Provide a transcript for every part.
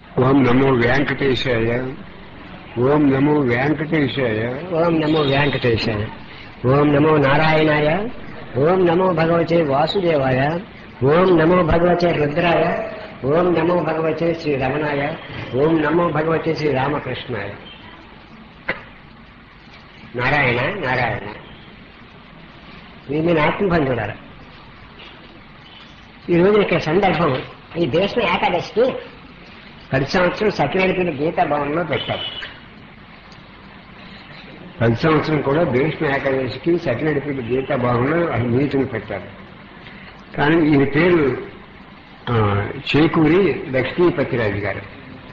ఓం నమో వెంకటేశాయ ఓం నమో వెంకటేశాయ ఓం నమో వెంకటేశాయ ఓం నమో నారాయణాయ ఓం నమో భగవతే వాసుదేవాయ ఓం నమో భగవతే రుద్రాయ ఓం నమో భగవతే శ్రీ రమణాయ ఓం నమో భగవతే శ్రీ రామకృష్ణాయ నారాయణ నారాయణ ఇది మీ ఆత్మబంధువులారా ఈ రోజు ఇక్కడ సందర్భం ఈ దేశ ఏకాదశికి ప్రతి సంవత్సరం సత్యనారాయణ గీతా భవన్లో పెట్టారు ప్రతి సంవత్సరం కూడా భీష్మ ఏకాదశికి సత్యనడిపి గీతా భవన్లో మీటింగ్ పెట్టారు కానీ ఈయన పేరు ఆ, చేకూరి లక్ష్మీపతిరాజు గారు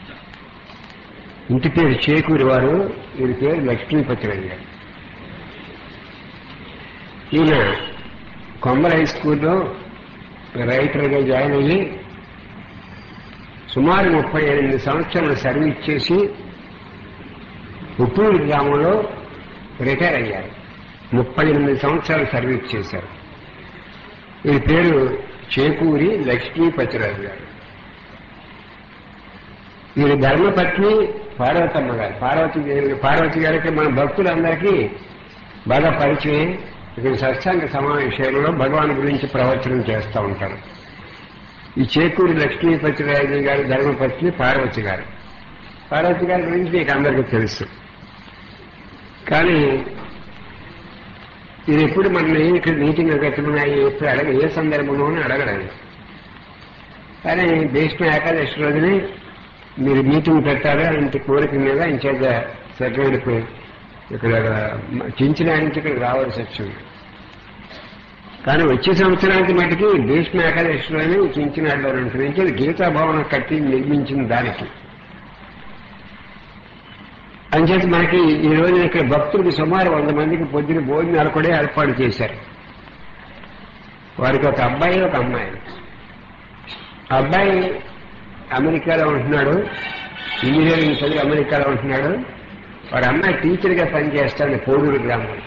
ఇంటి పేరు చేకూరి వారు ఈయన పేరు లక్ష్మీపతిరాజు గారు ఈయన కొమ్మల హై స్కూల్లో రైటర్గా జాయిన్ అయ్యి సుమారు ముప్పై ఎనిమిది సంవత్సరాలు సర్వీస్ చేసి ఉప్పూరు గ్రామంలో రిటైర్ అయ్యారు ముప్పై ఎనిమిది సంవత్సరాలు సర్వీస్ చేశారు ఈ పేరు చేకూరి లక్ష్మీపతిరాజు గారు వీరి ధర్మపత్ని పార్వతమ్మ గారు పార్వతి గారి- పార్వతి గారికి మన భక్తులందరికీ బాగా పరిచయం ఇక్కడ సత్సంగ సమావేశాలలో భగవాన్ గురించి ప్రవచనం చేస్తూ ఉంటారు ఈ చేకూరి లక్ష్మీపతిరాజు గారి ధర్మపత్ని పార్వతి గారు పార్వతి గారి గురించి మీకు అందరికీ తెలుసు కానీ ఇది ఎప్పుడు మన ఇక్కడ మీటింగ్ గట్టున్నాయి ఎప్పుడు అడగ ఏ సందర్భంలోనూ అడగలేదు కానీ భీష్మ ఏకాదశి రోజుని మీరు మీటింగ్ పెట్టాలి అంటే కోరిక మీద ఇంచేత సెటిల్మెంట్ ఇక్కడ చించిన నుంచి ఇక్కడ రావాల్సి వచ్చింది కానీ వచ్చే సంవత్సరానికి మటుకి భీష్మ ఏకాదశిలోనే చించినాడులో ఉంటుంది గీతా భవనం కట్టి నిర్మించిన దానికి అంచేత మనకి ఈ రోజున ఇక్కడ భక్తులకు సుమారు వంద మందికి పొద్దున భోజనాలు కూడా ఏర్పాటు చేశారు వారికి ఒక అబ్బాయి ఒక అమ్మాయి ఆ అబ్బాయి అమెరికాలో ఉంటున్నాడు ఇంజనీరింగ్ చదివి అమెరికాలో ఉంటున్నాడు వాడి అమ్మాయి టీచర్గా పనిచేస్తాడు పోడూరు గ్రామంలో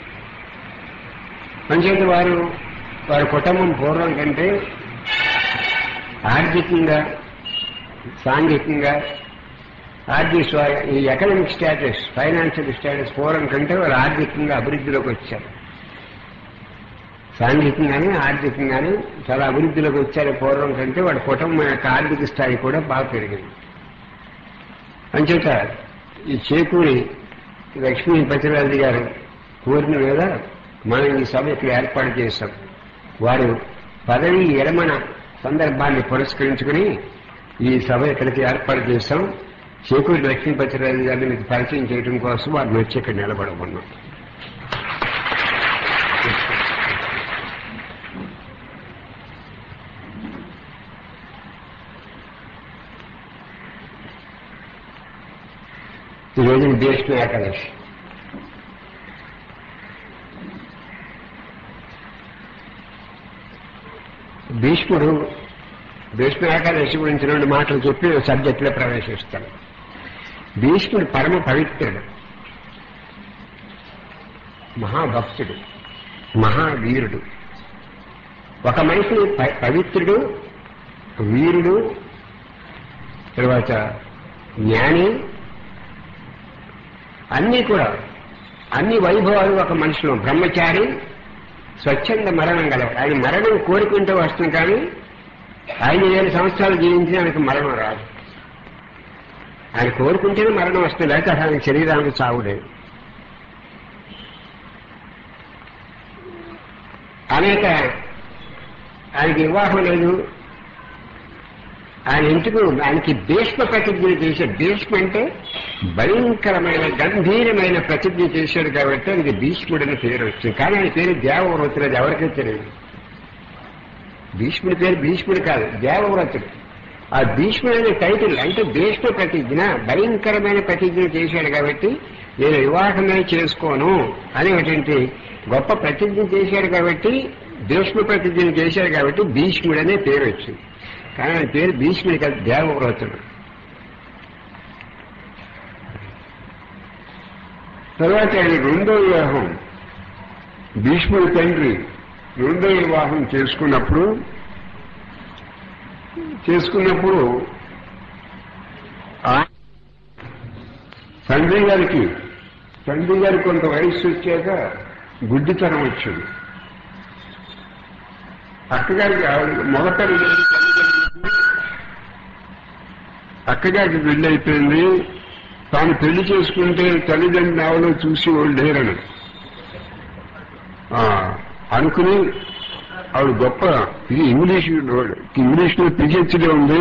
అంచేత వారు వారి కుటుంబం పూర్వం కంటే ఆర్థికంగా సాంఘికంగా ఆర్థిక స్వ- ఈ ఎకనామిక్ స్టేటస్ ఫైనాన్షియల్ స్టేటస్ పూర్వం కంటే వాళ్ళు ఆర్థికంగా అభివృద్ధిలోకి వచ్చారు సాంఘికంగానే ఆర్థికంగానే చాలా అభివృద్ధిలోకి వచ్చారు పూర్వం కంటే వాడి కుటుంబం యొక్క ఆర్థిక స్థాయి కూడా బాగా పెరిగింది అంచేత ఈ చేకూరి లక్ష్మీపతిరాజు గారు కోరిన మీద మనం ఈ సభ ఇక్కడ ఏర్పాటు చేశాం వారు పదవి విరమణ సందర్భాన్ని పురస్కరించుకుని ఈ సభ ఇక్కడికి ఏర్పాటు చేశాం చేకూరి లక్ష్మీపతిరాజు గారిని మీకు పరిచయం చేయడం కోసం వారిని వచ్చి ఇక్కడ నిలబడమన్నాం ఈ రోజు భీష్మ ఏకాదశి భీష్ముడు భీష్మ ఏకాదశి గురించి రెండు మాటలు చెప్పి సబ్జెక్టులో ప్రవేశిస్తాడు భీష్ముడు పరమ పవిత్రుడు మహాభక్తుడు మహావీరుడు ఒక మనిషి ప- పవిత్రుడు వీరుడు తర్వాత జ్ఞాని అన్నీ కూడా అన్ని వైభవాలు ఒక మనిషిలో బ్రహ్మచారి స్వచ్ఛంద మరణం గలవాడు ఆయన మరణం కోరుకుంటూ వస్తుంది కానీ ఐదు వేల సంవత్సరాలు జీవించి ఆయనకు మరణం రాదు ఆయన కోరుకుంటేనే మరణం వస్తుంది లేకపోతే ఆయన శరీరానికి చావు లేదు అనేక ఆయనకి వివాహం లేదు ఆయన ఇంటికి ఆయనకి భీష్మ ప్రతిజ్ఞ చేశాడు భీష్మ అంటే భయంకరమైన గంభీరమైన ప్రతిజ్ఞ చేశాడు కాబట్టి ఆయనకి భీష్ముడని పేరు వచ్చింది కానీ ఆయన పేరు దేవవ్రతుడు అది ఎవరికీ తెలియదు భీష్ముడి పేరు భీష్ముడు కాదు దేవవ్రతుడు ఆ భీష్ముడు అనే టైటిల్ అంటే భీష్మ ప్రతిజ్ఞ భయంకరమైన ప్రతిజ్ఞ చేశాడు కాబట్టి నేను వివాహమే చేసుకోను అనేటువంటి గొప్ప ప్రతిజ్ఞ చేశాడు కాబట్టి భీష్మ ప్రతిజ్ఞ చేశాడు కాబట్టి భీష్ముడు అనే పేరు వచ్చింది కానీ ఆయన పేరు భీష్ముడి కాదు దేవవ్రతుడు తర్వాత ఆయన రెండో వివాహం భీష్ముడి తండ్రి రెండో వివాహం చేసుకున్నప్పుడు చేసుకున్నప్పుడు ఆ- తండ్రి గారికి తండ్రి గారికి కొంత వయస్సు వచ్చాక గుడ్డితనం వచ్చింది అక్కగారికి ఆవిడ మొదటి అక్కగారికి పెళ్లి అయిపోయింది తాను పెళ్లి చేసుకుంటే తల్లిదండ్రులు ఆవిడ చూసి వాళ్ళు లేరని ఆ, అనుకుని ఆవిడ గొప్ప ఇది ఇంగ్లీష్ ఇంగ్లీష్ లో పిహెచ్డీ ఉంది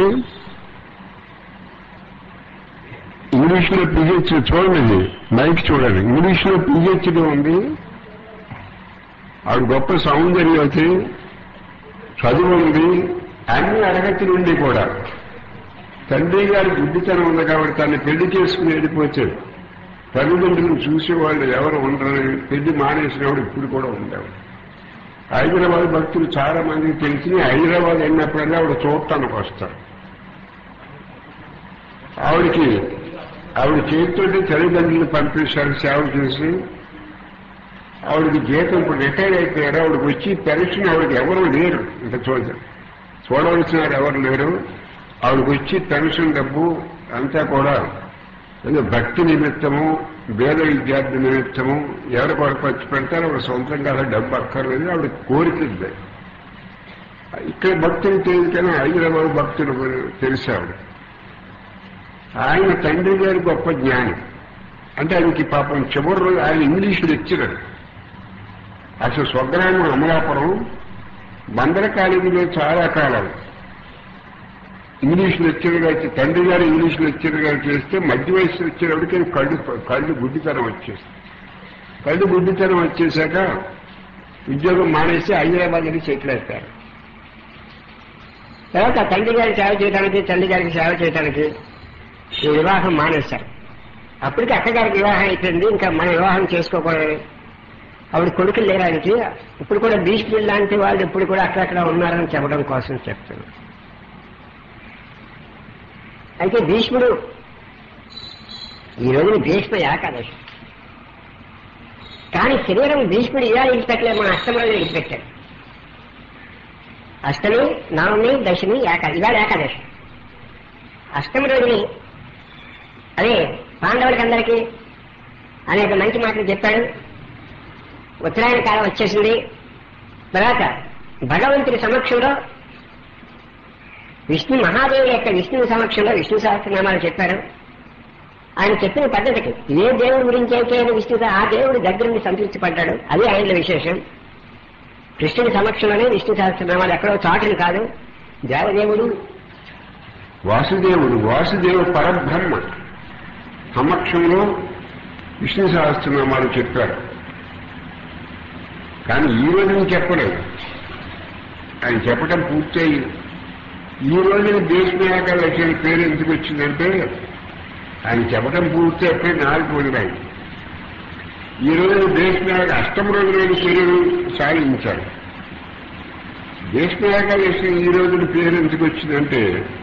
ఇంగ్లీష్ లో పిహెచ్డీ చూడండి మైక్ చూడండి ఇంగ్లీష్ లో పిహెచ్డీ ఉంది ఆవిడ గొప్ప సౌందర్యవతి చదువు ఉంది అన్ని అరగతి నుండి కూడా తండ్రి గారి గుడ్డితనం ఉంది కాబట్టి తను పెళ్లి చేసుకుని వెళ్ళిపోతాడు తల్లిదండ్రులను చూసేవాళ్ళు ఎవరు ఉండరని పెళ్లి మానేసినవాడు ఇప్పుడు కూడా ఉండేవాడు హైదరాబాద్ భక్తులు చాలా మందికి తెలిసి హైదరాబాద్ వెళ్ళినప్పుడల్లా ఆవిడ చూడటానికి వస్తారు ఆవిడకి ఆవిడ చేతితోటి తల్లిదండ్రులు పంపించారు సేవ చేసి ఆవిడకి జీతం ఇప్పుడు రిటైర్ అయిపోయారు ఆవిడకి వచ్చి పెన్షన్ ఆవిడకి ఎవరు లేరు ఇంకా చూడ చూడవలసిన వారు ఎవరు లేరు ఆవిడకి వచ్చి పెన్షన్ డబ్బు అంతా కూడా ఏదో భక్తి నిమిత్తము వేద విద్యార్థి నిమిత్తము ఎవరి కొరకు ఖర్చు పెడతారో ఆవిడ సొంతంగా అలా డబ్బు అక్కర్లేదు ఆవిడ కోరిక ఉంది. ఇక్కడ భక్తులు తెలియదు కానీ హైదరాబాద్ భక్తులు తెలిసి ఆవిడ ఆయన తండ్రి గారి గొప్ప జ్ఞానం అంటే ఆయనకి పాపం చివరి రోజు ఆయన ఇంగ్లీష్ లెక్చరర్ అసలు స్వగ్రామం అమలాపురం బందర కాలేజీలో చాలా కాలం ఇంగ్లీష్ లెక్చరర్గా వచ్చి తండ్రి గారు ఇంగ్లీష్ లెక్చరర్గా చేస్తే మధ్య వయసు వచ్చేటప్పటికి కళ్ళు కళ్ళు గుడ్డితనం వచ్చేస్తుంది కళ్ళు గుడ్డితనం వచ్చేసాక ఉద్యోగం మానేసి హైదరాబాద్ వెళ్ళి సెటిల్ అయిపోయారు తర్వాత తండ్రి గారికి సేవ చేయడానికి తల్లి గారికి సేవ చేయడానికి ఈ వివాహం మానేశారు అప్పటికి అక్కగారికి వివాహం అయిపోయింది ఇంకా మన వివాహం చేసుకోకూడదు ఆవిడ కొడుకులు లేరానికి ఇప్పుడు కూడా భీష్ముడు లాంటి వాళ్ళు ఇప్పుడు కూడా అక్కడక్కడ ఉన్నారని చెప్పడం కోసం చెప్తున్నాను అయితే భీష్ముడు ఈ రోజున భీష్మ ఏకాదశి కానీ శరీరం భీష్ముడు ఇలా విడిచిపెట్టలేదు మన అష్టమ రోజు విడిచిపెట్టాడు అష్టమి నవమి దశమి ఏకా ఇవాళ ఏకాదశి అష్టమి రోజుని అదే పాండవులకి అందరికీ అనేక మంచి మాటలు చెప్పాడు ఉత్తరాయణ కాలం వచ్చేసింది తర్వాత భగవంతుడి సమక్షంలో విష్ణు మహాదేవుడి యొక్క విష్ణువు సమక్షంలో విష్ణు సహస్రనామాలు చెప్పారు ఆయన చెప్పిన పద్ధతికి ఏ దేవుడి గురించి అయితే ఆయన విష్ణు ఆ దేవుడి దగ్గర నుండి సంతృప్తి పడ్డాడు అది ఆయనలో విశేషం కృష్ణుడి సమక్షంలోనే విష్ణు సహస్రనామాలు ఎక్కడో చాటుని కాదు దేవదేవుడు వాసుదేవుడు వాసుదేవ పరబ్రహ్మ సమక్షంలో విష్ణు సహస్రనామాలు చెప్పారు కానీ ఈ రోజున చెప్పలేదు ఆయన చెప్పడం పూర్తయి ఈ రోజున దేశమేకాదశి అని పేరు ఎందుకు వచ్చిందంటే ఆయన చెప్పడం పూర్తి అప్పుడే నాలుగు వదిలాయి ఈ రోజున దేశమేక అష్టమ రోజులైన పేరు సాధించారు దేశమేకాదశి ఈ రోజున పేరు ఎందుకు వచ్చిందంటే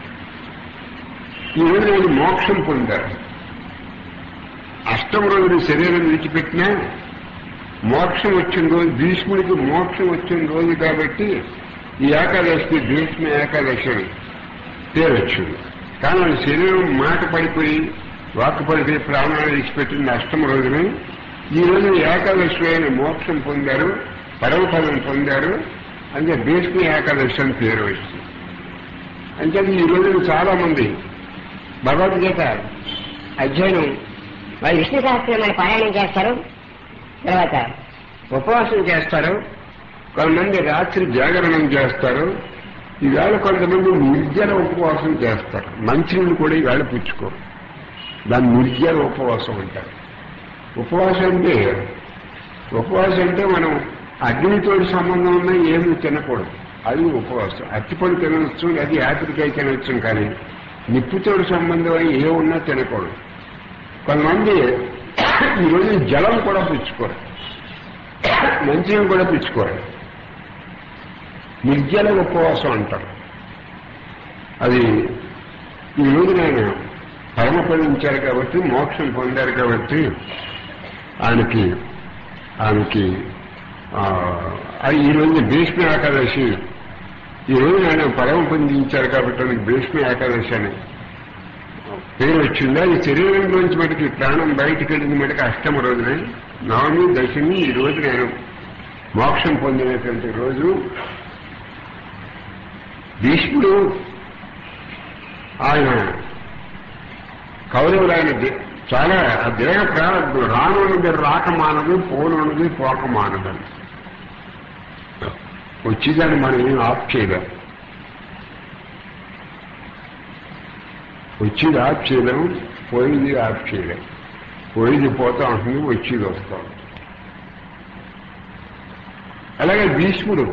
ఈ రోజు నేను మోక్షం పొందారు అష్టమ రోజున శరీరం విడిచిపెట్టినా మోక్షం వచ్చిన రోజు భీష్ముడికి మోక్షం వచ్చిన రోజు కాబట్టి ఈ ఏకాదశికి భీష్మ ఏకాదశి అని పేరు వచ్చింది కానీ వాళ్ళ శరీరం మాట పడిపోయి వాక్కు పడిపోయి ప్రాణాలు విడిచిపెట్టింది అష్టమ రోజున ఈ రోజు ఏకాదశి అయిన మోక్షం పొందారు పరమపదం పొందారు అంటే భీష్మ ఏకాదశి అని పేరు వచ్చింది అంటే ఈ రోజున చాలా మంది భగవద్గీత అధ్యయనం వాళ్ళు విష్ణు సహస్రనామాలు పారాయణం చేస్తారు తర్వాత ఉపవాసం చేస్తారు కొంతమంది రాత్రి జాగరణం చేస్తారు ఈవేళ కొంతమంది నిర్జల ఉపవాసం చేస్తారు మంచినీళ్ళు కూడా ఈవేళ పుచ్చుకోరు దాన్ని నిర్జల ఉపవాసం అంటారు ఉపవాసం అంటే ఉపవాసం అంటే మనం అగ్నితో సంబంధం ఉన్న ఏమీ తినకూడదు అది ఉపవాసం అట్టిపండు తినవచ్చు అది యాత్రికాయ తినవచ్చు కానీ నిప్పుతో సంబంధం అయి ఏ ఉన్నా తినకూడదు కొంతమంది ఈరోజు జలం కూడా పుచ్చుకోరు మంచినీళ్ళు కూడా పుచ్చుకోరు నిర్జల ఉపవాసం అంటారు అది ఈ రోజు ఆయన పరమపదించారు కాబట్టి మోక్షం పొందారు కాబట్టి ఆయనకి ఆయనకి ఆ, అది ఈ రోజు భీష్మ ఏకాదశి ఈ రోజు ఆయన పరమ పొందించారు కాబట్టి ఆయనకి భీష్మ ఏకాదశి అని పేరు వచ్చిందా ఈ శరీరంలోంచి మటుకి ప్రాణం బయటికి వెళ్ళింది మటుకు అష్టమ రోజునే నవమి దశమి ఈ రోజు నేను మోక్షం పొందినటువంటి రోజు భీష్ముడు ఆయన కౌరవులు ఆయన దే- చాలా ఆ దేహ ప్రారంభం రానున్నది రాకమానదు పోనున్నది పోకమానదు వచ్చేదాన్ని మనం ఏం ఆఫ్ చేయలేం వచ్చేది ఆఫ్ చేయలేం పోయింది ఆఫ్ చేయలేం పోయింది పోతా ఉంటుంది వచ్చేది వస్తా ఉంటుంది అలాగే భీష్ముడు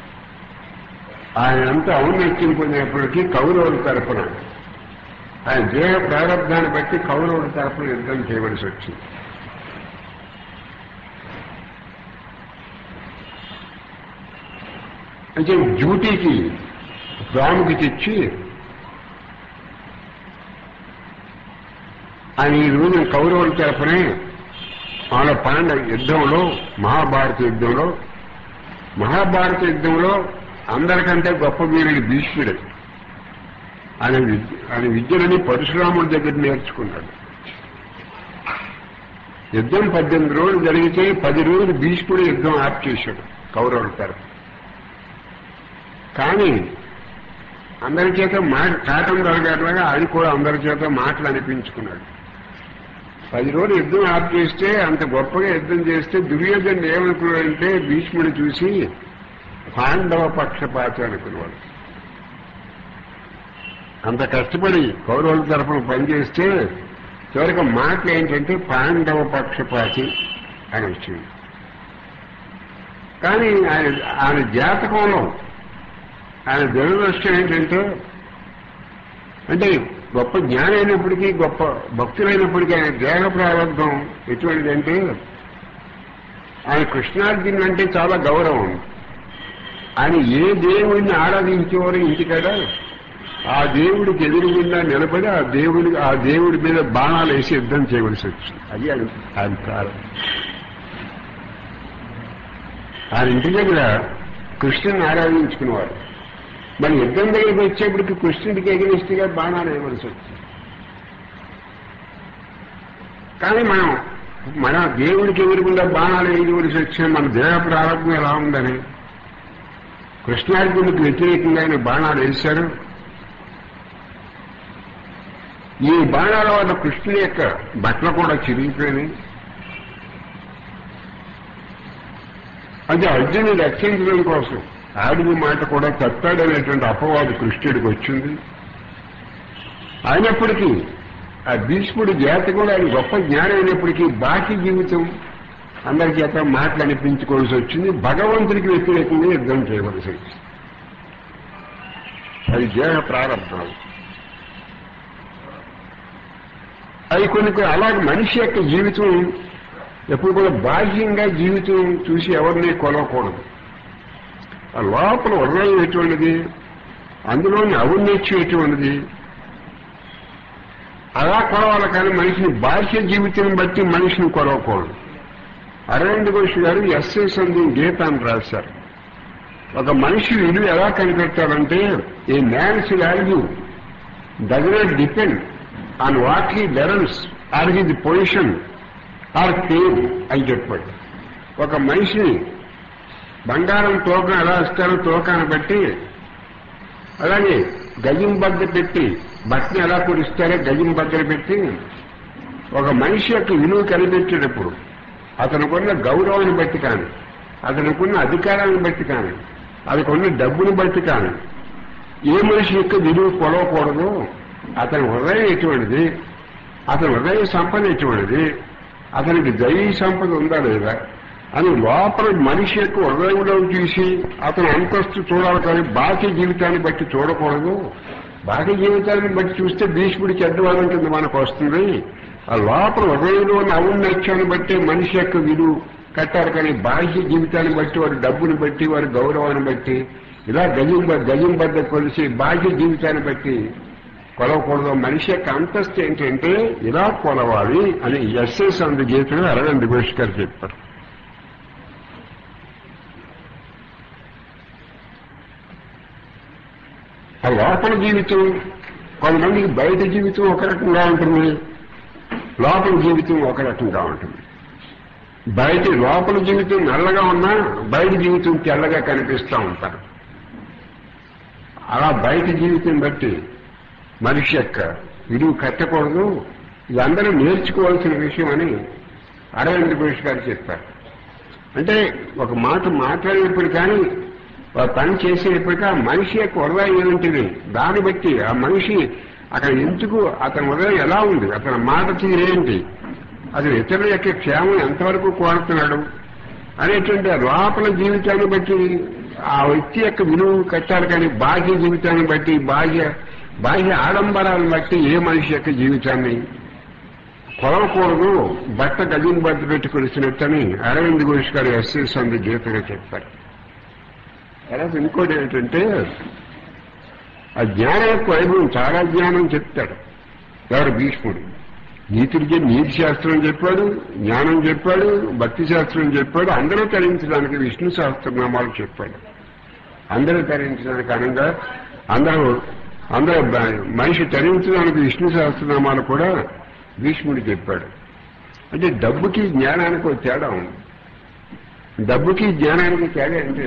ఆయన అంతా ఔన్నత్యం పొందినప్పటికీ కౌరవుల తరపున ఆయన దేహ ప్రారంభాన్ని బట్టి కౌరవుల తరపున యుద్ధం చేయవలసి వచ్చింది అంటే డ్యూటీకి ప్రాముఖ్యత ఇచ్చి ఆయన ఈ రోజు కౌరవుల తరపునే వాళ్ళ పాండ యుద్ధంలో మహాభారత యుద్ధంలో మహాభారత యుద్ధంలో అందరికంటే గొప్ప వీరుడు భీష్ముడు ఆయన విద్య ఆయన విద్యలని పరశురాముడి దగ్గర నేర్చుకున్నాడు యుద్ధం పద్దెనిమిది రోజులు జరిగితే పది రోజులు భీష్ముడు యుద్ధం ఆప్ చేశాడు కౌరవుల తరపు కానీ అందరి చేత మాట కాటం దొరకట్లాగా అది కూడా అందరి చేత మాటలు అనిపించుకున్నాడు పది రోజులు యుద్ధం ఆప్ చేస్తే అంత గొప్పగా యుద్ధం చేస్తే దుర్యోధనుడు ఏమనుకున్నాడంటే భీష్ముడు చూసి పాండవ పక్షపాతి అనుకున్నాడు అంత కష్టపడి కౌరవుల తరఫున పనిచేస్తే చివరికి మాటలు ఏంటంటే పాండవ పక్షపాతి అని వచ్చింది కానీ ఆయన ఆయన జాతకంలో ఆయన దురదృష్టం ఏంటంటే అంటే గొప్ప జ్ఞానం అయినప్పటికీ గొప్ప భక్తులైనప్పటికీ ఆయన దేహ ప్రారంభం ఎటువంటిదంటే ఆయన కృష్ణార్జున్ అంటే చాలా గౌరవం ఆయన ఏ దేవుడిని ఆరాధించేవారు ఇంటికాడ ఆ దేవుడికి ఎదురుగుండా నిలబడి ఆ దేవుడి ఆ దేవుడి మీద బాణాలు వేసి యుద్ధం చేయవలసి వచ్చింది అది ఆయన ఆయన ప్రారంభం ఆయన ఇంటి దగ్గర కృష్ణుని ఆరాధించుకునేవారు మరి యుద్ధం దగ్గరికి వచ్చేప్పటికి కృష్ణుడికి ఎగిరిస్ట్గా బాణాలు వేయవలసి వచ్చింది కానీ మనం మన దేవుడికి ఎదురుకుండా బాణాలు వేయవలసి వచ్చిన మన దేహ ప్రారంభం ఎలా ఉందని కృష్ణార్జునుడికి వ్యతిరేకంగా ఆయన బాణాలు వేశారు ఈ బాణాల వల్ల కృష్ణుని యొక్క బట్టలు కూడా చిరిగిపోయినాయి అంటే అర్జునుడు రక్షించడం కోసం ఆడిన మాట కూడా తప్పాడనేటువంటి అపవాదు కృష్ణుడికి వచ్చింది అయినప్పటికీ ఆ భీష్ముడి జాతి కూడా ఆయన గొప్ప జ్ఞానం అయినప్పటికీ బాకీ జీవితం అందరి చేత మాటలు అనిపించుకోవాల్సి వచ్చింది భగవంతుడికి వ్యతిరేకంగా యుద్ధం చేయవలసి వచ్చింది అది దేహ ప్రారంభాలు అవి కొన్ని కొన్ని అలాగే మనిషి యొక్క జీవితం ఎప్పుడు కూడా బాహ్యంగా జీవితం చూసి ఎవరిని కొలవకూడదు ఆ లోపల హృదయం ఎటువంటిది అందులోని ఔన్నత్యం ఎటువంటిది అలా కొలవాలి కానీ మనిషిని బాహ్య జీవితం బట్టి మనిషిని కొలవకూడదు అరవింద్ ఘోష్ గారు ఎస్ఏ సంధి గీత అని రాశారు ఒక మనిషి విలువ ఎలా కనిపెట్టాలంటే a man's value does not depend on what he learns or his position or పేరు అని చెప్పాడు ఒక మనిషిని బంగారం తోక ఎలా ఇస్తారో తోకాన్ని బట్టి అలాగే గజం బద్ద పెట్టి బట్టని ఎలా కురిస్తారో గజం బద్దలు పెట్టి ఒక మనిషి యొక్క విలువ కనిపెట్టేటప్పుడు అతనుకున్న గౌరవాన్ని బట్టి కానీ అతనుకున్న అధికారాన్ని బట్టి కానీ అతనుకున్న డబ్బుని బట్టి కానీ ఏ మనిషి యొక్క విలువ కొలవకూడదు అతని హృదయం ఎటువంటిది అతని హృదయ సంపద ఎటువంటిది అతనికి దైవీ సంపద ఉందా లేదా అని లోపల మనిషి యొక్క హృదయంలో చూసి అతని అంతస్తు చూడాలి కానీ బాహ్య జీవితాన్ని బట్టి చూడకూడదు బాహ్య జీవితాన్ని బట్టి చూస్తే భీష్ముడి చెడ్డవాదం కింద మనకు వస్తుంది ఆ లోపల హృదయంలో ఉన్న ఔన్నత్యాన్ని బట్టి మనిషి యొక్క విలువ కట్టారు కానీ బాహ్య జీవితాన్ని బట్టి వారి డబ్బుని బట్టి వారి గౌరవాన్ని బట్టి ఇలా గజం బ- గజం బద్ద కొలిసి బాహ్య జీవితాన్ని బట్టి కొలవకూడదు మనిషి యొక్క అంతస్తు ఏంటంటే ఇలా కొలవాలి అని ఎస్ఎస్ అందు గీతలు అరవింద్ ఘోష్ గారు చెప్పారు ఆ లోపల జీవితం కొంతమందికి బయట జీవితం ఒక రకంగా ఉంటుంది లోపల జీవితం ఒక రకంగా ఉంటుంది బయట లోపల జీవితం నల్లగా ఉన్నా బయట జీవితం తెల్లగా కనిపిస్తూ ఉంటారు అలా బయట జీవితం బట్టి మనిషి యొక్క విలువ కట్టకూడదు ఇది అందరూ నేర్చుకోవాల్సిన విషయం అని అరవింద్ ఘోష్ గారు చెప్పారు అంటే ఒక మాట మాట్లాడేప్పుడు కానీ ఒక పని చేసేటప్పటికీ ఆ మనిషి యొక్క హృదయం ఏమిటిది దాన్ని బట్టి ఆ మనిషి అక్కడ ఎందుకు అతని హృదయం ఎలా ఉంది అతని మాట తీరేంటి అతను ఇతరుల యొక్క క్షేమం ఎంతవరకు కోరుతున్నాడు అనేటువంటి ఆ లోపల జీవితాన్ని బట్టి ఆ వ్యక్తి యొక్క విలువ కట్టాలి కానీ బాహ్య జీవితాన్ని బట్టి బాహ్య బాహ్య ఆడంబరాలను బట్టి ఏ మనిషి యొక్క జీవితాన్ని కొలవకూడదు బట్ట గదిని బద్ద పెట్టి కొలిసినట్టని అరవింద్ ఘోష్ గారు ఎస్ఎస్ అంది గీతగా చెప్పారు తర్వాత ఇంకోటి ఏంటంటే ఆ జ్ఞానం యొక్క వైభవం చాలా జ్ఞానం చెప్తాడు ఎవరు భీష్ముడు నీతికి నీతి శాస్త్రం చెప్పాడు జ్ఞానం చెప్పాడు భక్తి శాస్త్రం చెప్పాడు అందరూ తరించడానికి విష్ణు సహస్రనామాలు చెప్పాడు అందరూ తరించడానికి అనగా అందరూ అందరూ బ- మనిషి తరించడానికి విష్ణు సహస్రనామాలు కూడా భీష్ముడు చెప్పాడు అంటే డబ్బుకి జ్ఞానానికి ఒక తేడా ఉంది డబ్బుకి జ్ఞానానికి తేడా అంటే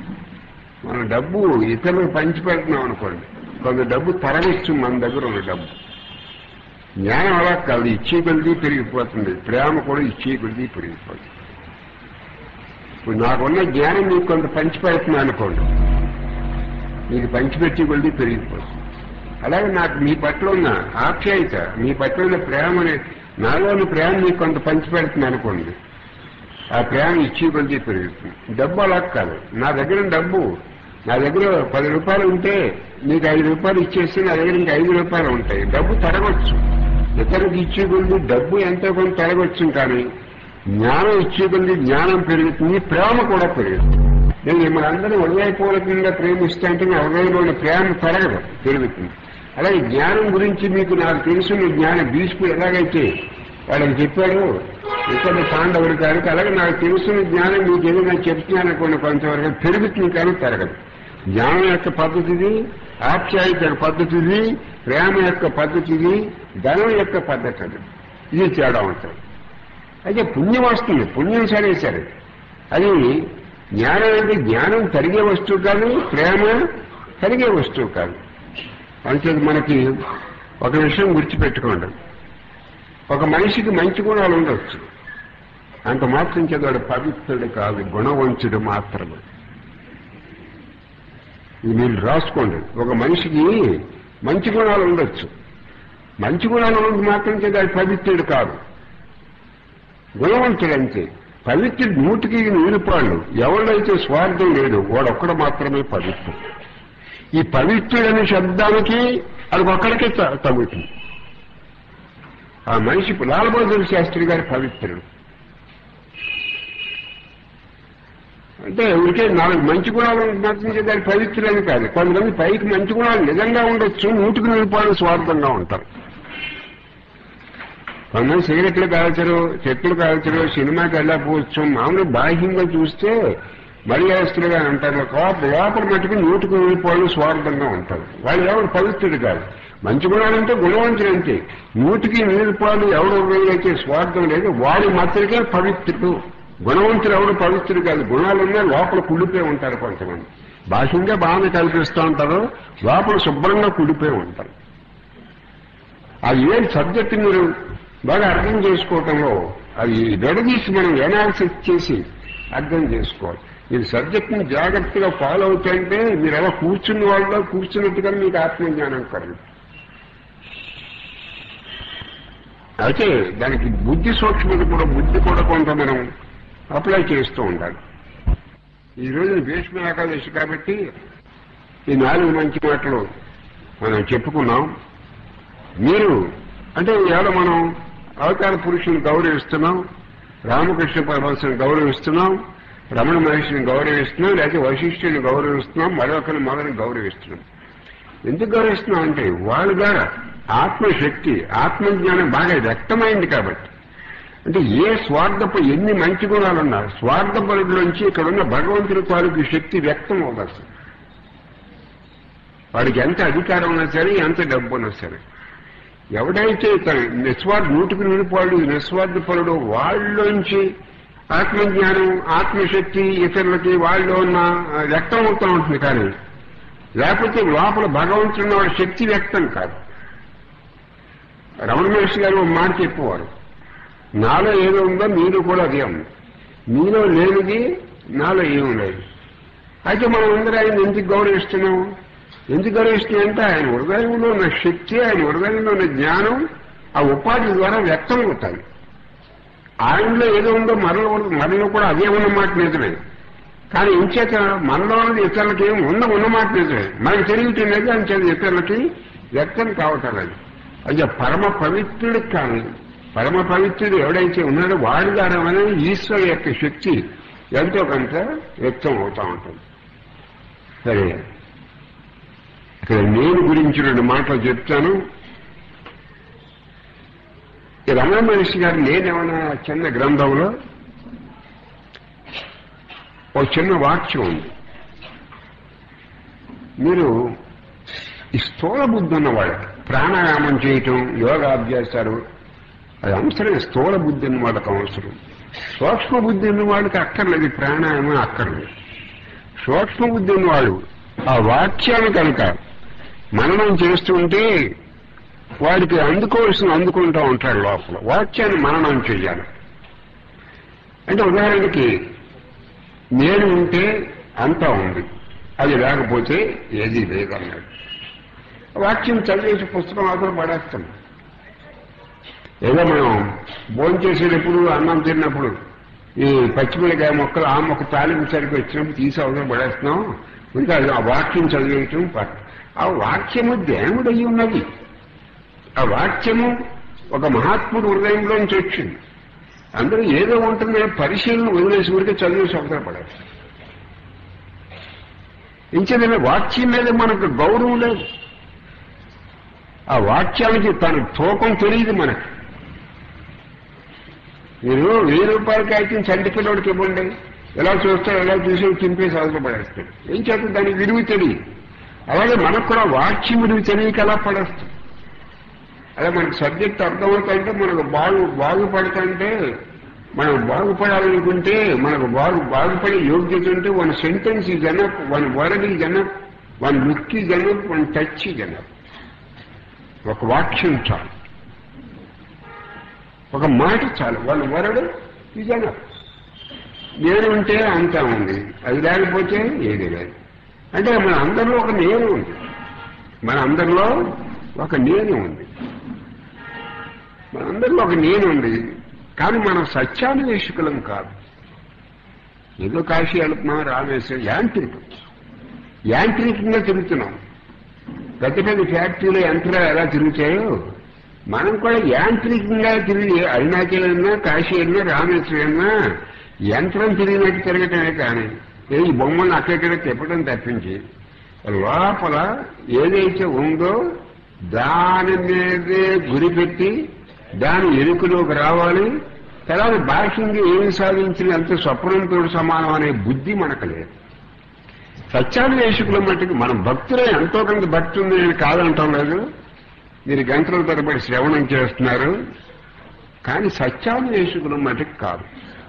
మన డబ్బు ఇతరులకు పంచి పెడుతున్నాం అనుకోండి కొంత డబ్బు తరలిచ్చు మన దగ్గర ఉన్న డబ్బు జ్ఞానం అలా కాదు ఇచ్చే కొలిది పెరిగిపోతుంది ప్రేమ కూడా ఇచ్చే కొలిది పెరిగిపోతుంది ఇప్పుడు నాకున్న జ్ఞానం మీకు కొంత పంచి పెడుతున్నా అనుకోండి మీకు పంచిపెట్టి కొలిది పెరిగిపోతుంది అలాగే నాకు మీ పట్ల ఉన్న ఆప్యాయత మీ పట్ల ఉన్న ప్రేమని నాలోని ప్రేమ మీకు కొంత పంచి పెడుతుంది అనుకోండి ఆ ప్రేమ ఇచ్చి కొలిది పెరుగుతుంది డబ్బు అలా కాదు నా దగ్గర డబ్బు నా దగ్గర పది రూపాయలు ఉంటే నీకు ఐదు రూపాయలు ఇచ్చేస్తే నా దగ్గర ఇంకా ఐదు రూపాయలు ఉంటాయి డబ్బు తరగొచ్చు ఇతరులకు ఇచ్చే కొద్ది డబ్బు ఎంతో కొంత తరగొచ్చు కానీ జ్ఞానం ఇచ్చే కొద్ది జ్ఞానం పెరుగుతుంది ప్రేమ కూడా పెరుగుతుంది నేను మిమ్మల్ని అందరినీ హృదయపూర్వకంగా ప్రేమిస్తా అంటే నా హృదయంలో ఉన్న ప్రేమ పెరగదు పెరుగుతుంది అలాగే జ్ఞానం గురించి మీకు నాకు తెలుసున్న జ్ఞానం భీష్ముడు ఎలాగైతే వాళ్ళకి చెప్పాడు ఇక్కడ పాండవుడు గారికి అలాగే నాకు తెలుసున్న జ్ఞానం మీకు ఏదైనా చెప్తున్నాను అనుకోండి కొంతవరకు పెరుగుతుంది కానీ పెరగదు జ్ఞానం యొక్క పద్ధతిది ఆప్యాయత యొక్క పద్ధతిది ప్రేమ యొక్క పద్ధతిది ధనం యొక్క పద్ధతి అది ఇది తేడా ఉంటుంది అయితే పుణ్యం వస్తుంది పుణ్యం సరే సరే అది జ్ఞానం అంటే జ్ఞానం తరిగే వస్తువు కాదు ప్రేమ తరిగే వస్తువు కాదు అంటే మనకి ఒక విషయం గుర్తుపెట్టుకోండి ఒక మనిషికి మంచి గుణాలు ఉండొచ్చు అంత మాత్రం చదివాడు పవిత్రుడు కాదు గుణవంతుడు మాత్రమే ఇది మీరు రాసుకోండి ఒక మనిషికి మంచి గుణాలు ఉండొచ్చు మంచి గుణాలు ఉన్నది మాత్రం చదివాడు పవిత్రుడు కాదు గుణవంతుడు అంతే పవిత్రుడు నూటికి నూరుపాళ్ళు ఎవడైతే స్వార్థం లేదు వాడొక్కడు మాత్రమే పవిత్రుడు ఈ పవిత్రుడనే శబ్దానికి అది ఒక్కడికే త- తగ్గుతుంది ఆ మనిషి లాల్ బహదూర్ శాస్త్రి గారి పవిత్రుడు అంటే ఊరికే నాలుగు మంచి గుణాలు మాత్రం దాని పవిత్రులని కాదు కొంతమంది పైకి మంచి గుణాలు నిజంగా ఉండొచ్చు నూటికి నిలిపాలు స్వార్థంగా ఉంటారు కొంతమంది సిగరెట్లు కాల్చరు చెట్లు కాల్చరు సినిమాకి వెళ్ళకపోవచ్చు మామూలు బాహ్యంగా చూస్తే మర్యాదస్తులుగా అంటారు లోపల లోపల మట్టుకు నూటికి నిలిపాలు స్వార్థంగా ఉంటారు వాళ్ళు ఎవరు పవిత్రుడు కాదు మంచి గుణాలంటే గుణవంతుడు అంతే నూటికి నిలిపాలు ఎవరు అయితే స్వార్థం లేదు వాడి మాత్రమే పవిత్రుడు గుణవంతుడు ఎవడు పవిత్రుడు కాదు గుణాలున్నా లోపల కుళ్ళిపోయి ఉంటారు కొంతమంది బాహ్యంగా బాగానే కల్పిస్తూ ఉంటారు లోపల శుభ్రంగా కుళ్ళిపోయి ఉంటారు అది ఏం సబ్జెక్ట్ మీరు బాగా అర్థం చేసుకోవటంలో అది విడదీసి మనం ఎనాలిసిస్ చేసి అర్థం చేసుకోవాలి ఈ సబ్జెక్ట్ని జాగ్రత్తగా ఫాలో అవుతాయంటే మీరు ఎలా కూర్చున్న వాళ్ళలో కూర్చున్నట్టుగా మీకు ఆత్మజ్ఞానం కలదు అయితే దానికి బుద్ధి సూక్ష్మత కూడా బుద్ధి కూడా కొంత మనం అప్లై చేస్తూ ఉండాలి ఈ రోజు భీష్మ ఏకాదశి కాబట్టి ఈ నాలుగు మంచి మాటలు మనం చెప్పుకున్నాం మీరు అంటే ఇవాళ మనం అవతార పురుషుని గౌరవిస్తున్నాం రామకృష్ణ పరమహంసని గౌరవిస్తున్నాం రమణ మహర్షిని గౌరవిస్తున్నాం లేకపోతే వశిష్ఠుని గౌరవిస్తున్నాం మరొకరిని మొదలని గౌరవిస్తున్నాం ఎందుకు గౌరవిస్తున్నాం అంటే వాళ్ళ ద్వారా ఆత్మశక్తి ఆత్మజ్ఞానం బాగా వ్యక్తమైంది కాబట్టి అంటే ఏ స్వార్థపు ఎన్ని మంచి గుణాలున్నా స్వార్థపరులోంచి ఇక్కడ ఉన్న భగవంతుడి తాలూకు శక్తి వ్యక్తం అవ్వాలి వాడికి ఎంత అధికారం ఉన్నా సరే ఎంత డబ్బు ఉన్నా సరే ఎవడైతే తన నిస్వార్థ నూటికి నూరిపాడు నిస్వార్థపరుడు వాళ్ళలోంచి ఆత్మజ్ఞానం ఆత్మశక్తి ఇతరులకి వాళ్ళు ఉన్న వ్యక్తం అవుతూ ఉంటుంది కానీ లేకపోతే లోపల భగవంతున్న వాడి శక్తి వ్యక్తం కాదు రమణ మహర్షి గారు ఒక మాట చెప్పేవారు నాలో ఏదో ఉందో మీలో కూడా అదే ఉంది మీలో లేనిది నాలో ఏమీ లేదు అయితే మనం అందరూ ఆయన ఎందుకు గౌరవిస్తున్నాం ఎందుకు గౌరవిస్తున్నాం అంటే ఆయన హృదయంలో ఉన్న శక్తి ఆయన హృదయంలో ఉన్న జ్ఞానం ఆ ఉపాధి ద్వారా వ్యక్తం అవుతాయి ఆయనలో ఏదో ఉందో మనలో మనలో కూడా అదే ఉన్నమాట నిజమే కానీ ఇంచేత మనలో ఉన్నది ఇతరులకి ఏం ఉన్న ఉన్నమాట నిజమే మనకి తెలియటం అంచేది ఇతరులకి వ్యక్తం కావటం లేదు అయ్యా పరమ పవిత్రుడికి కానీ పరమ పవిత్రుడు ఎవడైతే ఉన్నాడో వాడి ద్వారా అనేది ఈశ్వరు యొక్క శక్తి ఎంతో కొంత వ్యక్తం అవుతా ఉంటుంది సరే ఇక్కడ నేను గురించి రెండు మాటలు చెప్తాను ఈ రమణ మహర్షి గారు నేనేమన్నా చిన్న గ్రంథంలో ఒక చిన్న వాక్యం ఉంది మీరు ఈ స్థూల బుద్ధి ఉన్న వాళ్ళకి ప్రాణాయామం చేయటం యోగాభ్యాసాలు అది అవసరం స్థూల బుద్ధి ఉన్న వాళ్ళకి అవసరం సూక్ష్మ బుద్ధి ఉన్న వాళ్ళకి అక్కర్లేదు ఈ ప్రాణాయామం అక్కర్లేదు సూక్ష్మ బుద్ధి ఉన్నవాళ్ళు ఆ వాక్యాన్ని కనుక మననం చేస్తుంటే వాడికి అందుకోవాల్సిన అందుకుంటూ ఉంటాడు లోపల వాక్యాన్ని మననం చేయాలి అంటే ఉదాహరణకి నేను ఉంటే అంతా ఉంది అది లేకపోతే ఏది లేదన్నాడు వాక్యం చదివేసి పుస్తకం అవతల పడేస్తాం ఏదో మనం భోజనం చేసేటప్పుడు అన్నం తిన్నప్పుడు ఈ పచ్చిమిరకాయ మొక్కలు ఆ మొక్క తాలింపు సరికి వచ్చినప్పుడు తీసి అవతల పడేస్తున్నాం ఇంకా ఆ వాక్యం చదివేయటం ప- ఆ వాక్యము దేవుడు అయి ఉన్నది ఆ వాక్యము ఒక మహాత్ముడు హృదయంలోంచి వచ్చింది అందరూ ఏదో ఉంటుంది పరిశీలన వదిలేసి ఊరికే చదివేసి అవతల పడేస్తాం ఇంకేదైనా వాక్యం మీద మనకు గౌరవం లేదు ఆ వాక్యానికి తన తూకం తెలియదు మనకు మీరు వెయ్యి రూపాయలకి అయితే చంటి పిల్లడికి ఇవ్వండి ఎలా చూస్తాడు ఎలా చూసి తింపేసి అవసరం పడేస్తాడు ఏం చేస్తుంది దానికి విలువ తెలియదు అలాగే మనకు కూడా వాక్యం విలువ తెలియక ఎలా పడేస్తాం అదే మనకి సబ్జెక్ట్ అర్థమవుతుంటే మనకు బాగు బాగుపడుతుంటే మనం బాగుపడాలనుకుంటే మనకు బాగు బాగుపడే యోగ్యత ఉంటే వన్ సెంటెన్స్ ఈ జనప్ వన్ వర్డ్ ఈ జనప్ వన్ లుక్ ఈ జనప్ వన్ టచ్ ఈ జనప్ ఒక వాక్యం చాలు ఒక మాట చాలు వన్ వరడు ఈ జనప్ నేను ఉంటే అంతా ఉంది అది లేకపోతే ఏది లేదు అంటే మన అందరిలో ఒక నేను ఉంది మన అందరిలో ఒక నేను ఉంది మన అందరిలో ఒక నేను ఉంది కానీ మనం సత్యాన్వేషకులం కాదు ఏదో కాశీ వెళుతున్నాం రామేశ్వరం యాంత్రికం యాంత్రికంగా తిరుగుతున్నాం పెద్ద పెద్ద ఫ్యాక్టరీలో యంత్రాలు ఎలా తిరుగుతాయో మనం కూడా యాంత్రికంగా తిరిగి అరుణాచల్ వెళ్ళినా కాశీ వెళ్ళినా రామేశ్వరం వెళ్ళినా యంత్రం తిరిగినట్టు తిరగటమే కానీ ఏ ఈ బొమ్మలను అక్కడిక్కడ తిప్పడం తప్పించి లోపల ఏదైతే ఉందో దాని మీదే గురి పెట్టి దాని ఎరుకలోకి రావాలి తర్వాత బాహ్యంగా ఏమి సాధించిన ఎంత స్వప్నంతో సమానం అనే బుద్ధి మనకు లేదు సత్యాన్వేషకుల మట్టుకు మనం భక్తులే ఎంతో కొంత భక్తి ఉంది నేను కాదంటాం లేదు మీరు గంటల తరబడి శ్రవణం చేస్తున్నారు కానీ సత్యాన్వేషకుల మటుకు కాదు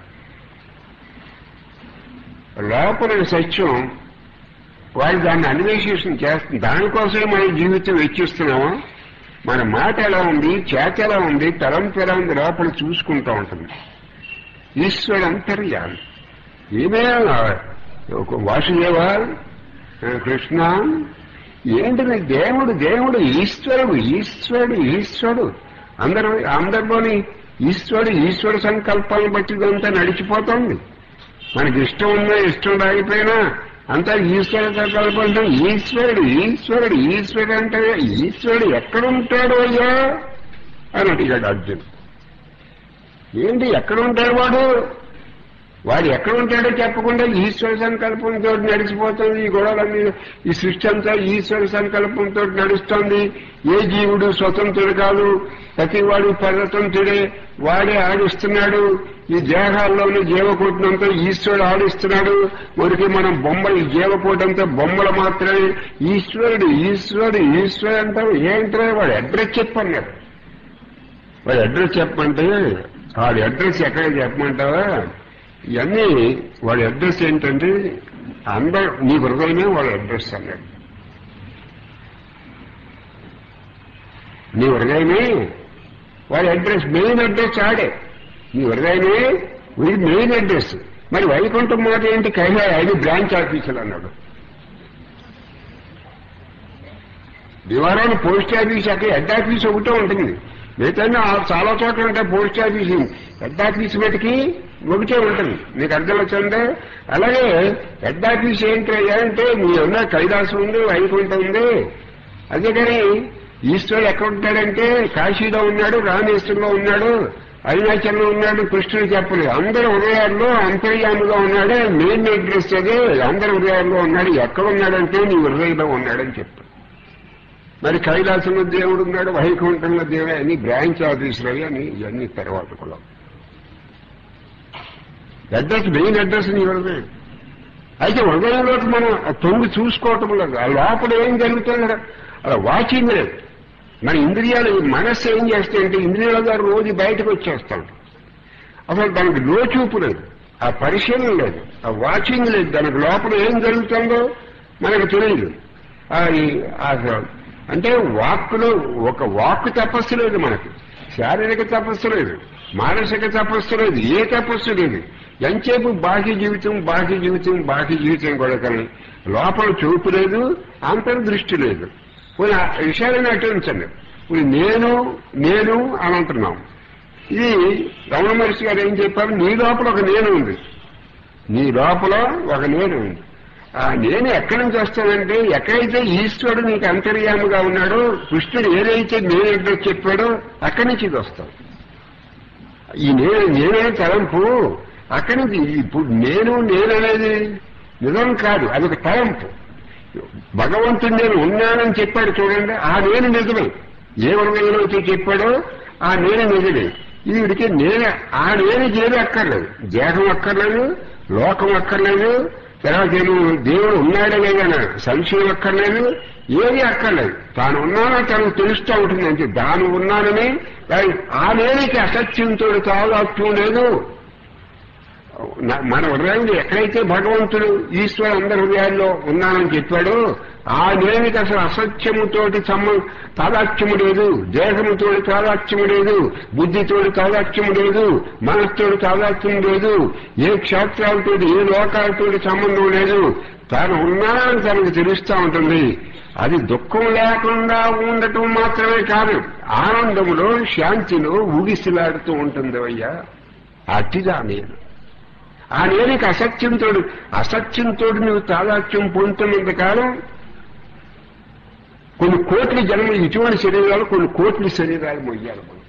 లోపల సత్యం వాళ్ళు దాన్ని అన్వేషణ చేస్తుంది దానికోసమే మన జీవితం వెచ్చిస్తున్నామా మన మాట ఎలా ఉంది చేత ఎలా ఉంది తలంపు ఎలా ఉంది లోపల చూసుకుంటూ ఉంటుంది ఈశ్వరుడు అంతర్యాలు ఏమే ఒక వాసుదేవ ఆ, కృష్ణ ఏంటిది దేవుడు దేవుడు ఈశ్వరుడు ఈశ్వరుడు ఈశ్వరుడు అందరు అందరిలోని ఈశ్వరుడు ఈశ్వర సంకల్పాన్ని బట్టి ఇదంతా నడిచిపోతుంది మనకి ఇష్టం ఉన్నా ఇష్టం రాకపోయినా అంతా ఈశ్వర సంకల్పం అంటే ఈశ్వరుడు ఈశ్వరుడు ఈశ్వరుడు అంటే ఈశ్వరుడు ఎక్కడ ఉంటాడు అయ్యా అని అడిగాడు అర్జున్ ఏంటి ఎక్కడ ఉంటాడు వాడు వాడు ఎక్కడ ఉంటాడో చెప్పకుండా ఈశ్వర సంకల్పంతో నడిచిపోతుంది ఈ గొడవలన్నీ ఈ సృష్టి అంతా ఈశ్వర సంకల్పంతో నడుస్తోంది ఏ జీవుడు స్వతంత్రుడు కాదు ప్రతి వాడు పరతంత్రుడే వాడే ఆడిస్తున్నాడు ఈ దేహాల్లోని జీవకూటంతో ఈశ్వరుడు ఆడిస్తున్నాడు మనకి మనం బొమ్మలు ఈ జీవకూటంతో బొమ్మలు మాత్రమే ఈశ్వరుడు ఈశ్వరుడు ఈశ్వరుడు అంటారు ఏంటో వాడు అడ్రస్ చెప్పన్నాడు వాడి అడ్రస్ చెప్పమంటే వాడి అడ్రస్ ఎక్కడ చెప్పమంటావా ఇవన్నీ వాడి అడ్రస్ ఏంటంటే అందరు నీ హృదయమే వాడి అడ్రస్ అన్నాడు నీ హృదయమే వాడి అడ్రస్ మెయిన్ అడ్రస్ ఆడే నీ హృదయమే వీడి మెయిన్ అడ్రస్ మరి వైకుంఠం మాట ఏంటి కైలా ఐదు బ్రాంచ్ ఆఫీసులు అన్నాడు దివారాన్ని పోస్ట్ ఆఫీస్ అక్కడ హెడ్ ఆఫీస్ ఒకటే ఉంటుంది మిగతా చాలా చోట్ల ఉంటాయి పోస్ట్ ఆఫీస్ హెడ్ ఆఫీస్ మటుకి ఒకటే ఉంటుంది నీకు అర్థం వచ్చిందే అలాగే హెడ్ ఆఫీస్ ఏంటి అంటే మీ ఉన్న కైలాసం ఉంది వైకుంఠం ఉంది అందుకని ఈశ్వరుడు ఎక్కడ ఉంటాడంటే కాశీలో ఉన్నాడు రామేశ్వరంలో ఉన్నాడు అరుణాచలంలో ఉన్నాడు కృష్ణుడు చెప్పలేదు అందరి హృదయాల్లో అంతర్యాముగా ఉన్నాడు మెయిన్ అడ్రస్ అదే అందరి హృదయాల్లో ఉన్నాడు ఎక్కడ ఉన్నాడంటే నీ హృదయంలో ఉన్నాడని చెప్పాడు మరి కైలాసంలో దేవుడు ఉన్నాడు వైకుంఠంలో దేవుడు అని బ్రాంచ్ ఆఫీసులు అని ఇవన్నీ తర్వాత కూడా అడ్రస్ మెయిన్ అడ్రస్ నీ హృదయం అయితే హృదయంలోకి మనం తొంగి చూసుకోవటం లేదు ఆ లోపల ఏం జరుగుతుంది అలా వాచింగ్ లేదు మన ఇంద్రియాలు మనస్సు ఏం చేస్తాయంటే ఇంద్రియాల ద్వారా రోజు బయటకు వచ్చేస్తాం అసలు దానికి లోచూపు లేదు ఆ పరిశీలన లేదు ఆ వాచింగ్ లేదు దానికి లోపల ఏం జరుగుతుందో మనకు తెలియదు అంటే వాక్కులో ఒక వాక్కు తపస్సు లేదు మనకి శారీరక తపస్సు లేదు మానసిక తపస్సు లేదు ఏ తపస్సు లేదు ఎంతసేపు బాహ్య జీవితం బాహ్య జీవితం బాహ్య జీవితం కూడా కానీ లోపల చూపు లేదు అంతర్దృష్టి లేదు పోనీ ఆ విషయాలను అటుంచండి ఇప్పుడు నేను నేను అని అంటున్నాం ఇది రమణ మహర్షి గారు ఏం చెప్పారు నీ లోపల ఒక నేను ఉంది నీ లోపల ఒక నేను ఉంది ఆ నేను ఎక్కడి నుంచి వస్తానంటే ఎక్కడైతే ఈశ్వరుడు నీకు అంతర్యాముగా ఉన్నాడో కృష్ణుడు ఏదైతే నేను ఎక్కడ చెప్పాడో అక్కడి నుంచి ఇది వస్తాం ఈ నేను నేనే తలంపు అక్కడి నుంచి ఇప్పుడు నేను నేననేది నిజం కాదు అది ఒక తలంపు భగవంతుడు నేను ఉన్నానని చెప్పాడు చూడండి ఆ నేను నిజమే ఏ వర్గంలోకి చెప్పాడో ఆ నేను నిజమే ఇది వీడికి నేను ఆ నేను ఏది అక్కర్లేదు దేహం అక్కర్లేదు లోకం అక్కర్లేదు తర్వాత ఏమో దేవుడు ఉన్నాడనే కానీ సంశయం అక్కర్లేదు ఏది అక్కర్లేదు తాను ఉన్నానో తనకు తెలుస్తూ ఉంటుంది అంటే దాని ఉన్నానని ఆ నేనికి అసత్యంతో తాదాత్వం లేదు మన హృదయంలో ఎక్కడైతే భగవంతుడు ఈశ్వరు అందరి హృదయాల్లో ఉన్నానని చెప్పాడో ఆ నేనికి అసలు అసత్యముతోటి సమ్మ తాదాత్యము లేదు దేహముతోటి తాదాత్యము లేదు బుద్ధితోటి తాదాత్యము లేదు మనస్సుతోటి తాదాత్యం లేదు ఏ క్షేత్రాలతో ఏ లోకాలతోటి సంబంధం లేదు తాను ఉన్నానని తనకు తెలుస్తూ ఉంటుంది అది దుఃఖం లేకుండా ఉండటం మాత్రమే కాదు ఆనందములో శాంతిలో ఊగిసిలాడుతూ ఉంటుంది అయ్యా అతిగా నేను ఆ నేనికి అసత్యంతో అసత్యంతో నువ్వు తాదాత్యం పొందుతున్నంత కాలం కొన్ని కోట్ల జన్మలు ఇటువంటి శరీరాలు కొన్ని కోట్ల శరీరాలు మొయ్యాలి మనం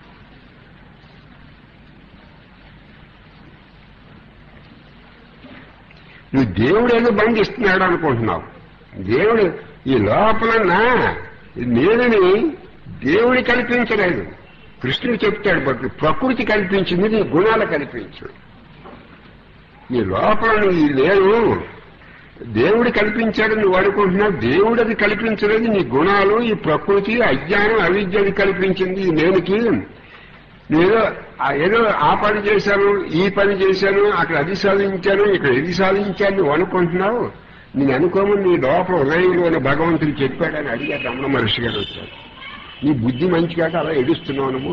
నువ్వు దేవుడు ఏదో బంధిస్తున్నాడు అనుకుంటున్నావు దేవుడు ఈ లోపల నా నేనని దేవుడి కల్పించలేదు కృష్ణుడు చెప్తాడు బట్ ప్రకృతి కల్పించింది నీ గుణాలు కల్పించడు నీ లోపల నీ లేను దేవుడు కల్పించాడు నువ్వు అనుకుంటున్నావు దేవుడు అది కల్పించలేదు నీ గుణాలు ఈ ప్రకృతి అజ్ఞానం అవిద్య అది కల్పించింది ఈ నేనుకి నేను ఏదో ఆ పని చేశాను ఈ పని చేశాను అక్కడ అది సాధించాను ఇక్కడ ఇది సాధించాను నువ్వు అనుకుంటున్నావు నేను అనుకోమని నీ లోపల హృదయంలో ఉన్న భగవంతుడు చెప్పాడని అడిగారు రమణ మహర్షి గారు వచ్చారు నీ బుద్ధి మంచి కాక అలా ఎడుస్తున్నావు నువ్వు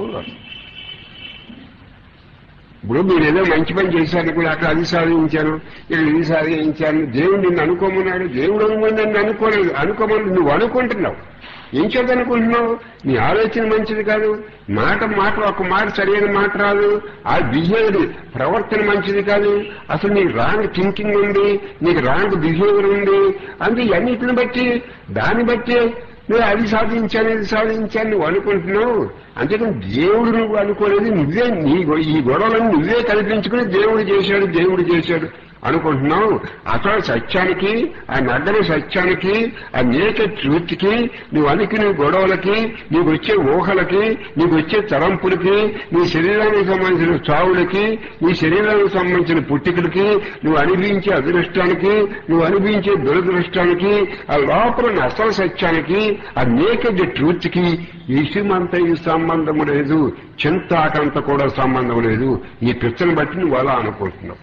ఇప్పుడు మీరు ఏదో మంచి పని చేశారు కూడా అక్కడ అది సాధించాను ఇక్కడ ఇది సాధించాను దేవుడు నిన్ను అనుకోమన్నాడు దేవుడు అనుకోని నన్ను అనుకోలేదు అనుకోమని నువ్వు అనుకుంటున్నావు ఏం చేద్దనుకుంటున్నావు నీ ఆలోచన మంచిది కాదు మాట మాట ఒక మాట సరైన మాట రాదు ఆ బిహేవియర్ ప్రవర్తన మంచిది కాదు అసలు నీకు రాంగ్ థింకింగ్ ఉంది నీకు రాంగ్ బిహేవియర్ ఉంది అందు అన్నిటిని బట్టి దాన్ని బట్టి నువ్వు అది సాధించాను ఇది సాధించాను నువ్వు అనుకుంటున్నావు అంతేకాని దేవుడు నువ్వు అనుకోలేదు నువ్వే నీ గొ- ఈ గొడవలను నువ్వే కల్పించుకుని దేవుడు చేశాడు దేవుడు చేశాడు అనుకుంటున్నావు అసలు సత్యానికి ఆ నగర సత్యానికి ఆ నేక ట్రూత్కి నువ్వు అనుకునే గొడవలకి నీకు వచ్చే ఊహలకి నీకు వచ్చే తలంపులకి నీ శరీరానికి సంబంధించిన చావులకి నీ శరీరానికి సంబంధించిన పుట్టికలకి నువ్వు అనుభవించే అదృష్టానికి నువ్వు అనుభవించే దురదృష్టానికి ఆ లోపల ఉన్న అసలు సత్యానికి ఆ నేకెడ్ ట్రూత్ కి ఇసుమంత ఈ సంబంధం లేదు చింతాకంత కూడా సంబంధం లేదు నీ పిచ్చని బట్టి నువ్వు అలా అనుకుంటున్నావు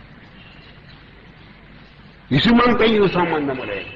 ఇసుమంత ఈ సంబంధం లేదు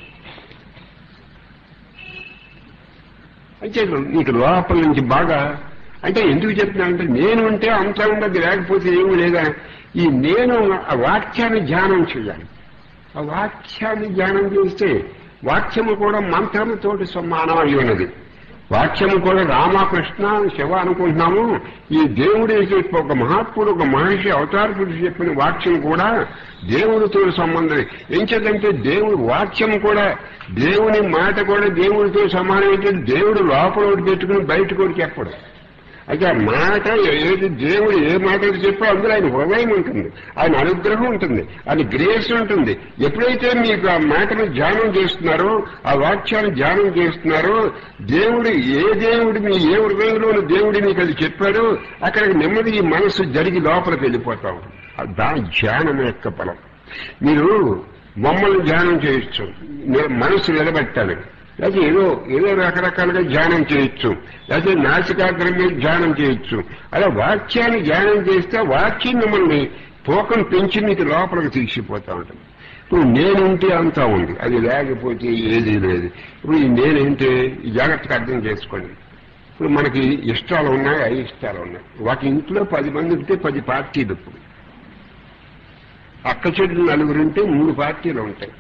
అయితే నీకు లోపల నుంచి బాగా అంటే ఎందుకు చెప్తున్నానంటే నేను ఉంటే అంతా ఉండదు లేకపోతే ఏమీ లేదా ఈ నేను ఆ వాక్యాన్ని ధ్యానం చేయాలి ఆ వాక్యాన్ని ధ్యానం చేస్తే వాక్యము కూడా మంత్రముతోటి సమానం అయి ఉన్నది వాక్యము కూడా రామకృష్ణ శివ అనుకుంటున్నాము ఈ దేవుడి ఒక మహాత్ముడు ఒక మహర్షి అవతార పురుషుడు చెప్పిన వాక్యం కూడా దేవుడితో సంబంధం ఏం చేద్దంటే దేవుడు వాక్యం కూడా దేవుని మాట కూడా దేవుడితో సమానం ఏంటంటే దేవుడు లోపల ఒకటి పెట్టుకుని బయటకు ఒకటి చెప్పడు అయితే ఆ మాట ఏది దేవుడు ఏ మాట చెప్పో అందులో ఆయన హృదయం ఉంటుంది ఆయన అనుగ్రహం ఉంటుంది ఆయన గ్రేస్ ఉంటుంది ఎప్పుడైతే మీకు ఆ మాటను ధ్యానం చేస్తున్నారో ఆ వాక్యాన్ని ధ్యానం చేస్తున్నారో దేవుడు ఏ దేవుడు మీ ఏ హృదయంలోని దేవుడు మీకు అది చెప్పాడో అక్కడికి నెమ్మది ఈ మనసు జరిగి లోపలికి వెళ్ళిపోతా ఉంటుంది ఆ దాని ధ్యానం యొక్క ఫలం మీరు మమ్మల్ని ధ్యానం చేయొచ్చు ని- మనసు నిలబెట్టాలి లేకపోతే ఏదో ఏదో రకరకాలుగా ధ్యానం చేయొచ్చు లేకపోతే నాసికాగ్రం మీద ధ్యానం చేయొచ్చు అలా వాక్యాన్ని ధ్యానం చేస్తే వాక్యం మిమ్మల్ని తూకం పెంచి మీకు లోపలికి తీసిపోతా ఉంటుంది ఇప్పుడు నేనుంటే అంతా ఉంది అది లేకపోతే ఏదీ లేదు ఇప్పుడు ఈ నేనేంటే ఈ జాగ్రత్తగా అర్థం చేసుకోండి ఇప్పుడు మనకి ఇష్టాలు ఉన్నాయి అయిష్టాలు ఉన్నాయి ఒక ఇంట్లో పది మంది ఉంటే పది పార్టీలు ఇప్పుడు అక్క చెట్లు నలుగురు ఉంటే మూడు పార్టీలు ఉంటాయి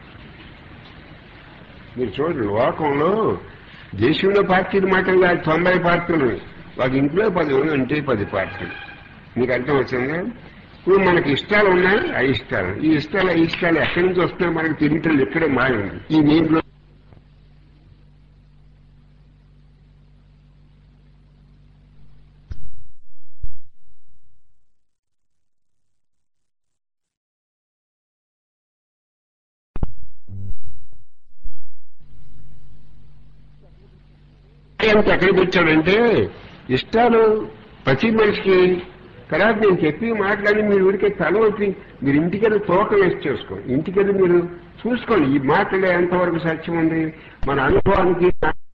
మీరు చూడండి లోకంలో దేశంలో పార్టీలు మాత్రం కాదు తొంభై పార్టీలు ఉన్నాయి. ఒక ఇంట్లో పది మంది ఉంటే పది పార్టీలు మీకు అర్థం వచ్చిందా ఇప్పుడు మనకి ఇష్టాలు ఉన్నాయి అయిష్టాలు ఈ ఇష్టాలు అయిష్టాలు ఎక్కడి నుంచి వస్తున్నాయి మనకి తెలియటం ఇక్కడే మాయ ఉంది ఈ నీటిలో ఎంత ఎక్కడ పెట్టాడంటే ఇష్టాలు ప్రతి మనిషికి తర్వాత నేను చెప్పి మాట్లాడి మీరు ఊరికే తల వచ్చి మీరు ఇంటికెళ్ళి తోక వేసి చేసుకోండి ఇంటికెళ్ళి మీరు చూసుకోండి ఈ మాటలో ఎంతవరకు సత్యం ఉంది మన అనుభవానికి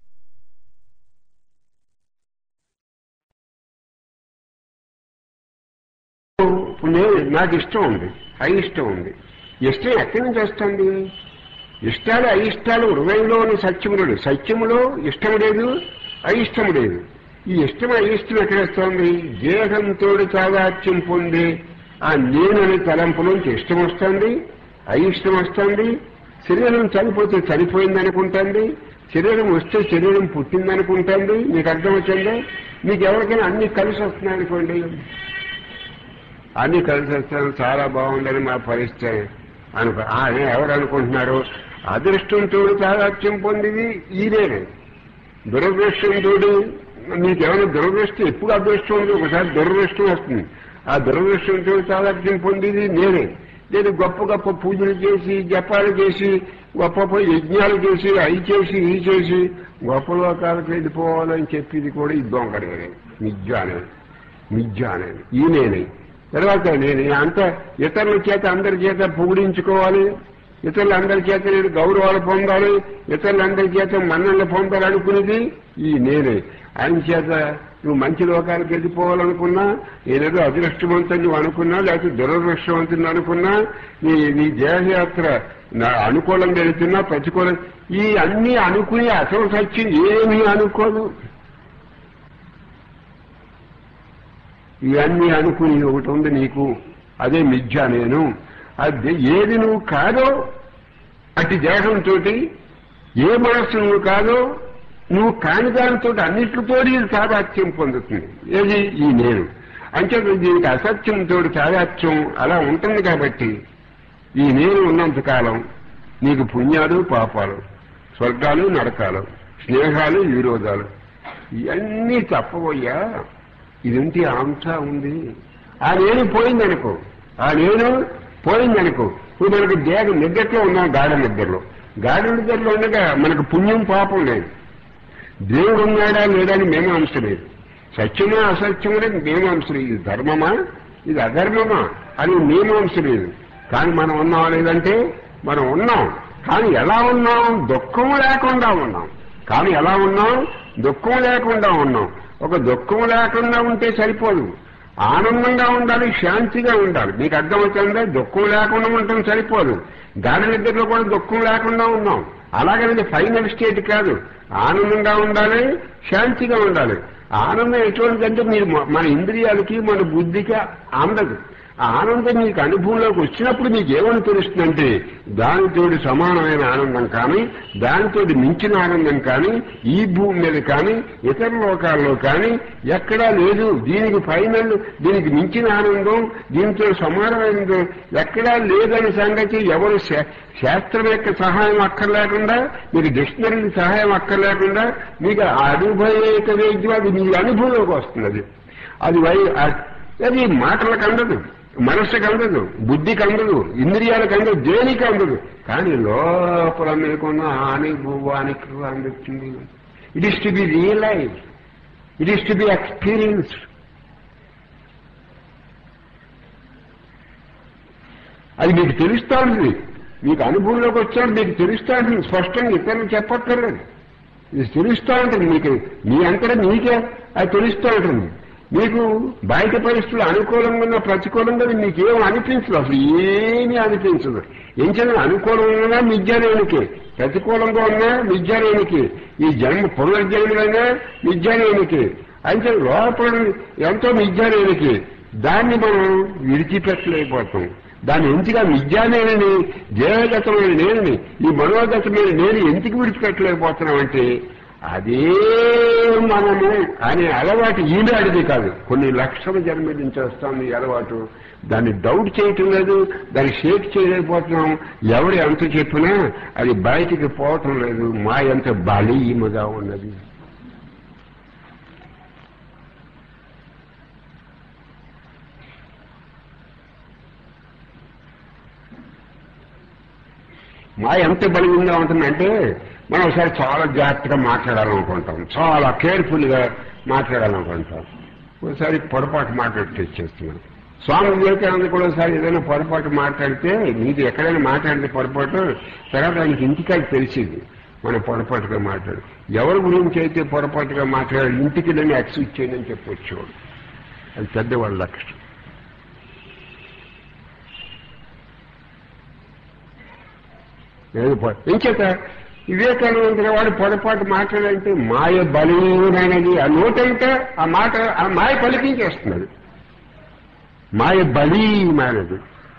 ఇప్పుడు నేను నాకు ఇష్టం ఉంది అయిష్టం ఉంది ఇష్టం ఎక్కడి నుంచి వస్తుంది ఇష్టాలు అయిష్టాలు హృదయంలోని సత్యము లేదు సత్యములో ఇష్టం లేదు అయిష్టం లేదు ఈ ఇష్టం అయిష్టం ఎక్కడ వస్తుంది దేహంతో తాదాత్యం పొంది ఆ నేననే తలంపులోంచి ఇష్టం వస్తుంది అయిష్టం వస్తుంది శరీరం చనిపోతే చనిపోయింది అనుకుంటుంది శరీరం వస్తే శరీరం పుట్టింది అనుకుంటుంది మీకు అర్థం వచ్చిందా మీకు ఎవరికైనా అన్ని కలిసి వస్తున్నాయి అనుకోండి అన్ని కలిసి వస్తాను చాలా బాగుందని మా పరిస్థితి అనుకో ఆ, ఎవరు అనుకుంటున్నారు అదృష్టంతో తాదాత్యం పొందింది ఈయనే దురదృష్టంతో మీకేమైనా దురదృష్టం ఎప్పుడు అదృష్టం ఉంది ఒకసారి దురదృష్టం వస్తుంది ఆ దురదృష్టంతో తాదాత్యం పొందింది నేనే నేను గొప్ప గొప్ప పూజలు చేసి జపాలు చేసి గొప్ప గొప్ప యజ్ఞాలు చేసి అవి చేసి ఇవి చేసి గొప్ప లోకాలకు వెళ్ళిపోవాలని చెప్పేది కూడా ఈ దొంగడే నిజ అనేది నిజ అనేది ఈ నేనే తర్వాత నేను అంత ఇతరుల చేత అందరి చేత పొగిడించుకోవాలి ఇతరులందరి చేత నేను గౌరవాలు పొందాలి ఇతరులందరి చేత మన్నలు పొందాలి అనుకునేది ఈ నేనే ఆయన చేత నువ్వు మంచి లోకాలకు వెళ్ళిపోవాలనుకున్నా నేనేదో అదృష్టవంతుని నువ్వు అనుకున్నా లేకపోతే దురదృష్టవంతుని అనుకున్నా నీ నీ దేహయాత్ర నా అనుకూలంగా వెళుతున్నా ప్రతికూలం ఈ అన్ని అనుకుని అసలు సత్యం ఏమీ అనుకోదు ఇవన్నీ అనుకుని ఒకటి ఉంది నీకు అదే మిథ్య నేను అది ఏది నువ్వు కాదో అట్టి దేహంతో ఏ మనస్సు నువ్వు కాదో నువ్వు కాని దానితో అన్నిటితో ఇది తాదాత్యం పొందుతుంది ఏది ఈ నేను అంటే దీనికి అసత్యంతో తాదాత్యం అలా ఉంటుంది కాబట్టి ఈ నేను ఉన్నంతకాలం నీకు పుణ్యాలు పాపాలు స్వర్గాలు నరకాలు స్నేహాలు విరోధాలు ఇవన్నీ తప్పబోయ్యా ఇది ఉంటే అంతా ఉంది ఆ నేను పోయిందనుకో ఆ నేను పోయిందనుకో ఇప్పుడు మనకు దేహ నిద్రలో ఉన్నాం గాఢ నిద్రలో గాఢ నిద్రలో ఉండగా మనకు పుణ్యం పాపం లేదు దేవుడు ఉన్నాడా లేడా అని మేము అంశం లేదు సత్యమా అసత్యమా మేము అంశం ఇది ధర్మమా ఇది అధర్మమా అని మేము అంశం లేదు కానీ మనం ఉన్నాం లేదంటే మనం ఉన్నాం కానీ ఎలా ఉన్నాం దుఃఖం లేకుండా ఉన్నాం కానీ ఎలా ఉన్నాం దుఃఖం లేకుండా ఉన్నాం ఒక దుఃఖం లేకుండా ఉంటే సరిపోదు ఆనందంగా ఉండాలి శాంతిగా ఉండాలి మీకు అర్థమవుతుందా దుఃఖం లేకుండా ఉండటం సరిపోదు గాఢ నిద్రలో కూడా దుఃఖం లేకుండా ఉన్నాం అలాగనేది ఫైనల్ స్టేట్ కాదు ఆనందంగా ఉండాలి శాంతిగా ఉండాలి ఆనందం ఎటువంటిదంటే మీరు మ- మన ఇంద్రియాలకి మన బుద్ధికి అందదు ఆ ఆనందం మీకు అనుభవంలోకి వచ్చినప్పుడు మీకు ఏమని తెలుస్తుందంటే దానితోటి సమానమైన ఆనందం కానీ దానితోటి మించిన ఆనందం కానీ ఈ భూమి మీద కానీ ఇతర లోకాల్లో కానీ ఎక్కడా లేదు దీనికి ఫైనల్ దీనికి మించిన ఆనందం దీంతో సమానమైనది ఎక్కడా లేదని సంగతి ఎవరు శా- శాస్త్రం యొక్క సహాయం అక్కర్లేకుండా మీకు డిక్షనరీ సహాయం అక్కర్లేకుండా మీకు ఆ అనుభవేక వేద్యం అది మీ అనుభవంలోకి వస్తుంది అది అది వై అ- అది మాటలకు అందదు మనస్సుకు అందదు బుద్ధికి అందదు ఇంద్రియాలకు అందదు దేనికి అందదు కానీ లోపల మీకున్న అనుభవానికి అందుతుంది it is to be realise it is to be experience అది మీకు తెలుస్తా ఉంటుంది మీకు అనుభవంలోకి వచ్చాడు మీకు తెలుస్తా ఉంటుంది స్పష్టంగా ఇతరులు చెప్పక్కర్లేదు ఇది తెలుస్తూ ఉంటుంది మీకు మీ అంతటా మీకే అది తెలుస్తూ ఉంటుంది మీకు బయట పరిస్థితులు అనుకూలంగా ఉన్న ప్రతికూలంగా ఉన్నది మీకేం అనిపించదు అసలు ఏమీ అనిపించదు ఏం చేయాలి అనుకూలంగా ఉన్నా మిథ్యానేనికి ప్రతికూలంగా ఉన్నా మిథ్యానేనికి ఈ జన్మ పునర్జన్మలైనా మిథ్యానేనికి అయితే లోపల ఎంతో మిథ్యానేనికి దాన్ని మనం విడిచిపెట్టలేకపోతాం దాన్ని ఎంతగా విద్యానేనని దేహగతమైన నేనని ఈ మనోగతమైన నేను ఎందుకు విడిచిపెట్టలేకపోతున్నామంటే అదే మనము అనే అలవాటు ఈనాడిది కాదు కొన్ని లక్షల జన్మ నుంచి వస్తుంది ఈ అలవాటు దాన్ని డౌట్ చేయటం లేదు దాన్ని షేక్ చేయలేకపోతున్నాం ఎవడు ఎంత చెప్పినా అది బయటికి పోవటం లేదు మా ఎంత బలీయముగా ఉన్నది మా ఎంత బలంగా ఉంటుందంటే మనం ఒకసారి చాలా జాగ్రత్తగా మాట్లాడాలనుకుంటాం చాలా కేర్ఫుల్గా మాట్లాడాలనుకుంటాం ఒకసారి పొరపాటు మాట్లాడి తెచ్చేస్తున్నాం స్వామి వివేకానంద కూడా ఒకసారి ఏదైనా పొరపాటు మాట్లాడితే నీకు ఎక్కడైనా మాట్లాడితే పొరపాటు తర్వాత ఆయనకి ఇంటికాడికి తెలిసింది మనం పొరపాటుగా మాట్లాడు ఎవరి గురించి అయితే పొరపాటుగా మాట్లాడాలి ఇంటికి వెళ్ళి యాక్సెప్ట్ చేయండి అని చెప్పొచ్చు అది పెద్దవాళ్ళ లక్షణం లేదు పొ- ఇంకేత వివేకానంద వాడు పొరపాటు మాట్లాడంటే మాయ బలీనైనది ఆ నోటంటే ఆ మాట ఆ మాయ పలికించేస్తున్నది మాయ బలీమైనది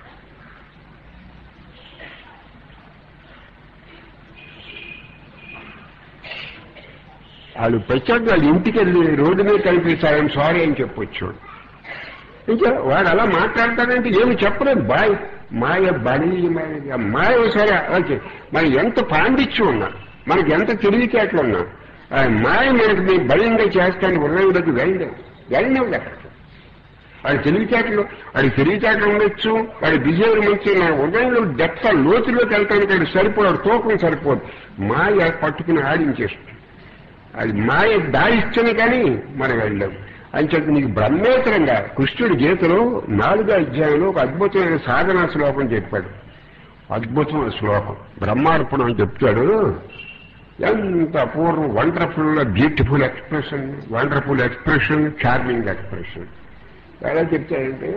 వాళ్ళు ప్రత్యేకంగా వాళ్ళ ఇంటికి వెళ్ళి రోడ్డు మీద కనిపిస్తారని సారీ అని చెప్పొచ్చు ఇంకా వాడు అలా మాట్లాడతాడంటే ఏమి చెప్పలేదు బాయ్ మాయ బలీయమైనది ఆ మాయ సరే ఓకే మనం ఎంత పాండిత్యం ఉన్నా మనకి ఎంత తెలివితేటలు ఉన్నా ఆ మాయ మనకి మేము బలంగా చేస్తాను హృదయంలోకి వెళ్ళలేదు వెళ్ళలేదు అక్కడికి వాడి తెలివితేటలు వాడి తెలివితేటలు ఉండొచ్చు వాడి బిహేవియర్ మంచి నా హృదయంలో డెప్త లోతులోకి వెళ్తానికి వాడు సరిపోడు తూకం సరిపోదు మాయ పట్టుకుని ఆడించేస్తుంది అది మాయ దాయిస్తుంది కానీ మనం వెళ్ళాం అంచేత నీకు బ్రహ్మేతరంగా కృష్ణుడి గీతలో నాలుగో అధ్యాయంలో ఒక అద్భుతమైన సాధనా శ్లోకం చెప్పాడు అద్భుతమైన శ్లోకం బ్రహ్మార్పణం అని చెప్తాడు ఎంత అపూర్వం wonderful beautiful expression wonderful expression charming expression ఎలా చెప్తాడంటే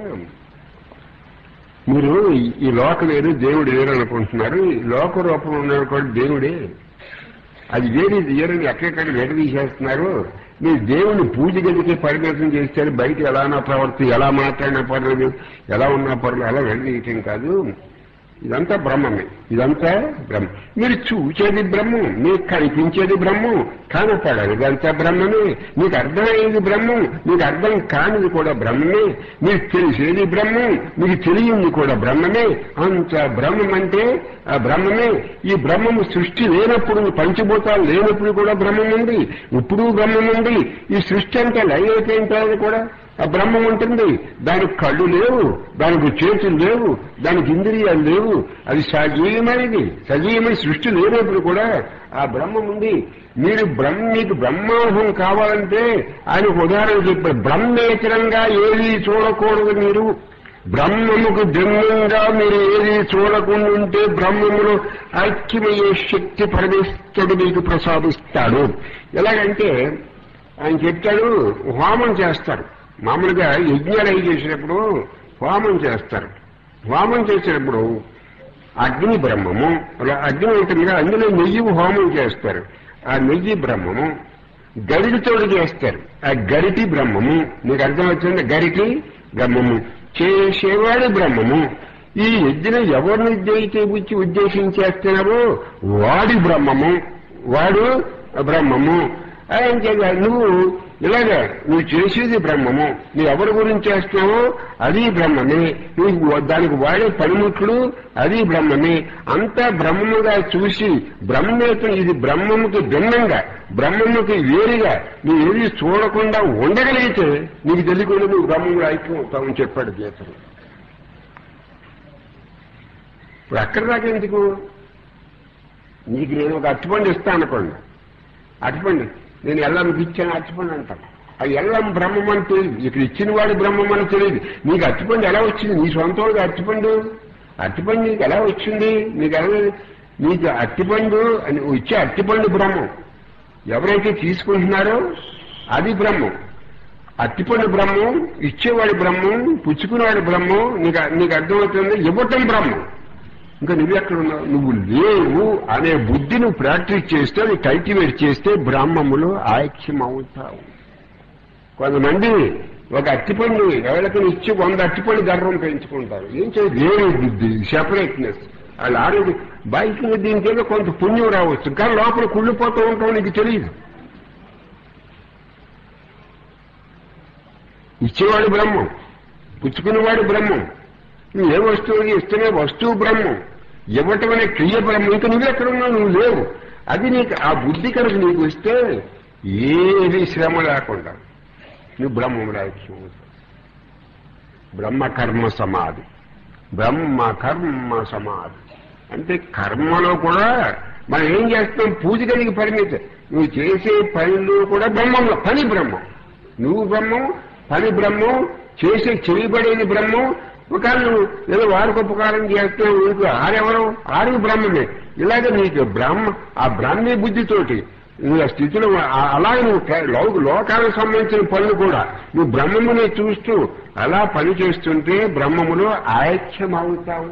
మీరు ఈ- ఈ లోక వేరు దేవుడు వేరు అనుకుంటున్నారు ఈ లోక రూపంలో ఉన్నాడు కూడా దేవుడే అది వేరే వేరని ఎక్కడెక్కడ విడదీసేస్తున్నారు మీరు దేవుని పూజ గదికి పరిమితం చేస్తారు బయట ఎలానా ప్రవర్తి ఎలా మాట్లాడినా పర్లేదు ఎలా ఉన్నా పర్లేదు అలా విడదీయటం కాదు ఇదంతా బ్రహ్మమే ఇదంతా బ్రహ్మ మీరు చూచేది బ్రహ్మం మీకు కనిపించేది బ్రహ్మం కనపడదు ఇదంతా బ్రహ్మమే మీకు అర్థమయ్యేది బ్రహ్మం మీకు అర్థం కానిది కూడా బ్రహ్మమే మీకు తెలిసేది బ్రహ్మం మీకు తెలియంది కూడా బ్రహ్మమే అంత బ్రహ్మం అంటే ఆ బ్రహ్మమే ఈ బ్రహ్మము సృష్టి లేనప్పుడు పంచభూతాలు లేనప్పుడు కూడా బ్రహ్మం ఉంది ఇప్పుడు బ్రహ్మం ఉంది ఈ సృష్టి అంతా లయ అయిపోయిన తర్వాత కూడా ఆ బ్రహ్మం ఉంటుంది దానికి కళ్ళు లేవు దానికి చేతులు లేవు దానికి ఇంద్రియాలు లేవు అది సజీవమైనది సజీవమైన సృష్టి లేనప్పుడు కూడా ఆ బ్రహ్మం ఉంది మీరు బ్రహ్మ మీకు బ్రహ్మానుభవం కావాలంటే ఆయన ఒక ఉదాహరణ చెప్పారు బ్రహ్మేతరంగా ఏది చూడకూడదు మీరు బ్రహ్మముకు భిన్నంగా మీరు ఏది చూడకుండా ఉంటే బ్రహ్మములో ఐక్యమయ్యే శక్తి పరమేశ్వరుడు మీకు ప్రసాదిస్తాడు ఎలాగంటే ఆయన చెప్తాడు హోమం చేస్తారు మామూలుగా యజ్ఞాలు అయి చేసినప్పుడు హోమం చేస్తారు హోమం చేసినప్పుడు అగ్ని బ్రహ్మము అలా అగ్ని ఉంటుందిగా అందులో నెయ్యి హోమం చేస్తారు ఆ నెయ్యి బ్రహ్మము గరిటితోటి చేస్తారు ఆ గరిటి బ్రహ్మము మీకు అర్థమవుతుంది గరిటి బ్రహ్మము చేసేవాడు బ్రహ్మము ఈ యజ్ఞం ఎవరిని ఉద్దేశించి వచ్చి ఉద్దేశించేస్తున్నావో వాడి బ్రహ్మము వాడు బ్రహ్మము ఆయన చెప్పాడు, నువ్వు ఇలాగే నువ్వు చేసేది బ్రహ్మము నువ్వు ఎవరి గురించి చేస్తున్నావో అది బ్రహ్మమే నువ్వు దానికి వాడే పనిముట్లు అది బ్రహ్మమే అంతా బ్రహ్మముగా చూసి బ్రహ్మేతం ఇది బ్రహ్మముకి భిన్నంగా బ్రహ్మముకి వేరుగా నువ్వు ఏది చూడకుండా ఉండగలిగితే నీకు తెలియకుండా నువ్వు బ్రహ్మములు ఐక్యం అవుతావని చెప్పాడు గీతలు ఇప్పుడు అక్కడ దాకా ఎందుకు నీకు నేను ఒక అట్టుపండు ఇస్తాను అనుకోండి అట్టుపండి నేను ఎల్లంకి ఇచ్చాను అట్టుపండు అంటాను ఆ ఎల్లం బ్రహ్మం అని తెలియదు ఇక్కడ ఇచ్చిన వాడు బ్రహ్మం అని తెలియదు నీకు అట్టుపండు ఎలా వచ్చింది నీ సొంత వాడికి అట్టుపండు అట్టుపండు నీకు ఎలా వచ్చింది నీకు ఎలా నీకు అట్టిపండు అని ఇచ్చే అట్టిపండు బ్రహ్మం ఎవరైతే తీసుకుంటున్నారో అది బ్రహ్మం అట్టిపండు బ్రహ్మం ఇచ్చేవాడి బ్రహ్మం పుచ్చుకునేవాడి బ్రహ్మం నీకు నీకు అర్థమవుతుంది ఇవ్వటం బ్రహ్మం ఇంకా నువ్వు ఎక్కడ ఉన్నావు నువ్వు లేవు అనే బుద్ధి నువ్వు ప్రాక్టీస్ చేస్తే అది కల్టివేట్ చేస్తే బ్రాహ్మములు ఐక్యం అవుతావు కొంతమంది ఒక అట్టిపండు ఎవరికి ఇచ్చి వంద అట్టిపండు గర్వం పెంచుకుంటారు ఏం చేయదు వేరే బుద్ధి సెపరేట్నెస్ వాళ్ళు ఆరోగ్య బయట దీనికి ఏదో కొంత పుణ్యం రావచ్చు కానీ లోపల కుళ్ళిపోతూ ఉంటావు నీకు తెలియదు ఇచ్చేవాడు బ్రహ్మం పుచ్చుకునేవాడు బ్రహ్మం నువ్వు ఏ వస్తువు ఇస్తున్నా వస్తువు బ్రహ్మం ఇవ్వటం అనే క్రియ బ్రహ్మం ఇంకా నువ్వు ఎక్కడ ఉన్నావు నువ్వు లేవు అది నీకు ఆ బుద్ధి కనుక నీకు ఇస్తే ఏది శ్రమ లేకుండా నువ్వు బ్రహ్మం రావచ్చు బ్రహ్మ కర్మ సమాధి బ్రహ్మ కర్మ సమాధి అంటే కర్మలో కూడా మనం ఏం చేస్తాం పూజ కలిగి పరిమితి నువ్వు చేసే పనులు కూడా బ్రహ్మంలో పని బ్రహ్మం నువ్వు బ్రహ్మం పని బ్రహ్మం చేసే చేయబడేది బ్రహ్మం ఒకవేళ నువ్వు ఏదో వారికి ఉపకారం చేస్తున్నావు నీకు ఆరెవరు ఆరు బ్రహ్మమే ఇలాగే నీకు బ్రహ్మ ఆ బ్రాహ్మీ బుద్ధితోటి నువ్వు ఆ స్థితిలో ఆ- అలాగే నువ్వు కే- లో- లోకానికి సంబంధించిన పనులు కూడా నువ్వు బ్రహ్మముని చూస్తూ అలా పని చేస్తుంటే బ్రహ్మములో ఐక్యం అవుతావు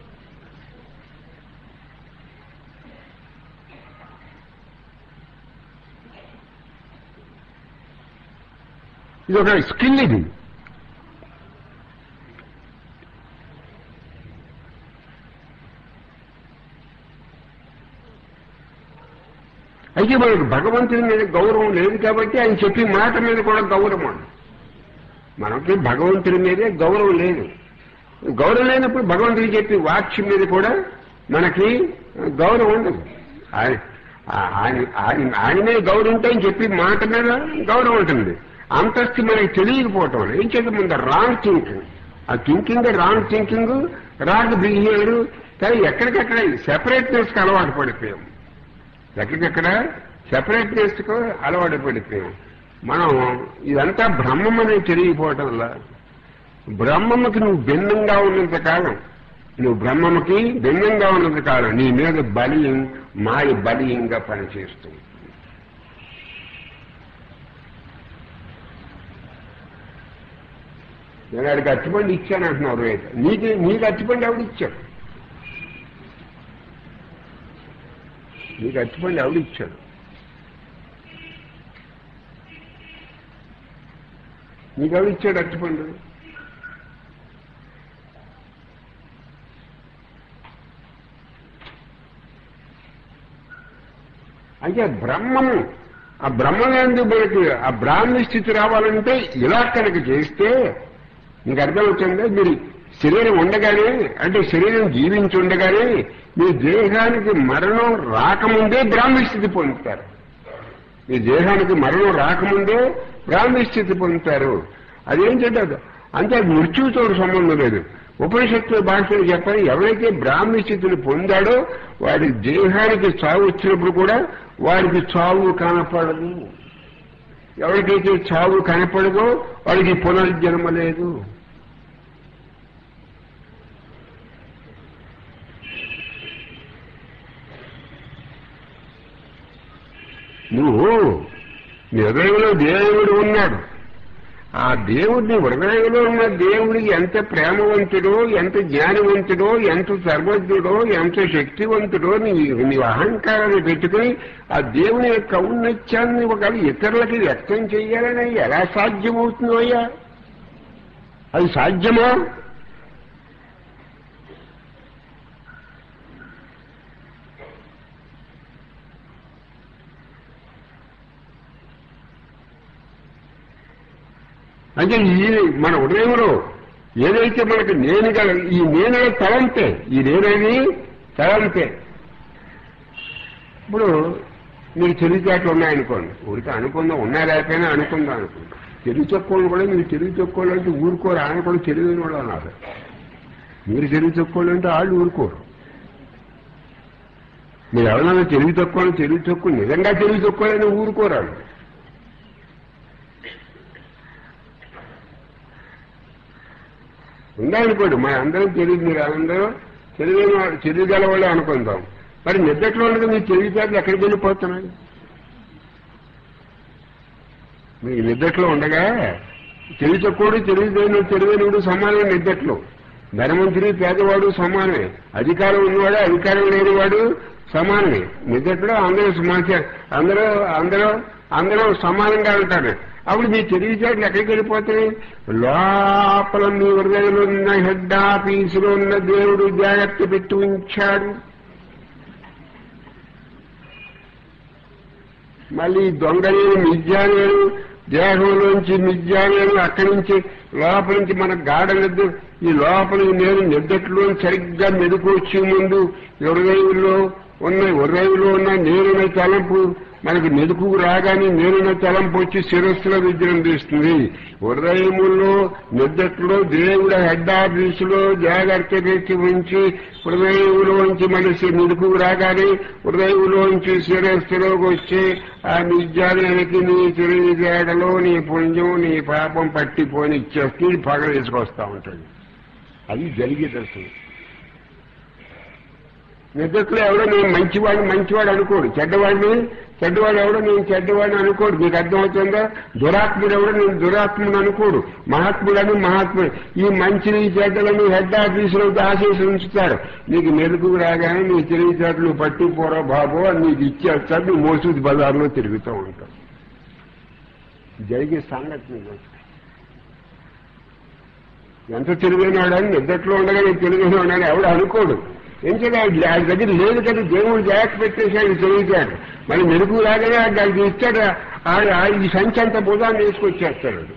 ఇది ఒక స్కిల్ ఇది అయితే మనకు భగవంతుని మీద గౌరవం లేదు కాబట్టి ఆయన చెప్పి మాట మీద కూడా గౌరవం ఉంది. మనకి భగవంతుని మీదే గౌరవం లేదు గౌరవం లేనప్పుడు భగవంతుడు చెప్పి వాక్యం మీద కూడా మనకి గౌరవం ఉండదు ఆయన ఆయన- ఆయన ఆయన మీద గౌరవం ఉంటే ఆయన చెప్పి మాట మీద గౌరవం ఉంటుంది అంతస్తు మనకి తెలియకపోవటం వల్ల ఏం చేద్దాం ముందు రాంగ్ థింకింగ్ ఆ thinking wrong thinking wrong behaviour కానీ ఎక్కడికక్కడ సెపరేట్నెస్ కి అలవాటు పడిపోయాం ఎక్కడికక్కడ సెపరేట్నెస్ కు అలవాటు పడిపోయాం మనం ఇదంతా బ్రహ్మం అనేది తెలియకపోవటం వల్ల బ్రహ్మముకి నువ్వు భిన్నంగా ఉన్నంత కాలం నువ్వు బ్రహ్మముకి భిన్నంగా ఉన్నంత కాలం నీ మీద బలియం మాయ బలియంగా పనిచేస్తుంది నేను ఆడికి అచ్చిపండి ఇచ్చాను అంటున్నారు రేపు నీకు నీకు అచ్చిపండి ఎవడు ఇచ్చాడు నీకు అచ్చిపండి ఎవడు ఇచ్చాడు నీకు ఎవడు ఇచ్చాడు అచ్చిపండు అంటే బ్రహ్మము ఆ బ్రహ్మనందు మనకి ఆ బ్రాహ్మణ స్థితి రావాలంటే ఇలా కనుక చేస్తే మీకు అర్థమవుతుందా మీరు శరీరం ఉండగానే అంటే శరీరం జీవించి ఉండగానే మీ దేహానికి మరణం రాకముందే బ్రాహ్మణ స్థితి పొందుతారు మీ దేహానికి మరణం రాకముందే బ్రాహ్మణ స్థితి పొందుతారు అదేంటంటే అది- అంటే అది మృత్యువుతో సంబంధం లేదు ఉపనిషత్తు భాషలో చెప్పని ఎవరైతే బ్రాహ్మణ స్థితిని పొందాడో వాడి దేహానికి చావు వచ్చినప్పుడు కూడా వాడికి చావు కనపడదు ఎవరికైతే చావు కనపడదో వాడికి పునర్జన్మ లేదు నువ్వు నీ హృదయంలో దేవుడు ఉన్నాడు ఆ దేవుడిని హృదయంలో ఉన్న దేవుడికి ఎంత ప్రేమవంతుడో ఎంత జ్ఞానవంతుడో ఎంత సర్వజ్ఞుడో ఎంత శక్తివంతుడో నీ నీ అహంకారాన్ని పెట్టుకుని ఆ దేవుని యొక్క ఔన్నత్యాన్ని ఒక ఇతరులకి వ్యక్తం చేయాలని ఎలా సాధ్యమవుతుందో అయ్యా అది సాధ్యమా అంటే ఈ మన ఉదయంలో ఏదైతే మనకు నేను గల ఈ నేను తలంతే ఈ నేనేది తలంతే ఇప్పుడు మీకు తెలివితేటలు ఉన్నాయనుకోండి ఊరికి అనుకుందాం ఉన్నా లేకపోయినా అనుకుందాం అనుకోండి తెలుగు తక్కువలు కూడా మీరు తెలుగు తక్కువలు అంటే ఊరుకోరు ఆయన కూడా తెలియని వాళ్ళు అన్నారు మీరు తెలుగు తక్కువలు అంటే వాళ్ళు ఊరుకోరు మీరు ఎవరైనా తెలివి తక్కువ తెలివి తక్కువ నిజంగా తెలివి తక్కువని ఊరుకోరు వాళ్ళు ఉందనుకోండి మన అందరం తెలియదు మీరు అందరూ తెలియని వాళ్ళు తెలియగల వాళ్ళే అనుకుందాం మరి నిద్దట్లో ఉండగా మీ తెలివితేటలు ఎక్కడికి వెళ్ళిపోతున్నాయి మీ నిద్దట్లో ఉండగా తెలివి తక్కువడు తెలివిదేను తెలివైనడు సమానమే నిద్దట్లో ధనవంతుడి పేదవాడు సమానమే అధికారం ఉన్నవాడు అధికారం లేనివాడు సమానమే నిద్దట్లో అందరూ సమాచారం అందరూ అందరూ అందరూ సమానంగా ఉంటారు అప్పుడు మీ తెలివితేటలు ఎక్కడికి వెళ్ళిపోతాయి లోపల మీ హృదయంలో ఉన్న హెడ్ ఆఫీసులో ఉన్న దేవుడు జాగ్రత్త పెట్టి ఉంచాడు మళ్ళీ దొంగలేరు మిథ్యాలేరు దేహంలోంచి మిథ్యాలేరు అక్కడి నుంచి లోపల నుంచి మన గాఢ నిద్ర ఈ లోపల నేను నిద్దట్లో సరిగ్గా మెదుకు వచ్చే ముందు హృదయంలో ఉన్న హృదయంలో ఉన్న నేరున తలంపు మనకి మెదుకు రాగానే నేరున తలంపు వచ్చి శిరస్సులో విజృంభిస్తుంది హృదయములో నిద్దట్లో దేవుడు హెడ్ ఆఫీసులో జాగ్రత్త పెట్టి ఉంచి హృదయంలోంచి మనసి మెదుకు రాగానే హృదయంలోంచి శిరస్సులోకి వచ్చి ఆ నిజానికి నీ తెలివితేటలో నీ పుణ్యం నీ పాపం పట్టిపోని ఇచ్చేస్తే పగ వేసుకొస్తా ఉంటుంది అది జరిగేది అసలు నిద్రలో ఎవడో నేను మంచివాడిని మంచివాడు అనుకోడు చెడ్డవాడిని చెడ్డవాడు ఎవడో నేను చెడ్డవాడిని అనుకోడు మీకు అర్థమవుతుందా దురాత్ముడు ఎవడో నేను దురాత్ముడు అనుకోడు మహాత్ముడని మహాత్ముడు ఈ మంచిని చెడ్డలని హెడ్ ఆఫీసులో దాసేసి ఉంచుతారు నీకు మెరుగు రాగానే నీ తెలివితేటలు పట్టిపోరా బాబు అని నీకు ఇచ్చేస్తాడు నువ్వు మోసూది బజార్లో తిరుగుతూ ఉంటావు జరిగే సంగతి నీకు తెలుసు. ఎంత తెలివైనవాడని నిద్దట్లో ఉండగా నేను తెలివైనవాడని ఎవడు అనుకోడు ఏం చేయాలి ఆయన దగ్గర లేదు కదా దేవుడు జాగ్రత్త పెట్టేసి ఆయన తెలియచాడు మరి మెరుగు రాగానే దానికి ఇచ్చాడు ఆ- ఆ- ఈ సంచి అంత భుజాన్ని వేసుకొచ్చేస్తాడు వాడు.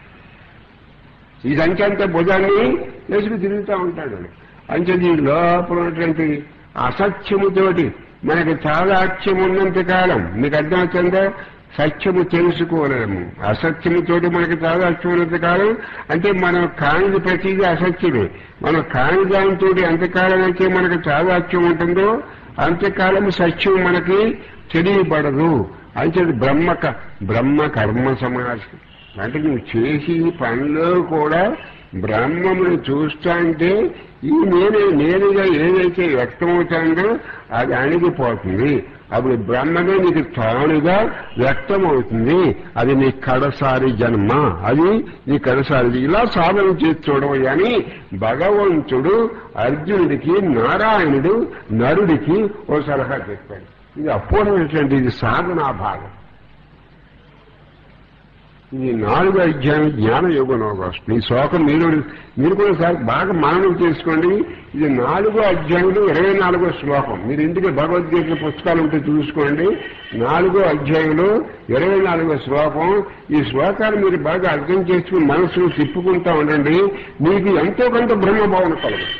ఈ సంచి అంత భుజాన్ని వేసుకు తిరుగుతూ ఉంటాడు అంచేది ఈ లోపల ఉన్నటువంటి అసత్యముతోటి మనకి చాలా అత్యం ఉన్నంత కాలం మీకు అర్థమవుతుందా సత్యము తెలుసుకోలేము అసత్యముతోటి మనకి చాలా అత్యం ఉన్నంత కాలం అంటే మనం కానిది ప్రతిదీ అసత్యమే మనం కాని దానితో ఎంతకాలం అయితే మనకు చాలా అత్యం ఉంటుందో అంతకాలం సత్యం మనకి తెలియబడదు అంటే బ్రహ్మ క- బ్రహ్మ కర్మ సమాసం అంటే నువ్వు చేసి పనిలో కూడా బ్రహ్మమును చూస్తా అంటే ఈ నేను నేనుగా ఏదైతే వ్యక్తమవుతుందో అది అణిగిపోతుంది అప్పుడు బ్రహ్మమే నీకు తానుగా వ్యక్తమవుతుంది అది నీ కడసారి జన్మ అది నీ కడసారి ఇలా సాధన చేసి చూడవు అని భగవంతుడు అర్జునుడికి నారాయణుడు నరుడికి ఓ సలహా చెప్పాడు ఇది అపూర్ణమైనటువంటి ఇది సాధనా భాగం ఇది నాలుగో అధ్యాయం జ్ఞాన యోగంలో వస్తుంది ఈ శ్లోకం మీరు మీరు కూడా సార్ బాగా మననం చేసుకోండి ఇది నాలుగో అధ్యాయంలో ఇరవై నాలుగో శ్లోకం మీరు ఇంటికి భగవద్గీత పుస్తకాలు ఉంటే చూసుకోండి నాలుగో అధ్యాయంలో ఇరవై నాలుగో శ్లోకం ఈ శ్లోకాన్ని మీరు బాగా అర్థం చేసుకుని మనసును తిప్పుకుంటా ఉండండి మీకు ఎంతో కొంత బ్రహ్మభావన కలుగుతుంది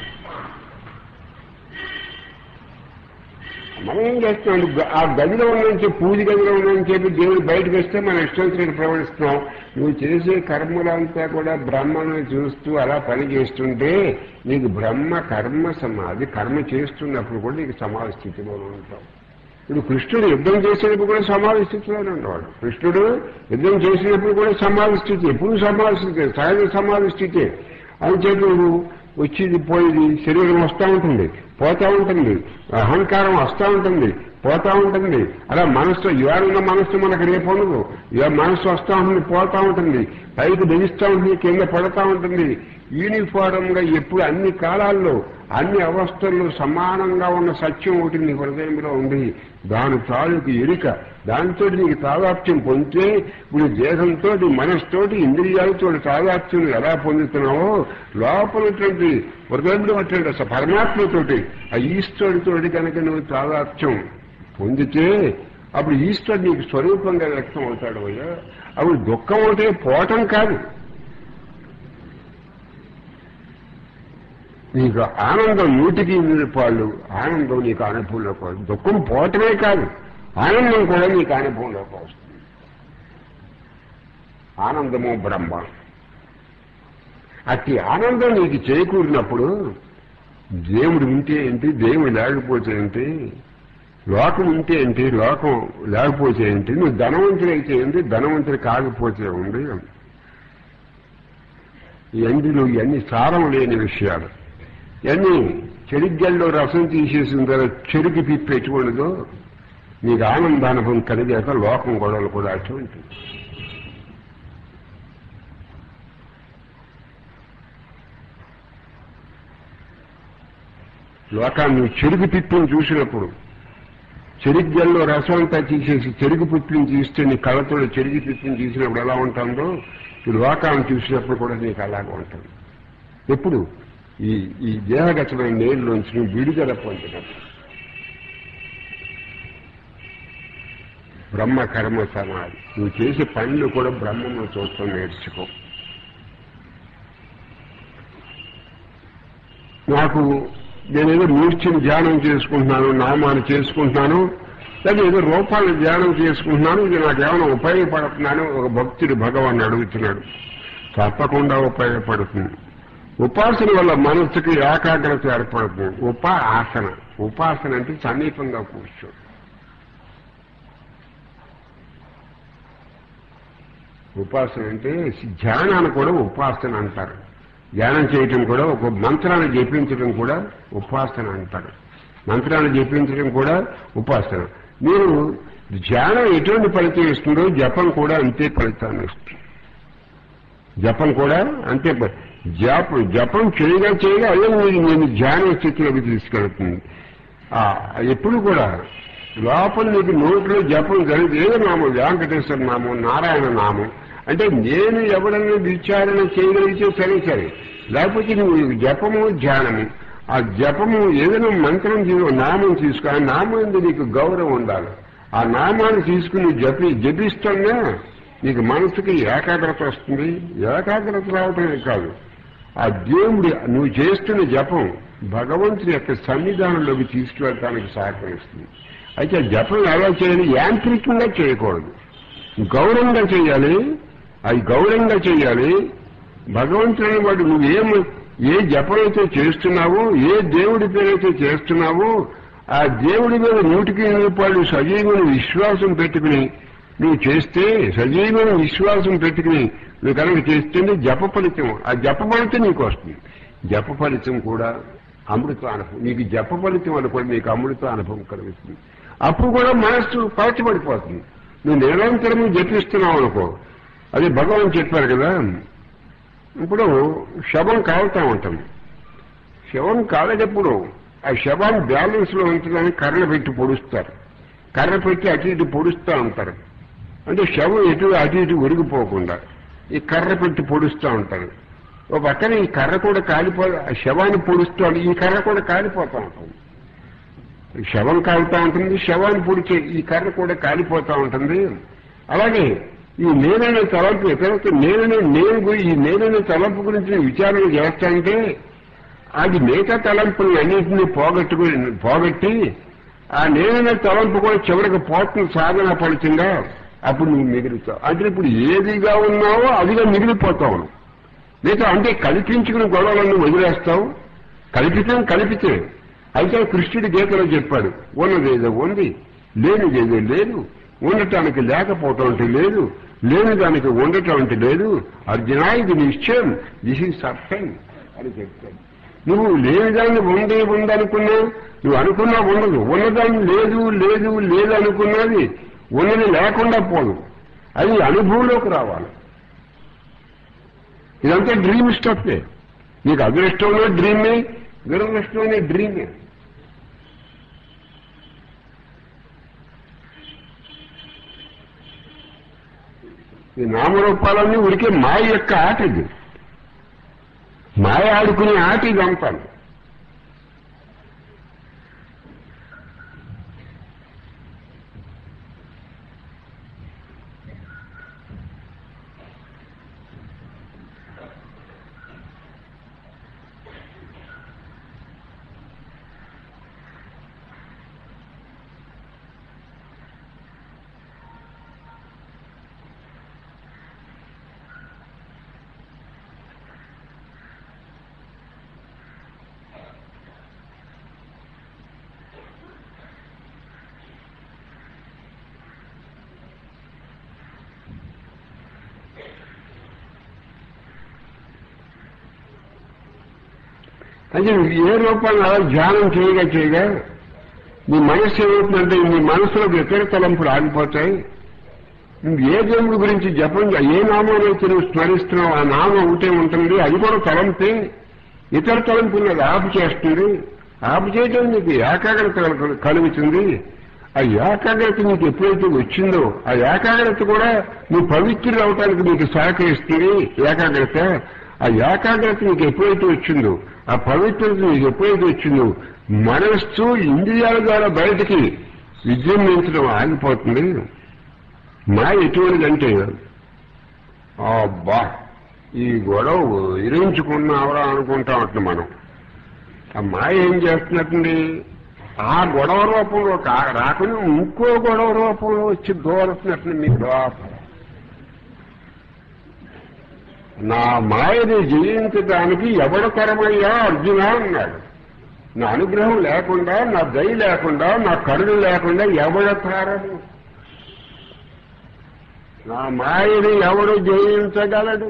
మనం ఏం చేస్తున్నాం గ- ఆ గదిలో ఉన్నాయని చెప్పి పూజ గదిలో ఉన్నాయని చెప్పి దేవుడు బయటకు వస్తే మనం ఇష్టం ప్రవహిస్తున్నాం నువ్వు చేసే కర్మలంతా కూడా బ్రహ్మను చూస్తూ అలా పని చేస్తుంటే నీకు బ్రహ్మ కర్మ సమాధి కర్మ చేస్తున్నప్పుడు కూడా నీకు సమాధి స్థితిలో ఉంటావు ఇప్పుడు కృష్ణుడు యుద్ధం చేసేటప్పుడు కూడా సమాధి స్థితిలోనే ఉండేవాడు కృష్ణుడు యుద్ధం చేసినప్పుడు కూడా సమాధి స్థితి ఎప్పుడు సమాధి స్థితి సహజ సమాధి స్థితి అని చెప్పి నువ్వు వచ్చేది పోయేది శరీరం వస్తూ ఉంటుంది పోతా ఉంటుంది అహంకారం వస్తూ ఉంటుంది పోతా ఉంటుంది అలా మనస్సు ఇవాళ ఉన్న మనస్సు మనకు రేపు ఉండదు ఇవాళ మనస్సు వస్తూ ఉంటుంది పోతా ఉంటుంది పైకి బిగిస్తూ ఉంటుంది కింద పడతా ఉంటుంది యూనిఫారం గా ఎప్పుడు అన్ని కాలాల్లో అన్ని అవస్థల్లో సమానంగా ఉన్న సత్యం ఒకటి నీ హృదయంలో ఉంది దాని తాలూకు ఎరిక దాంతో నీకు తాదాప్త్యం పొందితే ఇప్పుడు దేహంతో మనసుతోటి ఇంద్రియాలతో తాదాప్త్యం ఎలా పొందుతున్నావో లోపలటువంటి హృదయంలో ఉన్నటువంటి అసలు పరమాత్మతోటి ఆ ఈశ్వరుడితోటి కనుక నువ్వు తాదాప్త్యం పొందితే అప్పుడు ఈశ్వరుడు నీకు స్వరూపంగా వ్యక్తం అవుతాడు అయ్యా అప్పుడు దుఃఖం ఒకటే పోవటం కాదు నీకు ఆనందం నూటికి నూరు పాళ్ళు ఆనందం నీకు అనుభవంలోకి వస్తుంది దుఃఖం పోవటమే కాదు ఆనందం కూడా నీకు అనుభవంలోకి వస్తుంది ఆనందము బ్రహ్మ అట్టి ఆనందం నీకు చేకూరినప్పుడు దేవుడు ఉంటే ఏంటి దేవుడు లేకపోతే ఏంటి లోకం ఉంటే ఏంటి లోకం లేకపోతే ఏంటి నువ్వు ధనవంతుడైతే ఏంటి ధనవంతుడు కాకపోతే ఉంది ఇవన్నీ నువ్వు ఇవన్నీ సారం లేని విషయాలు ఇవన్నీ చెరిగ్గల్లో రసం తీసేసిన తర్వాత చెరుకు పిప్పి ఎటువంటిదో నీకు ఆనందానుభవం కలిగాక లోకం గొడవలు కూడా అటువంటి లోకాన్ని చెరుకు పిప్పిని చూసినప్పుడు చెరిగ్గల్లో రసం అంతా తీసేసి చెరుకు పిప్పిని తీస్తే నీ కళ్ళతో చెరుకు పిప్పిని తీసినప్పుడు ఎలా ఉంటుందో ఈ లోకాన్ని చూసినప్పుడు కూడా నీకు అలాగే ఉంటుంది ఎప్పుడు ఈ ఈ దేహగతమైన నీళ్ళలోంచి నువ్వు విడుదల పొందినప్పుడు బ్రహ్మ కర్మ సమాధి నువ్వు చేసే పనులు కూడా బ్రహ్మను చూస్తాం నేర్చుకో నాకు నేనేదో మూర్ఛని ధ్యానం చేసుకుంటున్నాను నామాన్ని చేసుకుంటున్నాను లేదా ఏదో రూపాలను ధ్యానం చేసుకుంటున్నాను ఇది నాకేమైనా ఉపయోగపడుతున్నాను ఒక భక్తుడు భగవాన్ అడుగుతున్నాడు తప్పకుండా ఉపయోగపడుతుంది ఉపాసన వల్ల మనస్సుకి ఏకాగ్రత ఏర్పడుతుంది ఉప ఆసన ఉపాసన అంటే సమీపంగా కూర్చో ఉపాసన అంటే ధ్యానాన్ని కూడా ఉపాసన అంటారు ధ్యానం చేయటం కూడా ఒక మంత్రాన్ని జపించడం కూడా ఉపాసన అంటారు మంత్రాన్ని జపించడం కూడా ఉపాసన మీరు ధ్యానం ఎటువంటి ఫలితం ఇస్తుందో జపం కూడా అంతే ఫలితాన్ని ఇస్తుంది జపం కూడా అంతే ఫ- జపం జపం చేయగా చేయగా అదే మీరు నేను ధ్యాన స్థితిలోకి తీసుకెళ్తుంది ఆ, ఎప్పుడు కూడా లోపల నీకు నోట్లో జపం జరిగి ఏదో నామం వెంకటేశ్వర నామం నారాయణ నామం అంటే నేను ఎవడన్నా విచారణ చేయగలిగితే సరే సరే లేకపోతే నువ్వు జపము ధ్యానము ఆ జపము ఏదైనా మంత్రం తీసు నామం తీసుకో ఆ నామం ఎందుకు నీకు గౌరవం ఉండాలి ఆ నామాన్ని తీసుకుని జపి జపిస్తున్నా నీకు మనసుకి ఏకాగ్రత వస్తుంది ఏకాగ్రత రావటమే కాదు ఆ దేవుడి నువ్వు చేస్తున్న జపం భగవంతుడి యొక్క సన్నిధానంలోకి తీసుకువెళ్ళటానికి సహకరిస్తుంది అయితే ఆ జపం ఎలా చేయాలి యాంత్రికంగా చేయకూడదు గౌరవంగా చేయాలి అది గౌరవంగా చేయాలి భగవంతుని వాడు నువ్వేం ఏ జపమైతే చేస్తున్నావో ఏ దేవుడి పేరైతే చేస్తున్నావో ఆ దేవుడి మీద నూటికి రూపాయలు సజీవమైన విశ్వాసం పెట్టుకుని నువ్వు చేస్తే సజీవమైన విశ్వాసం పెట్టుకుని నువ్వు కనుక చేస్తే జప ఫలితం ఆ జప ఫలితం నీకు వస్తుంది జప ఫలితం కూడా అమృత అనుభవం నీకు జప ఫలితం వల్ల కూడా నీకు అమృత అనుభవం కలుగుతుంది అప్పుడు కూడా మనస్సు పరచబడిపోతుంది నువ్వు నిరంతరము జపిస్తున్నావు అనుకో అది భగవాన్ చెప్పారు కదా ఇప్పుడు శవం కాలుతా ఉంటుంది శవం కాలేటప్పుడు ఆ శవాన్ని బ్యాలెన్స్ లో ఉంచడానికి కర్ర పెట్టి పొడుస్తారు కర్ర పెట్టి అటు ఇటు పొడుస్తూ ఉంటారు అంటే శవం ఎటు అటు ఇటు ఒరిగిపోకుండా ఈ కర్ర పెట్టి పొడుస్తూ ఉంటారు ఓ పక్కన ఈ కర్ర కూడా కాలిపో ఆ శవాన్ని పొడుస్తూ ఈ కర్ర కూడా కాలిపోతూ ఉంటుంది శవం కాలుతూ ఉంటుంది శవాన్ని పొడిచే ఈ కర్ర కూడా కాలిపోతూ ఉంటుంది అలాగే ఈ నేననే తలంపు ఎక్కడైతే నేననే నేను గురి- ఈ నేననే తలంపు గురించి నేను విచారణ చేస్తాంటే అది మిగతా తలంపుల్ని అన్నింటినీ పోగొట్టుకుని పోగొట్టి ఆ నేననే తలంపు కూడా చివరికి పోతుంది సాధన పడుతుందా అప్పుడు నువ్వు మిగులుతావు అంటే ఇప్పుడు ఏదిగా ఉన్నావో అదిగా మిగిలిపోతావు నువ్వు. లేదా అంటే కల్పించుకుని గొడవలను వదిలేస్తావు కల్పితం కల్పితే అయితే కృష్ణుడి గీతలో చెప్పాడు ఉన్నదేదో ఉంది లేనిదేదో లేదు ఉండటానికి లేకపోవటం అంటే లేదు లేని దానికి ఉండటం అంటే లేదు అర్జున ఇది నిశ్చయం దిస్ ఈజ్ సత్యం అని చెప్తాడు నువ్వు లేని దాన్ని ఉండే ఉందనుకున్నా నువ్వు అనుకున్నా ఉండదు ఉన్నదాన్ని లేదు లేదు లేదు అనుకున్నది ఉన్నది లేకుండా పోదు అది అనుభవంలోకి రావాలి ఇదంతా డ్రీమ్ స్టఫే నీకు అదృష్టంలో డ్రీమే దురదృష్టంలో డ్రీమే ఈ నామరూపాలన్నీ ఉడికే మాయ యొక్క ఆట ఇది మాయ ఆడుకునే ఆట ఇది అంతాను అంటే నువ్వు ఏ రూపాన్ని అలా ధ్యానం చేయగా చేయగా నీ మనస్సు ఏమవుతుందంటే నీ మనసులో ఇతర తలంపులు ఆగిపోతాయి నువ్వు ఏ దేవుడి గురించి జపం చే- ఏ నామం అయితే నువ్వు స్మరిస్తున్నావు ఆ నామం ఒకటే ఉంటుంది అది కూడా తలంపే ఇతర తలంపులు అది ఆపు చేస్తుంది ఆపు చేయడం నీకు ఏకాగ్రత కలుగు- కలుగుతుంది ఆ ఏకాగ్రత నీకు ఎప్పుడైతే వచ్చిందో ఆ ఏకాగ్రత కూడా నువ్వు పవిత్రులు అవటానికి నీకు సహకరిస్తుంది ఏకాగ్రత ఆ ఏకాగ్రత నీకు ఎప్పుడైతే వచ్చిందో ఆ పవిత్రత నీకు ఎప్పుడైతే వచ్చిందో మనస్సు ఇంద్రియాల ద్వారా బయటికి విజృంభించడం ఆగిపోతుంది మా ఎటువంటిదంటే అబ్బా ఈ గొడవ విరించుకున్నావరా అనుకుంటా ఉంటున్నాం మనం ఆ మాయ ఏం చేస్తున్నట్టుంది ఆ గొడవ రూపంలో కా- రాకుండా ఇంకో గొడవ రూపంలో వచ్చి దూరుతున్నట్టు మీ లోపల నా మాయని జయించడానికి ఎవడ తరమయ్యా అర్జున అన్నాడు నా అనుగ్రహం లేకుండా నా దయ లేకుండా నా కరుణ లేకుండా ఎవడ తారడు నా మాయని ఎవడు జయించగలడు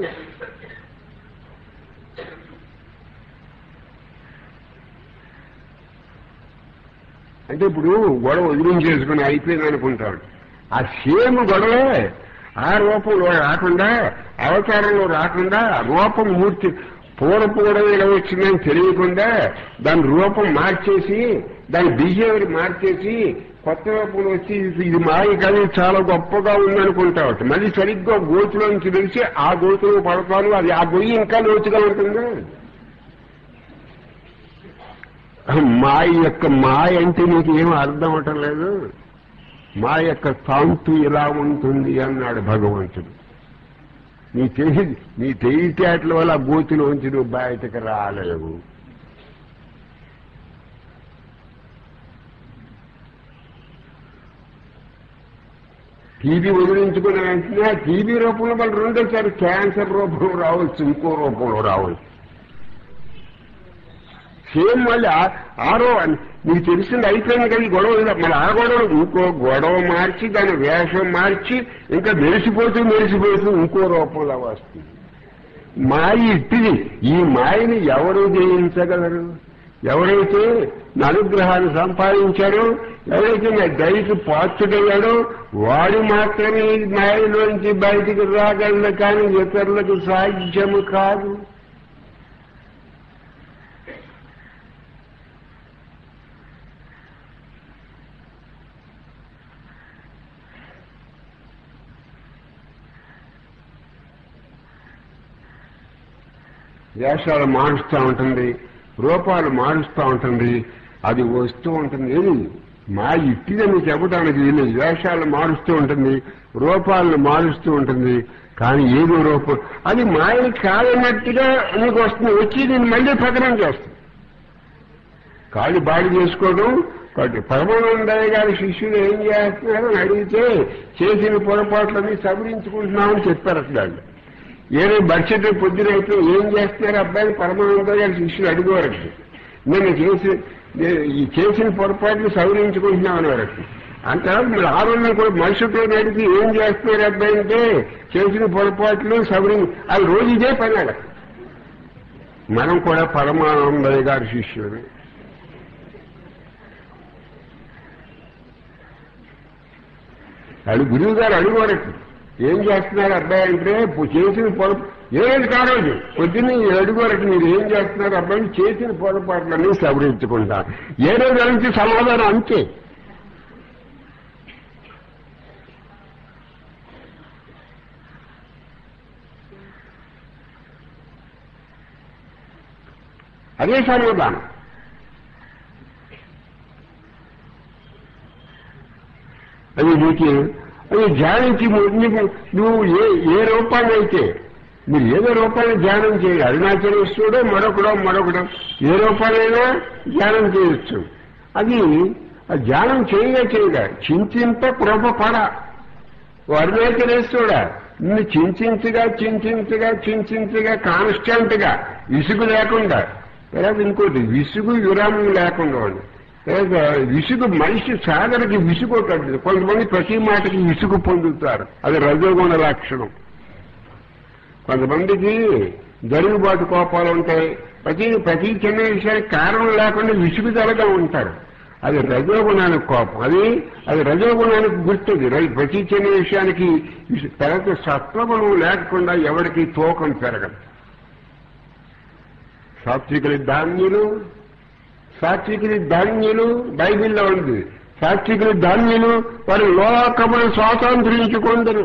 అంటే ఇప్పుడు గొడవ వదిలించేసుకుని అయిపోయింది అనుకుంటాడు ఆ సేమ్ గొడవే ఆ రూపంలో రాకుండా అవతారంలో రాకుండా రూపం మూర్తి పూర్వపు గొడవ ఇలా వచ్చిందని తెలియకుండా దాని రూపం మార్చేసి దాని బిహేవియర్ మార్చేసి కొత్త రూపంలో వచ్చి ఇది- ఇది మాయ కానీ చాలా గొప్పగా ఉందనుకుంటావు మళ్ళీ సరిగ్గా గోతులోంచి తెలిసి ఆ గోతులో పడతాను అది ఆ గొయ్యి ఇంకా లోతుగా ఉంటుందా మాయ యొక్క మాయ అంటే నీకు ఏం అర్థం అవటం లేదు మా యొక్క తాంతు ఎలా ఉంటుంది అన్నాడు భగవంతుడు నీ తెలివి నీ తెలివితేటల వల్ల ఆ గోతిలోంచి నువ్వు బయటకు రాలేవు టీబీ వదిలించుకున్న వెంటనే టీబీ రూపంలో వాళ్ళు రెండోసారి క్యాన్సర్ రూపంలో రావచ్చు ఇంకో రూపంలో రావచ్చు సేమ్ మళ్ళీ ఆ- ఆరో నీకు తెలిసింది అయిపోయింది కదా ఈ గొడవ ఇలా మళ్ళీ ఆ గొడవ ఇంకో గొడవ మార్చి దాని వేషం మార్చి ఇంకా మెరిసిపోతూ మెరిసిపోతూ ఇంకో రూపంలో వస్తుంది మాయ ఇట్టిది ఈ మాయని ఎవరు జయించగలరు ఎవరైతే నా అనుగ్రహాన్ని సంపాదించారో ఎవరైతే నా దయకి పాత్రుడయ్యాడో వాడు మాత్రమే ఈ మాయలోంచి బయటికి రాగలరు కానీ ఇతరులకు సాధ్యము కాదు వేషాలు మారుస్తూ ఉంటుంది రూపాలు మారుస్తూ ఉంటుంది అది వస్తూ ఉంటుంది ఏది మా ఇట్టిదని చెప్పడానికి వీళ్ళు వేషాలు మారుస్తూ ఉంటుంది రూపాలను మారుస్తూ ఉంటుంది కానీ ఏదో రూపం అది మాయని కాదన్నట్టుగా నీకు వస్తుంది వచ్చి నేను మళ్ళీ పతనం చేస్తుంది కాళ్ళు బాడి చేసుకోవడం కాబట్టి పరమానందయ్య గారి శిష్యులు ఏం చేస్తున్నారు అని అడిగితే చేసిన పొరపాట్లని సవరించుకుంటున్నామని చెప్పారు అసలు వాళ్ళు ఏదో బడ్జెట్ పొద్దునైతే ఏం చేస్తున్నారు అబ్బాయి పరమానందయ్య గారి శిష్యులు అడిగేవారు నేను చేసి నేను ఈ చేసిన పొరపాట్లు సవరించుకుంటున్నామని వరకు అంత మరి ఆ రోజున కూడా మనుషులతో అడిగి ఏం చేస్తున్నారు అబ్బాయి అంటే చేసిన పొరపాట్లు సవరి అది రోజు ఇదే పని అక్కడ మనం కూడా పరమానందయ్య గారి శిష్యులు అడుగు గురువు గారు అడుగువారు ఏం చేస్తున్నారు అబ్బాయి అంటే పు- చేసిన పొరప ఏది కారోజు పొద్దున్న అడుగువరకు మీరు ఏం చేస్తున్నారు అబ్బాయి చేసిన పొరపాట్లన్నీ సవరించుకుంటా ఏ రోజు నుంచి సమాధానం అంతే అదే సమాధానం అది నీకు అది ధ్యానించి నీకు నువ్వు ఏ ఏ రూపాన్ని అయితే మీరు ఏదో రూపాన్ని ధ్యానం చేయాలి అరుణాచలేశ్వరుడు మరొకడో మరొకడో ఏ రూపానైనా ధ్యానం చేయొచ్చు అది ఆ ధ్యానం చేయగా చేయగా చింతింత కృపపడ ఓ అరుణాచలేశ్వరుడా నిన్ను చింతించగా చింతించగా చింతించగా కాన్స్టెంట్ గా విసుగు లేకుండా తర్వాత ఇంకోటి విసుగు విరామం లేకుండా ఉండి లేదా విసుగు మనిషి సాగరకి విసుగు ఒకటి కొంతమంది ప్రతి మాటకి విసుగు పొందుతారు అది రజోగుణ లక్షణం కొంతమందికి జరుగుబాటు కోపాలు ఉంటాయి ప్రతి ప్రతి చిన్న విషయానికి కారణం లేకుండా విసుగుదలగా ఉంటారు అది రజోగుణానికి కోపం అది అది రజోగుణానికి గుర్తుంది రై- ప్రతి చిన్న విషయానికి విసు- తర్వాత సత్వగుణం లేకుండా ఎవరికి తూకం పెరగదు సాత్వికులు ధాన్యులు సాత్వికులు ధాన్యులు బైబిల్లో ఉంది సాత్వికులు ధాన్యులు వారు లోకమును స్వాతంత్రించుకుందరు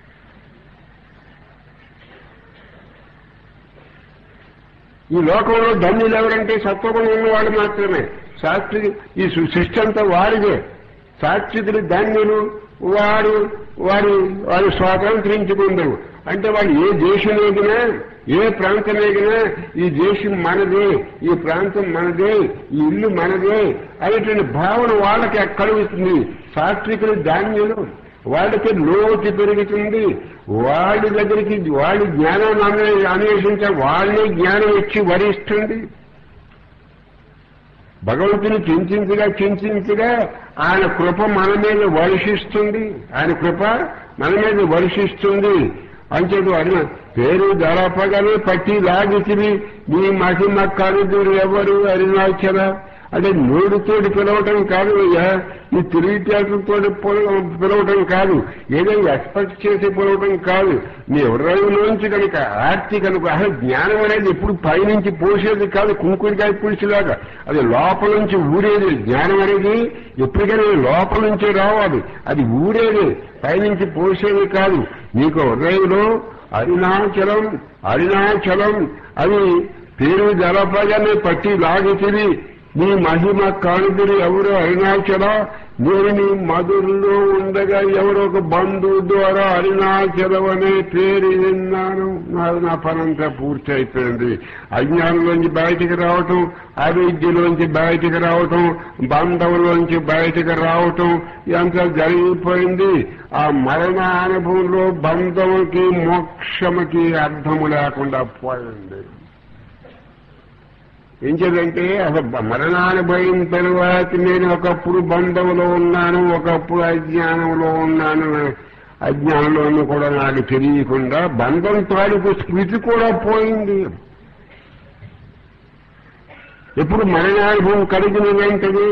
ఈ లోకంలో ధన్యులు ఎవరంటే సత్వగుణం ఉన్నవాడు మాత్రమే సాత్విక ఈ సు- సృష్టి అంతా వారిదే సాత్వికులు ధన్యులు వారు వారు వారు స్వాతంత్రించుకుందరు అంటే వాళ్ళు ఏ దేశం ఎగినా ఏ ప్రాంతం ఎగినా ఈ దేశం మనదే ఈ ప్రాంతం మనదే ఈ ఇల్లు మనదే అనేటువంటి భావన వాళ్ళకి కలుగుతుంది సాత్వికులు ధాన్యులు వాళ్ళకి లోటు పెరుగుతుంది వాళ్ళ దగ్గరికి వాళ్ళ జ్ఞానాన్ని అన్వే- అన్వేషించ వాళ్ళే జ్ఞానం ఇచ్చి వరిస్తుంది భగవంతుని చింతించగా చింతించగా ఆయన కృప మన మీద వర్షిస్తుంది ఆయన కృప మన మీద వర్షిస్తుంది అంచేది అడిగిన పేరు దళపగానే పట్టి లాగిసిరి నీ మహిమ కలుదురు ఎవరు అరుణాచల అంటే నోడుతోటి పిలవటం కాదు అయ్యా ఈ తెలివితేటలతో పిలవటం కాదు ఏదో ఎక్స్పెక్ట్ చేసి పిలవటం కాదు నీ హృదయంలోంచి కనుక ఆర్తి కనుక అసలు జ్ఞానం అనేది ఎప్పుడు పైనుంచి పోసేది కాదు కుంకుడికాయ పులిసిలాగా అది లోపల నుంచి ఊరేది జ్ఞానం అనేది ఎప్పటికైనా లోపల నుంచి రావాలి అది ఊరేది పైనుంచి పోసేది కాదు నీకు హృదయంలో అరుణాచలం అరుణాచలం అది పేరు జలపగానే పట్టి లాగితిరి నీ మహిమ కానుదురు ఎవరు అరుణాచల నేను నీ మధురులో ఉండగా ఎవరో ఒక బంధువు ద్వారా అరుణాచలం అనే పేరు విన్నాను నాది నా పనంతా పూర్తి అయిపోయింది అజ్ఞానంలోంచి బయటికి రావటం అవిద్యలోంచి బయటికి రావటం బంధంలోంచి బయటికి రావటం ఇదంతా జరిగిపోయింది ఆ మరణ అనుభవంలో బంధముకి మోక్షముకి అర్థము లేకుండా పోయింది ఏం చేదంటే అసలు మరణానుభవం తరువాత నేను ఒకప్పుడు బంధంలో ఉన్నాను ఒకప్పుడు అజ్ఞానంలో ఉన్నాను అజ్ఞానంలోనూ కూడా నాకు తెలియకుండా బంధం తాలూకు స్మృతి కూడా పోయింది ఎప్పుడు మరణానుభవం కలిగిన వెంటనే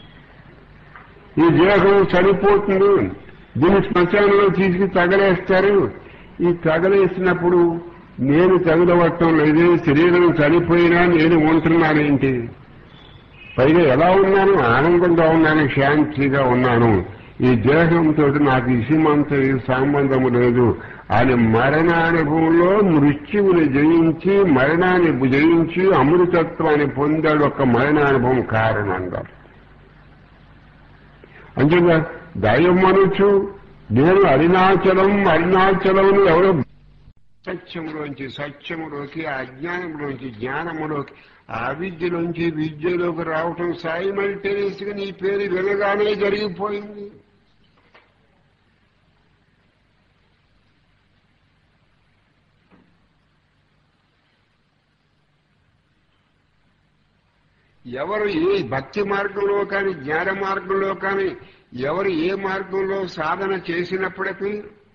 ఈ దేహం చనిపోతుంది దీన్ని శ్మశానంలో తీసుకు తగలేస్తారు ఈ తగలేసినప్పుడు నేను తగలవటం లేదు శరీరం చనిపోయినా నేను ఉంటున్నానేంటి పైగా ఎలా ఉన్నాను ఆనందంగా ఉన్నాను శాంతిగా ఉన్నాను ఈ దేహంతో నాకు ఇసిమంత సంబంధం లేదు అని మరణానుభవంలో మృత్యువుని జయించి మరణాన్ని జయించి అమృతత్వాన్ని పొందాడు ఒక మరణానుభవం కారణంగా అంతేగా దైవం అనొచ్చు నేను అరుణాచలం అరుణాచలం అని ఎవరో సత్యంలోంచి సత్యములోకి అజ్ఞానంలోంచి జ్ఞానములోకి అవిద్యలోంచి విద్యలోకి రావటం సైమల్టేనియస్ గా నీ పేరు వినగానే జరిగిపోయింది ఎవరు ఏ భక్తి మార్గంలో కానీ జ్ఞాన మార్గంలో కానీ ఎవరు ఏ మార్గంలో సాధన చేసినప్పటికీ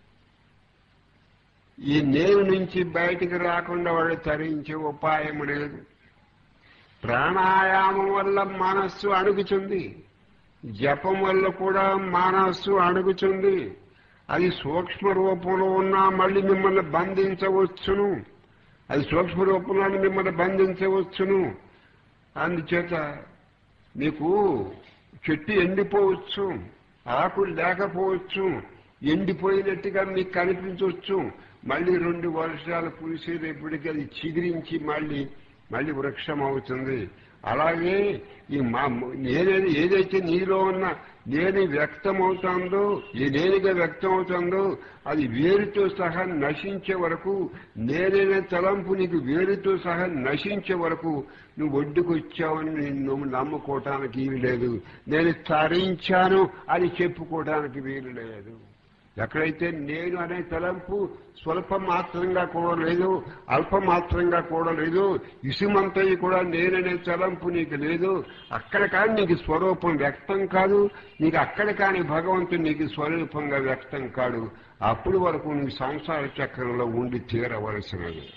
ఈ నేను నుంచి బయటికి రాకుండా వాళ్ళు తరించే ఉపాయం లేదు ప్రాణాయామం వల్ల మనస్సు అణుగుతుంది జపం వల్ల కూడా మనస్సు అణుగుతుంది అది సూక్ష్మ రూపంలో ఉన్నా మళ్ళీ మిమ్మల్ని బంధించవచ్చును అది సూక్ష్మ రూపంలో మిమ్మల్ని బంధించవచ్చును అందుచేత మీకు చెట్టు ఎండిపోవచ్చు ఆకులు లేకపోవచ్చు ఎండిపోయినట్టుగా మీకు కనిపించవచ్చు మళ్ళీ రెండు వర్షాలు కురిసేటప్పటికి అది చిగురించి మళ్ళీ మళ్ళీ వృక్షం అవుతుంది అలాగే ఈ మా నేనేది ఏదైతే నీలో ఉన్న నేను వ్యక్తం అవుతుందో ఈ నేనుగా వ్యక్తం అవుతుందో అది వేరుతో సహా నశించే వరకు నేనైనా తలంపు నీకు వేరుతో సహా నశించే వరకు నువ్వు ఒడ్డుకొచ్చావని నిన్ను నమ్ముకోవటానికి వీలు లేదు నేను తరించాను అని చెప్పుకోవడానికి వీలు లేదు ఎక్కడైతే నేను అనే తలంపు స్వల్ప మాత్రంగా కూడా లేదు అల్ప మాత్రంగా కూడా లేదు ఇసుమంతయి కూడా నేననే తలంపు నీకు లేదు అక్కడ కానీ నీకు స్వరూపం వ్యక్తం కాదు నీకు అక్కడ కానీ భగవంతుడు నీకు స్వరూపంగా వ్యక్తం కాడు అప్పుడు వరకు నువ్వు సంసార చక్రంలో ఉండి తీరవలసినది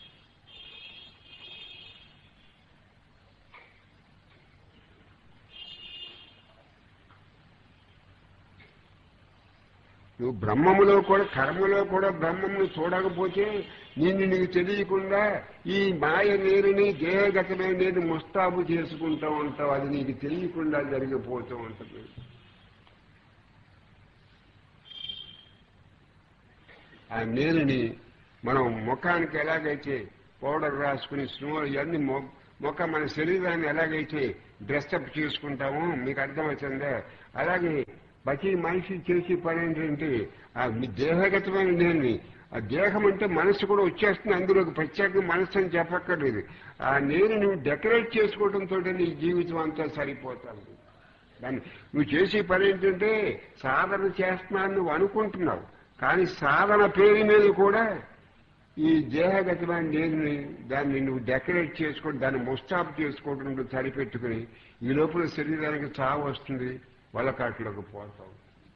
నువ్వు బ్రహ్మములో కూడా కర్మలో కూడా బ్రహ్మమును చూడకపోతే నిన్ను నీకు తెలియకుండా ఈ మాయ నీరుని దేహగతమైన నేను ముస్తాబు చేసుకుంటూ ఉంటావు అది నీకు తెలియకుండా జరిగిపోతూ ఉంటుంది ఆ నీరుని మనం ముఖానికి ఎలాగైతే పౌడర్ రాసుకుని స్నో ఇవన్నీ ముఖ మన శరీరాన్ని ఎలాగైతే డ్రెస్అప్ చేసుకుంటామో మీకు అర్థమవుతుందా అలాగే ప్రతి మనిషి చేసే పని ఏంటంటే ఆ దేహగతమైన నేను ఆ దేహం అంటే మనసు కూడా వచ్చేస్తుంది అందులోకి ప్రత్యేక మనసు అని చెప్పక్కర్లేదు ఆ నేను నువ్వు డెకరేట్ చేసుకోవడంతో నీ జీవితం అంతా సరిపోతుంది దాన్ని నువ్వు చేసే పని ఏంటంటే సాధన చేస్తున్నాను నువ్వు అనుకుంటున్నావు కానీ సాధన పేరు మీద కూడా ఈ దేహగతమైన నేను దాన్ని నువ్వు డెకరేట్ చేసుకొని దాన్ని ముస్తాబ్ చేసుకోవడం నువ్వు సరిపెట్టుకుని ఈ లోపల శరీరానికి చావు వస్తుంది వలకాట్లోకి పోతాం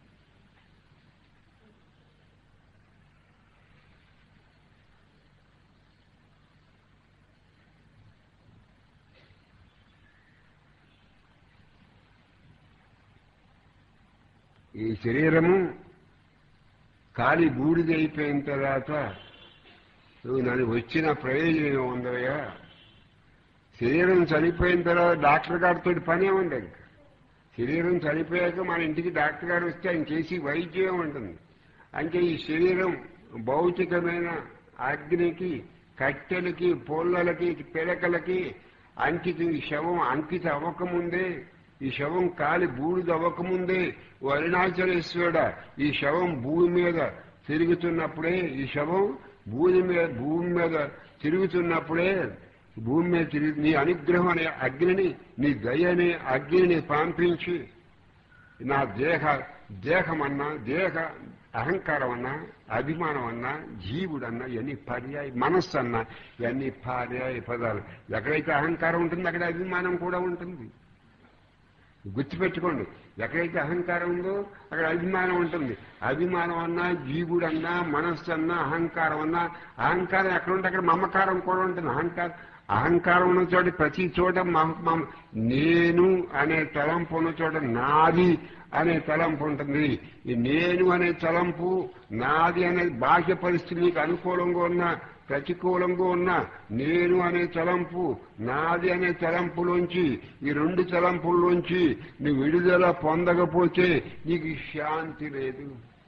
ఈ శరీరము కాలి బూడిదైపోయిన తర్వాత నువ్వు నన్ను వచ్చిన ప్రయోజనం ఉందయ్యా శరీరం చనిపోయిన తర్వాత డాక్టర్ గారితో పనే ఉంది ఇంకా శరీరం చనిపోయాక మన ఇంటికి డాక్టర్ గారు వస్తే ఆయన చేసి వైద్యం ఉంటుంది అంటే ఈ శరీరం భౌతికమైన అగ్నికి కట్టెలకి పొల్లలకి పిలకలకి అంకిత ఈ శవం అంకిత అవ్వకముందే ఈ శవం కాలి బూడిద అవ్వకముందే ఓ అరుణాచలేశ్వరుడ ఈ శవం భూమి మీద తిరుగుతున్నప్పుడే ఈ శవం భూమి మీద భూమి మీద తిరుగుతున్నప్పుడే భూమి మీద తిరిగి నీ అనుగ్రహం అనే అగ్నిని నీ దయ అనే అగ్నిని పంపించి నా దేహ దేహమన్నా దేహ అహంకారం అన్నా అభిమానం అన్నా జీవుడన్నా ఇవన్నీ పర్యాయ మనస్సు అన్నా ఇవన్నీ పర్యాయ పదాలు ఎక్కడైతే అహంకారం ఉంటుందో అక్కడ అభిమానం కూడా ఉంటుంది గుర్తుపెట్టుకోండి ఎక్కడైతే అహంకారం ఉందో అక్కడ అభిమానం ఉంటుంది అభిమానం అన్నా జీవుడు అన్నా మనస్సు అన్నా అహంకారం అన్నా అహంకారం ఎక్కడ ఉంటే అక్కడ మమకారం కూడా ఉంటుంది అహంకారం అహంకారం ఉన్న చోట ప్రతి చోట నేను అనే తలంపు ఉన్న చోట నాది అనే తలంపు ఉంటుంది ఈ నేను అనే తలంపు నాది అనే బాహ్య పరిస్థితి నీకు అనుకూలంగా ఉన్న ప్రతికూలంగా ఉన్న నేను అనే తలంపు నాది అనే తలంపులోంచి ఈ రెండు తలంపుల్లోంచి నీ విడుదల పొందకపోతే నీకు శాంతి లేదు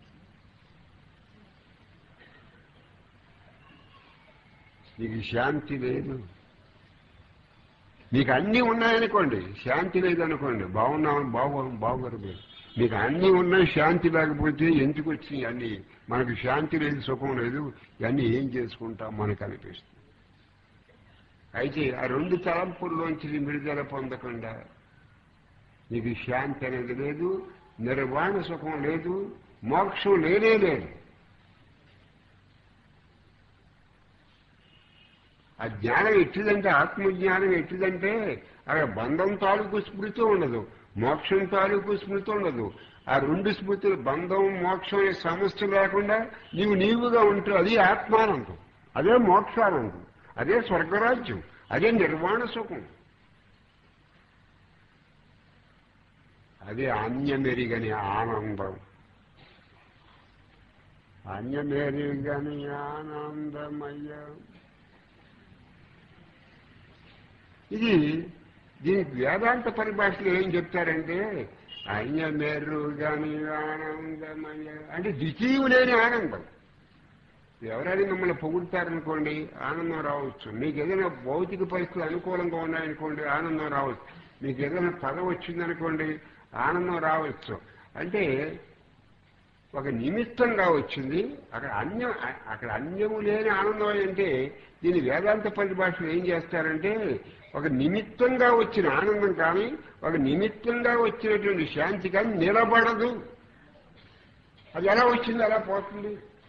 నీకు శాంతి లేదు మీకు అన్నీ ఉన్నాయనుకోండి శాంతి లేదనుకోండి బాగున్నామని బాగు బాగుగారు మీరు మీకు అన్నీ ఉన్నాయి శాంతి లేకపోతే ఎందుకు వచ్చి అన్ని మనకు శాంతి లేదు సుఖం లేదు ఇవన్నీ ఏం చేసుకుంటాం మనకు అనిపిస్తుంది అయితే ఆ రెండు తలంపుల్లోంచి నీ విడుదల పొందకుండా నీకు శాంతి అనేది లేదు నిర్వాణ సుఖం లేదు మోక్షం లేనే లేదు ఆ జ్ఞానం ఎట్టిదంటే ఆత్మజ్ఞానం ఎట్టిదంటే అక్కడ బంధం తాలూకు స్మృతి ఉండదు మోక్షం తాలూకు స్మృతి ఉండదు ఆ రెండు స్మృతులు బంధం మోక్షం అనే సమస్య లేకుండా నీవు నీవుగా ఉంటూ అది ఆత్మానందం అదే మోక్షానందం అదే స్వర్గరాజ్యం అదే నిర్వాణ సుఖం అదే అన్యమెరిగని ఆనందం అన్యమెరిగని ఆనందమయ్యా ఇది దీనికి వేదాంత పరిభాషలో ఏం చెప్తారంటే అన్యమేరు గాని ఆనందమయ్య అంటే ద్వితీయం లేని ఆనందం ఎవరైనా మిమ్మల్ని పొగుడతారనుకోండి ఆనందం రావచ్చు మీకు ఏదైనా భౌతిక పరిస్థితులు అనుకూలంగా ఉన్నాయనుకోండి ఆనందం రావచ్చు మీకు ఏదైనా పదవి వచ్చిందనుకోండి ఆనందం రావచ్చు అంటే ఒక నిమిత్తంగా వచ్చింది అక్కడ అన్యం అక్కడ అన్యము లేని ఆనందం అంటే దీని వేదాంత పరిభాషలు ఏం చేస్తారంటే ఒక నిమిత్తంగా వచ్చిన ఆనందం కానీ ఒక నిమిత్తంగా వచ్చినటువంటి శాంతి కానీ నిలబడదు అది ఎలా వచ్చింది ఎలా పోతుంది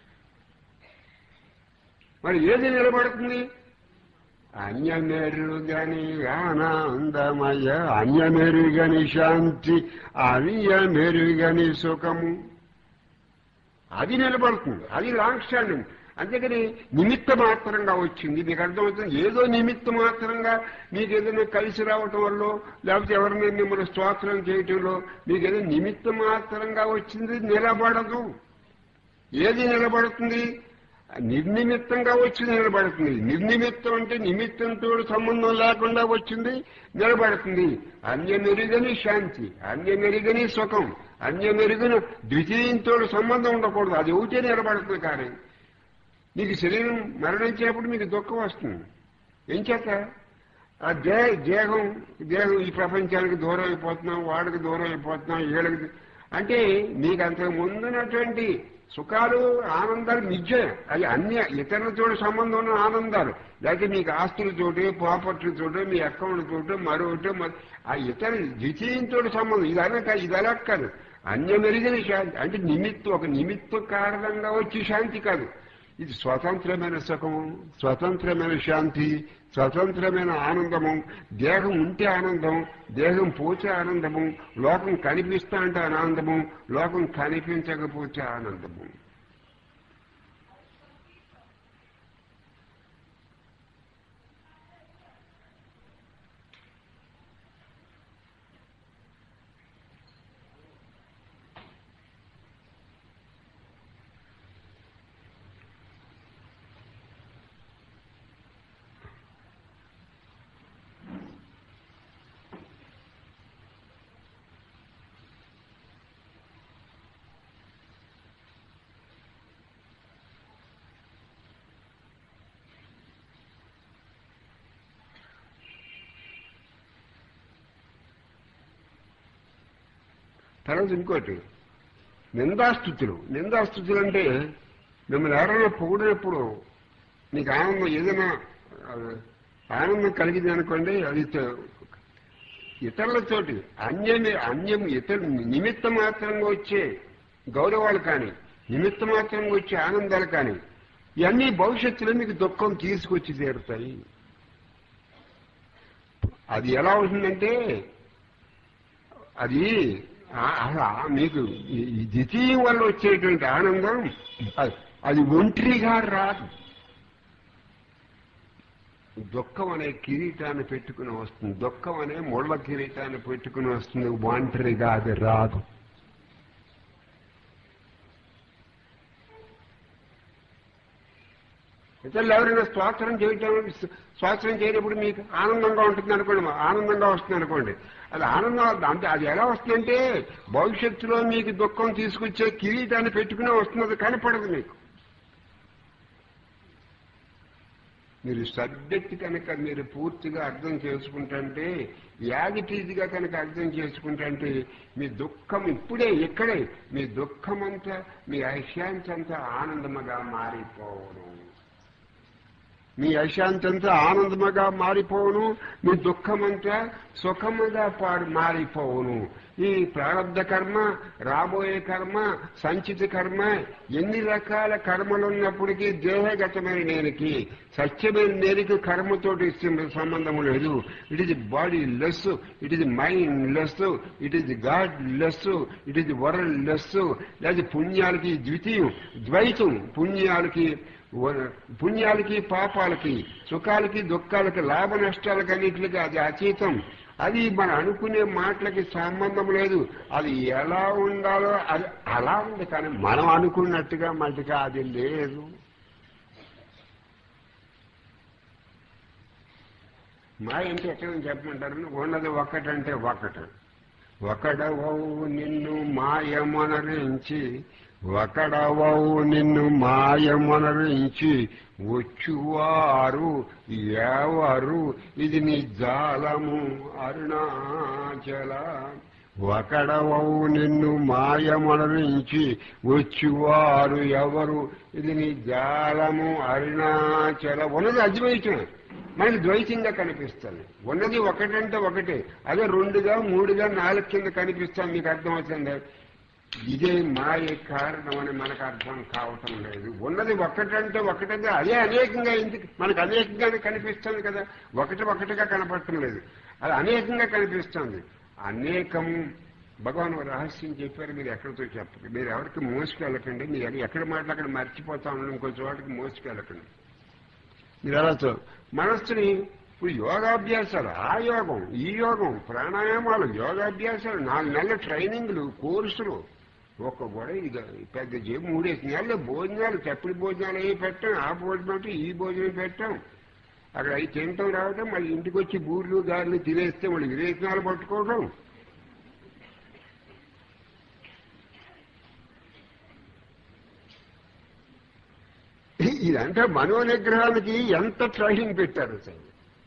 మరి ఏది నిలబడుతుంది అన్యమెరుగని ఆనందమయ అన్యమెరుగని శాంతి అన్యమెరుగని సుఖము అది నిలబడుతుంది అది లాంగ్ స్టాండింగ్ అంతేకాని నిమిత్త మాత్రంగా వచ్చింది మీకు అర్థమవుతుంది ఏదో నిమిత్త మాత్రంగా మీకు ఏదైనా కలిసి రావటం వల్ల లేకపోతే ఎవరినైనా మిమ్మల్ని స్తోత్రం చేయటంలో మీకు ఏదో నిమిత్త మాత్రంగా వచ్చింది నిలబడదు ఏది నిలబడుతుంది నిర్నిమిత్తంగా వచ్చింది నిలబడుతుంది నిర్నిమిత్తం అంటే నిమిత్తంతో సంబంధం లేకుండా వచ్చింది నిలబడుతుంది అన్యమెరుగని శాంతి అన్యమెరుగని సుఖం అన్యమెరుగని ద్వితీయంతో సంబంధం ఉండకూడదు అది ఒకటే నిలబడుతుంది కానీ నీకు శరీరం మరణించినప్పుడు మీకు దుఃఖం వస్తుంది ఏం చేత ఆ దే దేహం దేహం ఈ ప్రపంచానికి దూరం అయిపోతున్నాం వాడికి దూరం అయిపోతున్నాం ఏళ్ళకి అంటే మీకు అంతకు ముందున్నటువంటి సుఖాలు ఆనందాలు నిజే అవి అన్ని ఇతరులతో సంబంధం ఉన్న ఆనందాలు లేకపోతే మీకు ఆస్తులతోటి ప్రాపర్టీలతోటి మీ అకౌంట్తోటి మరొకటి ఆ ఇతర ద్వితీయంతో సంబంధం ఇది అనక ఇది అలా కాదు అన్యమెరిగిన శాంతి అంటే నిమిత్తం ఒక నిమిత్త కారణంగా వచ్చే శాంతి కాదు ఇది స్వతంత్రమైన సుఖము స్వతంత్రమైన శాంతి స్వతంత్రమైన ఆనందము దేహం ఉంటే ఆనందం దేహం పోతే ఆనందము లోకం కనిపిస్తా అంటే ఆనందము లోకం కనిపించకపోతే ఆనందము తర్వాత ఇంకోటి నిందాస్థుతులు నిందాస్థుతులు అంటే మిమ్మల్ని ఎవరైనా పొగిడినప్పుడు నీకు ఆనందం ఏదైనా ఆ, ఆనందం కలిగింది అనుకోండి అది త- ఇతరులతోటి అన్యమి అన్యం ఇతర నిమిత్త మాత్రంగా వచ్చే గౌరవాలు కానీ నిమిత్త మాత్రంగా వచ్చే ఆనందాలు కానీ ఇవన్నీ భవిష్యత్తులో మీకు దుఃఖం తీసుకొచ్చి తీరుతాయి అది ఎలా ఉంటుందంటే అది ఆ- ఆ- మీకు ఈ- ఈ ద్వితీయం వల్ల వచ్చేటువంటి ఆనందం అది- అది ఒంటరిగా రాదు దుఃఖం అనే కిరీటాన్ని పెట్టుకుని వస్తుంది దుఃఖం అనే ముళ్ళ కిరీటాన్ని పెట్టుకుని వస్తుంది ఒంటరిగా అది రాదు ఇతరులు ఎవరైనా స్తోత్రం చేయటం స్తోత్రం చేయనప్పుడు మీకు ఆనందంగా ఉంటుంది అనుకోండి ఆనందంగా వస్తుంది అనుకోండి అది ఆనందం అంటే అది ఎలా వస్తుందంటే భవిష్యత్తులో మీకు దుఃఖం తీసుకొచ్చే కిరీటాన్ని పెట్టుకునే వస్తుంది అది కనపడదు మీకు మీరు సబ్జెక్ట్ కనుక మీరు పూర్తిగా అర్థం చేసుకుంటుంటే యాజిటీజ్గా కనుక అర్థం చేసుకుంటుంటే మీ దుఃఖం ఇప్పుడే ఇక్కడే మీ దుఃఖమంతా మీ అశాంతంతా ఆనందముగా మారిపోవడం మీ అశాంతంతా ఆనందముగా మారిపోవును మీ దుఃఖమంతా సుఖముగా పాడు మారిపోవును ఈ ప్రారంధ కర్మ రాబోయే కర్మ సంచిత కర్మ ఎన్ని రకాల కర్మలు ఉన్నప్పటికీ దేహగతమైన నేనికి సత్యమైన నేనికి కర్మతోటి సంబంధం లేదు it is bodyless it is mindless it is godless it is worldless లేదా పుణ్యాలకి ద్వితీయం ద్వైతం పుణ్యాలకి పుణ్యాలకి పాపాలకి సుఖాలకి దుఃఖాలకి లాభ నష్టాలకి అన్నింటికి అది అతీతం అది మనం అనుకునే మాటలకి సంబంధం లేదు అది ఎలా ఉండాలో అది అలా ఉంది కానీ మనం అనుకున్నట్టుగా మటుగా అది లేదు మా అంటే ఎక్కడ చెప్పమంటారు ఉన్నది ఒక్కటంటే ఒక్కట ఒకడవవు నిన్ను మాయమనరించి ఒకడవవు నిన్ను మాయమనరించి వచ్చువారు ఎవరు ఇది నీ జాలము అరుణాచల ఒకడవవు నిన్ను మాయమనరించి వచ్చువారు ఎవరు ఇది నీ జాలము అరుణాచల ఉన్నది అద్వైతం మనకి ద్వైతంగా కనిపిస్తుంది ఉన్నది ఒకటంటే ఒకటే అదే రెండుగా మూడుగా నాలుగు కింద కనిపిస్తాం మీకు అర్థమవుతుంది ఇదే మాయ కారణం అని మనకు అర్థం కావటం లేదు ఉన్నది ఒకటంటే ఒకటంటే అదే అనేకంగా ఎందుకు మనకు అనేకంగానే కనిపిస్తుంది కదా ఒకటి ఒకటిగా కనపడటం లేదు అది అనేకంగా కనిపిస్తుంది అనేకం భగవాన్ రహస్యం చెప్పారు మీరు ఎక్కడితో చెప్పరు మీరు ఎవరికి మోసుకెళ్ళకండి మీరు ఎక్కడ మాటలు అక్కడ మర్చిపోతా ఉండడం ఇంకో చోటకి మోసుకెళ్ళకండి మీరు అలా మనస్సుని ఇప్పుడు యోగాభ్యాసాలు ఆ యోగం ఈ యోగం ప్రాణాయామాలు యోగాభ్యాసాలు నాలుగు నెలల ట్రైనింగ్లు కోర్సులు ఒక్క కూడా ఇది పెద్ద జే మూడేసి నెలలు భోజనాలు చప్పటి భోజనాలు అవి పెట్టాం ఆ భోజనం అంటే ఈ భోజనం పెట్టాం అక్కడ అవి తినటం రావటం మళ్ళీ ఇంటికి వచ్చి బూర్లు గారెలు తినేస్తే మళ్ళీ విరేచనాలు పట్టుకోవడం ఇదంతా మనో నిగ్రహానికి ఎంత ట్రైనింగ్ పెట్టారు సార్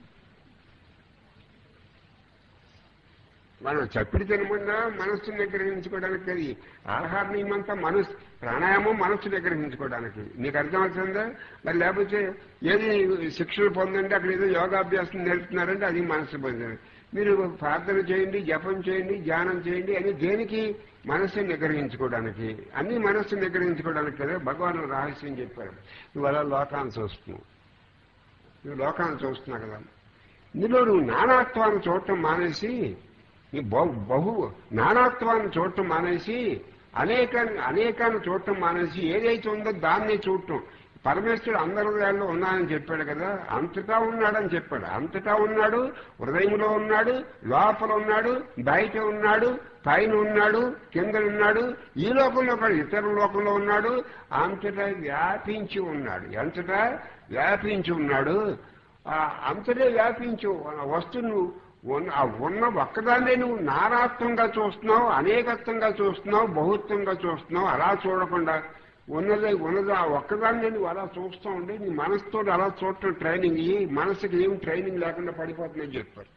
మనం చప్పిడి తినమన్నా మనస్సు నిగ్రహించుకోవడానికి అది ఆహార నియమంతా మనసు ప్రాణాయామం మనస్సు నిగ్రహించుకోవడానికి మీకు అర్థమవుతుందా మరి లేకపోతే ఏది శిక్షలు పొందండి అక్కడ ఏదో యోగాభ్యాసం నేర్పుతున్నారంటే అది మనస్సు పొందండి మీరు ప్రార్థన చేయండి జపం చేయండి ధ్యానం చేయండి అని దేనికి మనస్సు నిగ్రహించుకోవడానికి అన్ని మనస్సు నిగ్రహించుకోవడానికి కదా భగవాన్ రహస్యం చెప్పారు నువ్వు అలా లోకాన్ని చూస్తున్నావు నువ్వు లోకాన్ని చూస్తున్నావు కదా ఇందులో నువ్వు నానాత్వాన్ని చూడటం మానేసి ఈ బహు బహు నానాత్వాన్ని చూడటం మానేసి అనేక అనేకాన్ని చూడటం మానేసి ఏదైతే ఉందో దాన్నే చూడటం పరమేశ్వరుడు అందరి వేళలో ఉన్నాడని చెప్పాడు కదా అంతటా ఉన్నాడని చెప్పాడు అంతటా ఉన్నాడు హృదయంలో ఉన్నాడు లోపల ఉన్నాడు బయట ఉన్నాడు పైన ఉన్నాడు కింద ఉన్నాడు ఈ లోకంలో కాదు ఇతర లోకంలో ఉన్నాడు అంతటా వ్యాపించి ఉన్నాడు ఎంతటా వ్యాపించి ఉన్నాడు అంతటే వ్యాపించు వస్తువు ఆ ఉన్న ఒక్కదాన్నే నువ్వు నారాత్వంగా చూస్తున్నావు అనేకత్వంగా చూస్తున్నావు బహుత్వంగా చూస్తున్నావు అలా చూడకుండా ఉన్నదే ఉన్నది ఆ ఒక్కదాన్ని నువ్వు అలా చూస్తూ ఉండి నీ మనసుతో అలా చూడటం ట్రైనింగ్ ఇయ్యి మనసుకి ఏం ట్రైనింగ్ లేకుండా పడిపోతుందని చెప్పారు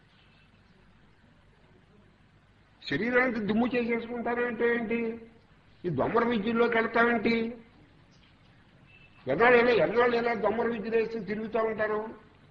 శరీరానికి దుమ్ము చేసేసుకుంటారంటే ఏంటి ఈ దొమ్మర విద్యల్లోకి వెళ్తావేంటి ఎన్నాళ్ళు ఎలా ఎన్నాళ్ళు ఎలా దొమ్మర విద్యలు వేసి తిరుగుతూ ఉంటారు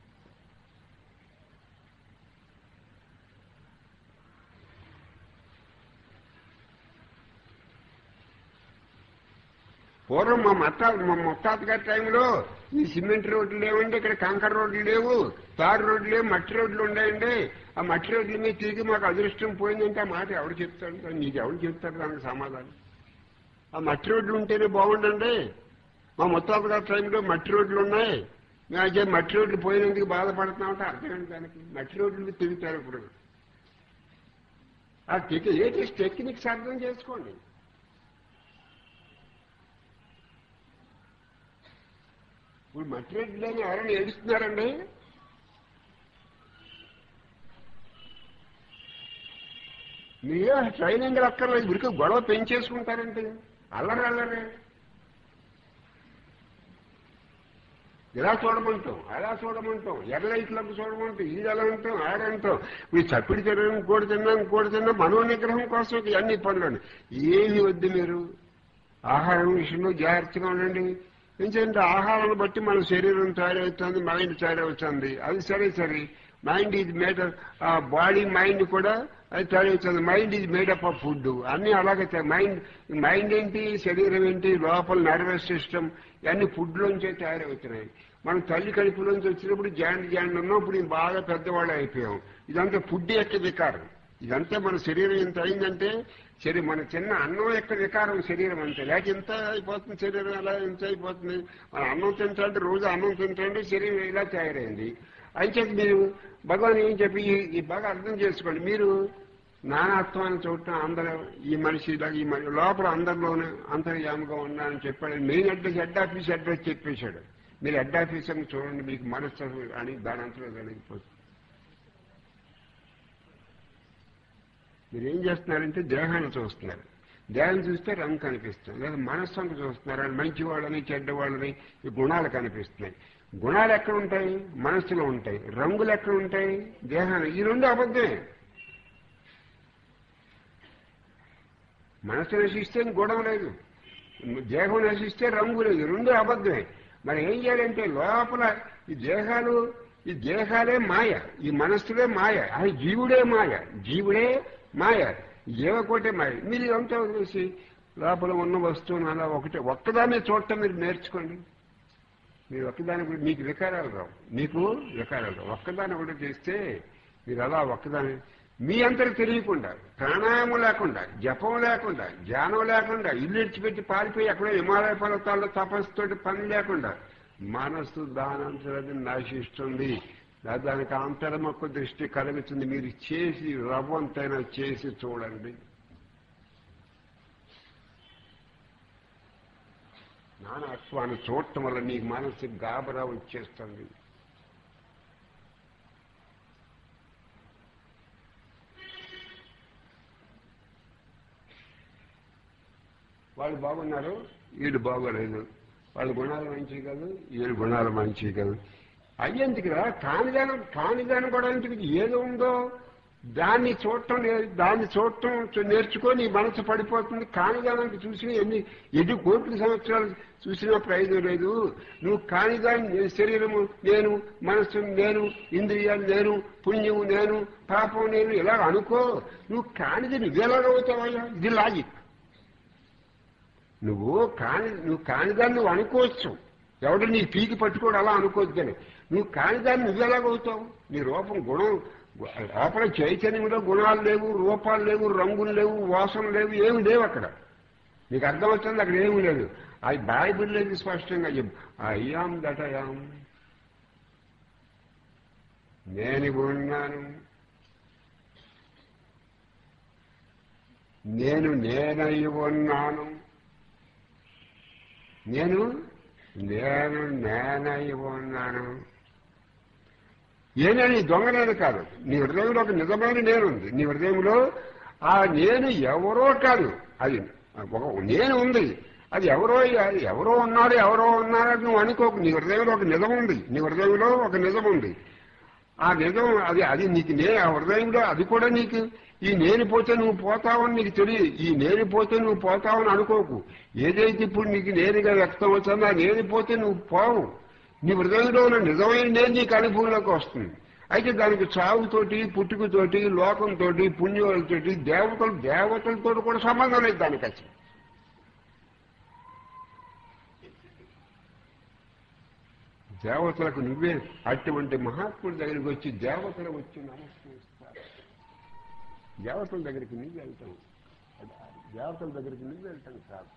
పూర్వం మా మత్త మా ముత్తాత గారి టైంలో ఈ సిమెంట్ రోడ్లు లేవండి ఇక్కడ కంకర రోడ్లు లేవు తారు రోడ్లు లేవు మట్టి రోడ్లు ఉన్నాయండి ఆ మట్టి రోడ్ల మీద తిరిగి మాకు అదృష్టం పోయిందంటే ఆ మాట ఎవడు చెప్తాడు నీకు ఎవడు చెప్తాడు దానికి సమాధానం ఆ మట్టి రోడ్లు ఉంటేనే బాగుండండి మా ముత్తాత గారి టైంలో మట్టి రోడ్లు ఉన్నాయి అయితే మట్టి రోడ్లు పోయినందుకు బాధపడుతున్నామంటే అర్థం ఏంటి దానికి మట్టి రోడ్ల మీద తిరుగుతారు ఇప్పుడు ఆ టెక్ లేటెస్ట్ టెక్నిక్స్ అర్థం చేసుకోండి ఇప్పుడు మట్టిరెడ్డిలోని ఎవరైనా ఏడుస్తున్నారండి మీరు ట్రైనింగ్ అక్కర్లేదు ఇరికి గొడవ పెంచేసుకుంటారంటే అల్లరి అల్లరే ఇలా చూడమంటాం అలా చూడమంటాం ఎర్ర లైట్లకు చూడమంటాం ఇది ఎలా అంటాం ఆడంటాం మీరు చప్పిడి తినడం ఇంకోటి తిన్నాం ఇంకోటి తిన్నాం మనో నిగ్రహం కోసం ఇవన్నీ పనులు ఏమి వద్దు మీరు ఆహారం విషయంలో జాగ్రత్తగా ఉండండి ఎందుకంటే ఆహారాన్ని బట్టి మన శరీరం తయారవుతుంది మైండ్ తయారవుతుంది అది సరే సరే మైండ్ ఇది మేడ్ బాడీ మైండ్ కూడా అది తయారవుతుంది మైండ్ ఇది మేడప్ ఆఫ్ ఫుడ్ అన్ని అలాగే మైండ్ మైండ్ ఏంటి శరీరం ఏంటి లోపల నర్వస్ సిస్టమ్ ఇవన్నీ ఫుడ్లోంచే తయారవుతున్నాయి మనం తల్లి కడుపులోంచి వచ్చినప్పుడు జాండ్ జాండ్ ఉన్నప్పుడు ఇది బాగా పెద్దవాళ్ళు అయిపోయాం ఇదంతా ఫుడ్ యొక్క వికారం ఇదంతా మన శరీరం ఎంత అయిందంటే శరీరం మన చిన్న అన్నం యొక్క వికారం శరీరం అంతే లేక ఇంత అయిపోతుంది శరీరం ఎలా ఇంత అయిపోతుంది మన అన్నం తింటాంటే రోజు అన్నం తింటాంటే శరీరం ఇలా తయారైంది అంచేది మీరు భగవాన్ ఏం చెప్పి ఈ- ఈ బాగా అర్థం చేసుకోండి మీరు నానాత్వాన్ని చూడటం అందరూ ఈ మనిషి ఇలా ఈ మనిషి లోపల అందరిలోనే అంతర్యాముగా ఉన్నానని చెప్పాడు main address head office address చెప్పేశాడు మీరు హెడ్ ఆఫీస్ అని చూడండి మీకు మనస్సు అని దాని అంతలో కలిగిపోతుంది మీరు ఏం చేస్తున్నారంటే దేహాన్ని చూస్తున్నారు దేహం చూస్తే రంగు కనిపిస్తుంది లేదా మనస్సును చూస్తున్నారు అని మంచి వాళ్ళని చెడ్డ వాళ్ళని ఈ గుణాలు కనిపిస్తున్నాయి గుణాలు ఎక్కడ ఉంటాయి మనస్సులో ఉంటాయి రంగులు ఎక్కడ ఉంటాయి దేహాన్ని ఈ రెండు అబద్ధమే మనస్సు నశిస్తే గుణం లేదు దేహం నశిస్తే రంగు లేదు రెండు అబద్ధమే మరి ఏం చేయాలంటే లోపల ఈ దేహాలు ఈ దేహాలే మాయ ఈ మనస్సులే మాయ అది జీవుడే మాయ జీవుడే మాయ జీవకోటే మాయ మీరు ఇదంతా వదిలేసి లోపల ఉన్న వస్తువును అలా ఒకటే ఒక్కదాన్ని చూడటం మీరు నేర్చుకోండి మీరు ఒక్కదాని గురించి మీకు వికారాలు రావు మీకు వికారాలు రావు ఒక్కదాని ఒకటి చేస్తే మీరు అలా ఒక్కదాని మీ అంతకు తెలియకుండా ప్రాణాయామం లేకుండా జపం లేకుండా ధ్యానం లేకుండా ఇల్లు ఇడిచిపెట్టి పారిపోయి ఎక్కడో హిమాలయ పర్వతాల్లో తపస్సుతోటి పని లేకుండా మనస్సు దానంతరది నశిస్తుంది దానికి అంతరమొక్క దృష్టి కలుగుతుంది మీరు చేసి రవ్వంతైనా చేసి చూడండి నానాత్వాన్ని చూడటం వల్ల మీ మనసు గాబరా వచ్చేస్తుంది వాళ్ళు బాగున్నారు వీళ్ళు బాగోలేదు వాళ్ళ గుణాలు మంచివి కాదు వీళ్ళ గుణాలు మంచివి కాదు అయ్యేందుకురా కానిదానం కానిదానం కూడా ఎందుకు ఏదో ఉందో దాన్ని చూడటం నే- దాన్ని చూడటం చూ- నేర్చుకొని నీ మనసు పడిపోతుంది కానిదానానికి చూసి ఎన్ని ఎన్ని కోట్ల సంవత్సరాలు చూసినా ప్రయోజనం లేదు నువ్వు కానిదాన్ని నే- శరీరము నేను మనస్సు నేను ఇంద్రియాలు నేను పుణ్యము నేను పాపం నేను ఇలా అనుకో నువ్వు కానిది నువ్వెలాగవుతావయ్యా ఇది లాజిక్ నువ్వు కాని నువ్వు కానిదాన్ని నువ్వు అనుకోవచ్చు ఎవడు నీ పీకి పట్టుకోడు అలా అనుకోవద్దని నువ్వు కానిదాన్ని నువ్వెలాగవుతావు నీ రూపం గుణం లోపల చైతన్యంలో గుణాలు లేవు రూపాలు లేవు రంగులు లేవు వాసన లేవు ఏమి లేవు అక్కడ నీకు అర్థమవుతుంది అక్కడ ఏమి లేదు అది బైబిల్ లేదు స్పష్టంగా చెప్పు అయ్యాం దట్ అయాం నేను ఉన్నాను నేను నేనై ఉన్నాను నేను నేను నేనై ఉన్నాను ఏనని దొంగ నేను కాదు నీ హృదయంలో ఒక నిజమైన నేనుంది నీ హృదయంలో ఆ నేను ఎవరో కాదు అది ఒక నేను ఉంది అది ఎవరో అది ఎవరో ఉన్నాడు ఎవరో ఉన్నారని నువ్వు అనుకోకు నీ హృదయంలో ఒక నిజం ఉంది నీ హృదయంలో ఒక నిజం ఉంది ఆ నిజం అది అది నీకు నే ఆ హృదయంలో అది కూడా నీకు ఈ నేను పోతే నువ్వు పోతావని నీకు తెలియదు ఈ నేను పోతే నువ్వు పోతావని అనుకోకు ఏదైతే ఇప్పుడు నీకు నేరుగా వ్యక్తం అవుతుందో ఆ నేను పోతే నువ్వు పోవు నీ హృదయంలో ఉన్న నిజమైన నేను నీకు అనుభవంలోకి వస్తుంది అయితే దానికి చావుతోటి పుట్టుకతోటి లోకంతోటి పుణ్యాలతోటి దేవతలు దేవతలతో కూడా సంబంధం లేదు దానికి అసలు దేవతలకు నువ్వే అటువంటి మహాత్ముడి దగ్గరికి వచ్చి దేవతలు వచ్చి నమస్కరిస్తారు దేవతల దగ్గరికి నువ్వు వెళ్తాం దేవతల దగ్గరికి నువ్వు వెళ్తాం కాదు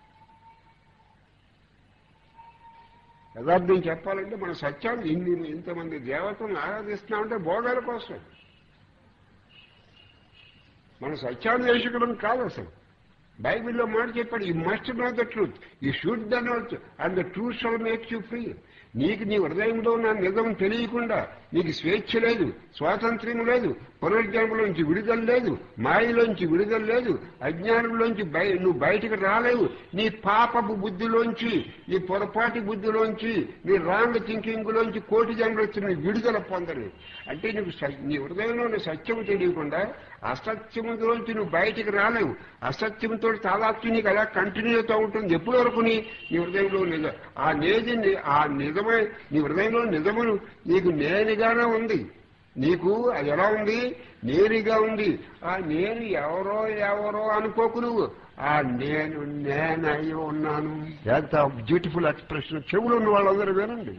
యథార్థం చెప్పాలంటే మన సత్యాలు ఇన్ని ఇంతమంది దేవతలను ఆరాధిస్తున్నామంటే భోగాల కోసం మన సత్యాన్ని వేసుకోవడం కాదు అసలు బైబిల్లో మాట చెప్పాడు you must know the truth you should the note and the truth shall make you free నీకు నీ హృదయంలో ఉన్న నిజం తెలియకుండా నీకు స్వేచ్ఛ లేదు స్వాతంత్ర్యం లేదు పునర్జన్మలోంచి విడుదల లేదు మాయలోంచి విడుదల లేదు అజ్ఞానంలోంచి బయ నువ్వు బయటకు రాలేవు నీ పాపపు బుద్ధిలోంచి నీ పొరపాటి బుద్ధిలోంచి నీ రాంగ్ థింకింగ్లోంచి కోటి జన్మలు నీ విడుదల పొందరు అంటే నీకు స- నీ హృదయంలో ఉన్న సత్యం తెలియకుండా అసత్యములోంచి నువ్వు బయటికి రాలేవు అసత్యంతో తాదాత్మ్యం నీకు అలా కంటిన్యూ అవుతూ ఉంటుంది ఎప్పటి వరకు నీ నీ హృదయంలో నిజ ఆ నేది ని- ఆ నిజమే నీ హృదయంలో నిజమును నీకు నేనుగానే ఉంది నీకు అది ఎలా ఉంది నేనుగా ఉంది ఆ నేను ఎవరో ఎవరో అనుకోకు నువ్వు ఆ నేను నేనై ఉన్నాను ఎంత బ్యూటిఫుల్ ఎక్స్ప్రెషన్ చెవులు ఉన్న వాళ్ళందరూ వినండి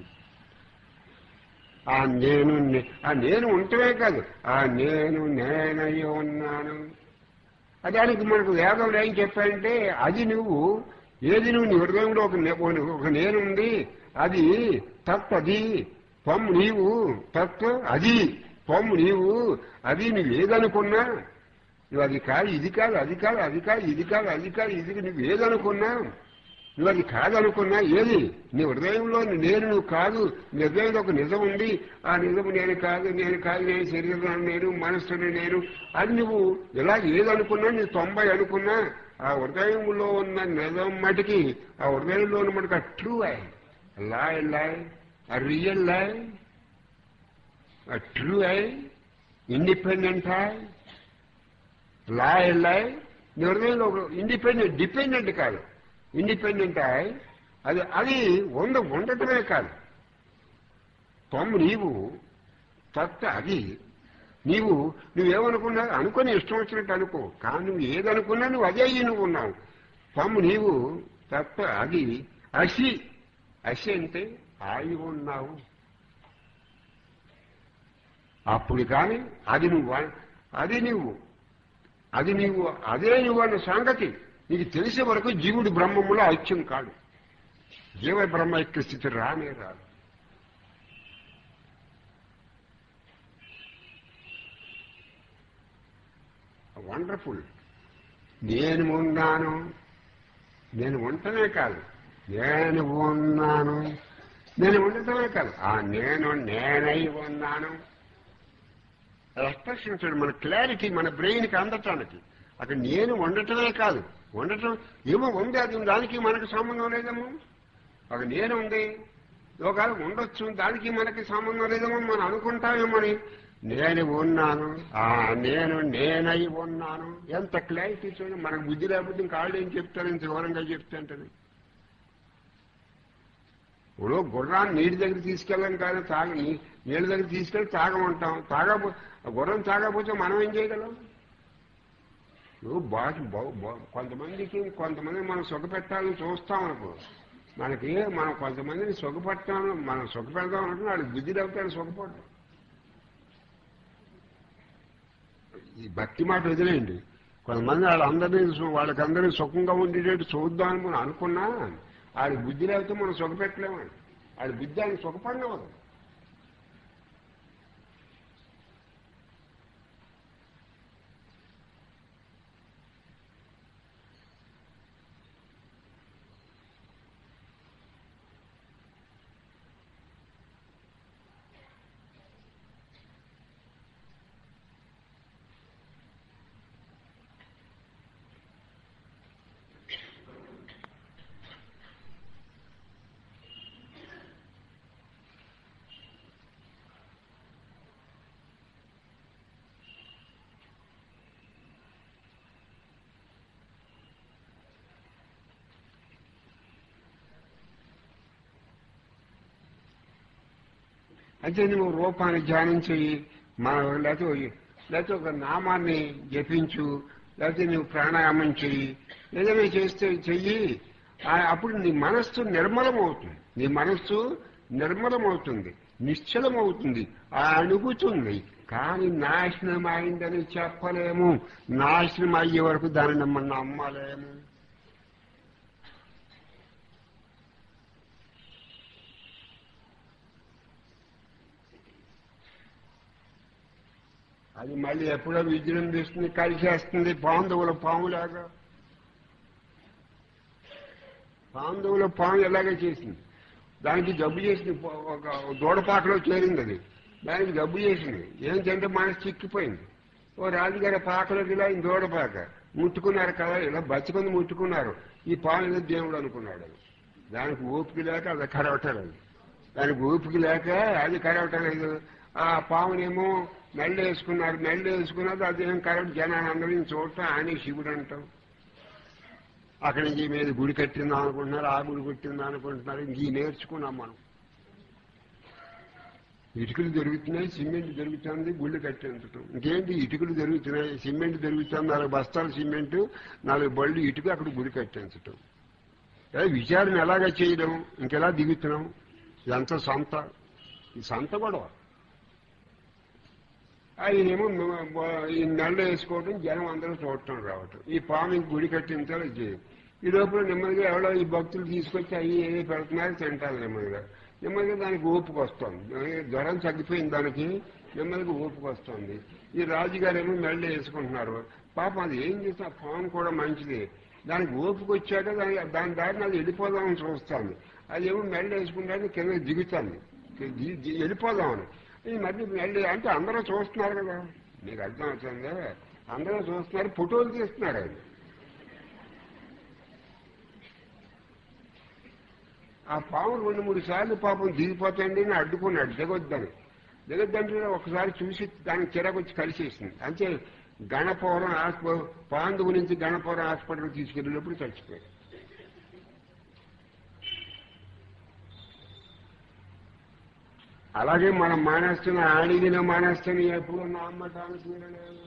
ఆ నేను నే- ఆ నేను ఉంటమే కాదు ఆ నేను నేనై ఉన్నాను దానికి మనకు వేదంలో ఏం చెప్పాయంటే అది నువ్వు ఏది నువ్వు నీ హృదయంలో ఒక నే- ఒక నేను ఉంది అది తప్పది పొమ్ము నీవు తత్వ అది పొమ్ము నీవు అది నువ్వు ఏదనుకున్నా నువ్వు అది కాదు ఇది కాదు అది కాదు అది కాదు ఇది కాదు అది కాదు ఇది నువ్వు ఏదనుకున్నా నువ్వు అది కాదనుకున్నా ఏది నీ హృదయంలో నేను నువ్వు కాదు నీ హృదయంలో ఒక నిజం ఉంది ఆ నిజం నేను కాదు నేను కాదు నేను శరీరం నేను మనస్సుని నేను అది నువ్వు ఇలా ఏదనుకున్నా నీ తొంభై అనుకున్నా ఆ హృదయంలో ఉన్న నిజం మటుకి ఆ హృదయంలో ఉన్న మటుకు ఆ ట్రూ ఐ లాయ్ లాయ్ ఆ రియల్ లాయ్ ఆ ట్రూ ఐ ఇండిపెండెంట్ ఐ లాయ్ లాయ్ నీ హృదయంలో ఒక ఇండిపెండెంట్ డిపెండెంట్ కాదు ఇండిపెండెంట్ ఐ అది అది ఉండ ఉండటమే కాదు తొమ్ము నీవు తత్త అది నీవు నువ్వేమనుకున్నా అనుకుని ఇష్టం వచ్చినట్టు అనుకో కానీ నువ్వు ఏదనుకున్నా నువ్వు అదే అయ్యి నువ్వు ఉన్నావు తమ్ము నీవు తత్వ అది అసి అసి అంటే ఆయి ఉన్నావు అప్పుడు కానీ అది నువ్వు అది నువ్వు అది నీవు అదే నువ్వు అన్న సంగతి నీకు తెలిసే వరకు జీవుడు బ్రహ్మములో ఐక్యం కాడు జీవ బ్రహ్మ యొక్క స్థితి రానే రాదు వండర్ఫుల్ నేను ఉన్నాను నేను ఉండటమే కాదు నేను ఉన్నాను నేను ఉండటమే కాదు ఆ నేను నేనై ఉన్నాను ఎక్స్ప్రెషన్ చూడు మన క్లారిటీ మన బ్రెయిన్కి అందటానికి అక్కడ నేను ఉండటమే కాదు ఉండటం ఏమో ఉంది అది దానికి మనకు సంబంధం లేదేమో ఒక నేను ఉంది ఒకవేళ ఉండొచ్చు దానికి మనకి సంబంధం లేదేమో మనం అనుకుంటామేమని నేను ఉన్నాను ఆ నేను నేనై ఉన్నాను ఎంత క్లారిటీ చూడండి మనకు బుద్ధి లేకపోతే ఇంకా వాళ్ళు ఏం చెప్తారు ఇంత వివరంగా చెప్తుంటది ఇప్పుడు గుర్రాన్ని నీటి దగ్గర తీసుకెళ్ళాం కానీ తాగ నీ- నీళ్ళ దగ్గర తీసుకెళ్ళి తాగమంటాం తాగపో గుర్రం తాగకపోతే మనం ఏం చేయగలం ఇప్పుడు బాగా బా- బా- కొంతమందికి కొంతమంది మనం సుఖపెట్టాలని చూస్తాం అనుకో మనకి మనం కొంతమందిని సుఖపెట్టాలని మనం సుఖపెడదాం అనుకుని వాళ్ళకి బుద్ధి లేకపోతే సుఖపడతాం ఈ భక్తి మాట వదిలేయండి కొంతమంది వాళ్ళందరినీ సు- వాళ్ళకందరినీ సుఖంగా ఉండేటట్టు చూద్దామని మనం అనుకున్నా ఆడి బుద్ధి లేకపోతే మనం సుఖపెట్టలేమని ఆడి బుద్ధి ఆయన సుఖపడినవదు అయితే నువ్వు రూపాన్ని ధ్యానం చెయ్యి మన లేకపోతే లేకపోతే ఒక నామాన్ని జపించు లేకపోతే నువ్వు ప్రాణాయామం చెయ్యి ఏదైనా చేస్తే చెయ్యి ఆ- అప్పుడు నీ మనస్సు నిర్మలమవుతుంది నీ మనస్సు నిర్మలమవుతుంది నిశ్చలమవుతుంది ఆ అణుగుతుంది కానీ నాశనం అయిందని చెప్పలేము నాశనం అయ్యే వరకు దానిని మనం నమ్మలేము అది మళ్ళీ ఎప్పుడో విజృంభిస్తుంది కలిసేస్తుంది పాండవుల పాములాగా పాండవుల పాము ఎలాగే చేసింది దానికి జబ్బు చేసింది పో- ఒక దూడపాకలో చేరింది అది దానికి జబ్బు చేసింది ఏంటంటే మనసు చిక్కిపోయింది ఓ రాజుగారి పాకలోకి ఇలా ఈ దూడపాక ముట్టుకున్నారు కదా ఇలా బతుకొని ముట్టుకున్నారు ఈ పాము ఏదో దేవుడు అనుకున్నాడు అది. దానికి ఓపిక లేక అది కరవటలేదు దానికి ఓపిక లేక అది కరవటలేదు ఆ పామునేమో మెళ్ళ వేసుకున్నారు మెళ్ళ వేసుకున్నది అదేం కరెక్ట్ జనాన్ని అందరినీ చూడటం ఆయన శివుడు అంటాం అక్కడి నుంచి ఈ మీద గుడి కట్టిందా అనుకుంటున్నారు ఆ గుడి కట్టిందా అనుకుంటున్నారు ఇంక ఈ నేర్చుకున్నాం మనం ఇటుకలు దొరుకుతున్నాయి సిమెంట్ దొరుకుతుంది గుళ్ళు కట్టేందుకు ఇంకేంటి ఇటుకలు దొరుకుతున్నాయి సిమెంట్ దొరుకుతుంది నాలుగు బస్తాలు సిమెంట్ నాలుగు బళ్ళు ఇటుక అక్కడ గుడి కట్టేంచటం అదే విచారణ ఎలాగ చేయడం ఇంకెలా దిగుతున్నాం ఇదంతా సంత ఈ సంత గొడవ ఆయనేమో ఈ నెల వేసుకోవడం జనం అందరూ చూడటం రావటం ఈ పాము గుడి కట్టించాలి చేయం ఈ లోపల నెమ్మదిగా ఎవరో ఈ భక్తులు తీసుకొచ్చి అవి ఏవి పెడుతున్నారు తింటారు నెమ్మదిగా నెమ్మదిగా దానికి ఓపిక వస్తుంది జ్వరం తగ్గిపోయింది దానికి నెమ్మదిగా ఓపిక వస్తుంది ఈ రాజుగారు ఏమో మెళ్ళ వేసుకుంటున్నారు పాపం అది ఏం చేసిన పాము కూడా మంచిది దానికి ఓపిక వచ్చాక దాని దాని దారిని అది వెళ్ళిపోదామని చూస్తాను అది ఏమో మెళ్ళ వేసుకుంటే కింద దిగుతుంది ది- ది- వెళ్ళిపోదామని ఈ మధ్య మెళ్ళ అంటే అందరూ చూస్తున్నారు కదా మీకు అర్థం అవుతుంది అందరూ చూస్తున్నారు ఫోటోలు తీస్తున్నారు అది ఆ పాము రెండు మూడు సార్లు పాపం దిగిపోతాయండి అని అడ్డుకున్నాడు దిగొద్దని దిగొద్దంటే ఒకసారి చూసి దానికి చిరాకొచ్చి కలిసేసింది అంతే గణపవరం హాస్పిటల్ పాండువు నుంచి గణపవరం హాస్పిటల్ తీసుకెళ్ళినప్పుడు చచ్చిపోయాడు అలాగే మనం మానేస్తున్న ఆడిగిన మానేస్తున్న ఎప్పుడు నమ్మటానికి వీరలేదు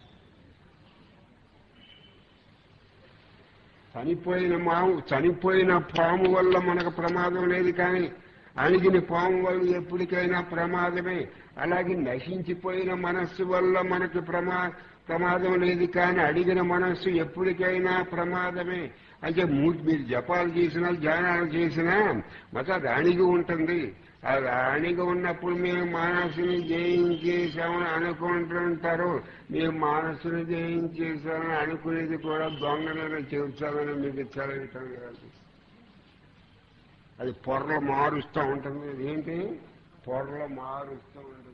చనిపోయిన మాము చనిపోయిన పాము వల్ల మనకు ప్రమాదం లేదు కానీ అణిగిన పాము వల్ల ఎప్పటికైనా ప్రమాదమే అలాగే నశించిపోయిన మనస్సు వల్ల మనకు ప్రమా ప్రమాదం లేదు కానీ అడిగిన మనస్సు ఎప్పటికైనా ప్రమాదమే అంటే మూ- మీరు జపాలు చేసినా ధ్యానాలు చేసినా మత అది అణిగి ఉంటుంది అది అణిగి ఉన్నప్పుడు మేము మనస్సుని జయించేసామని అనుకుంటుంటారు మేము మనస్సుని జయించేసామని అనుకునేది కూడా దొంగలను చెబుతామని మీకు చదవటం కాదు అది పొరలు మారుస్తూ ఉంటుంది ఏంటి పొరలు మారుస్తూ ఉంటుంది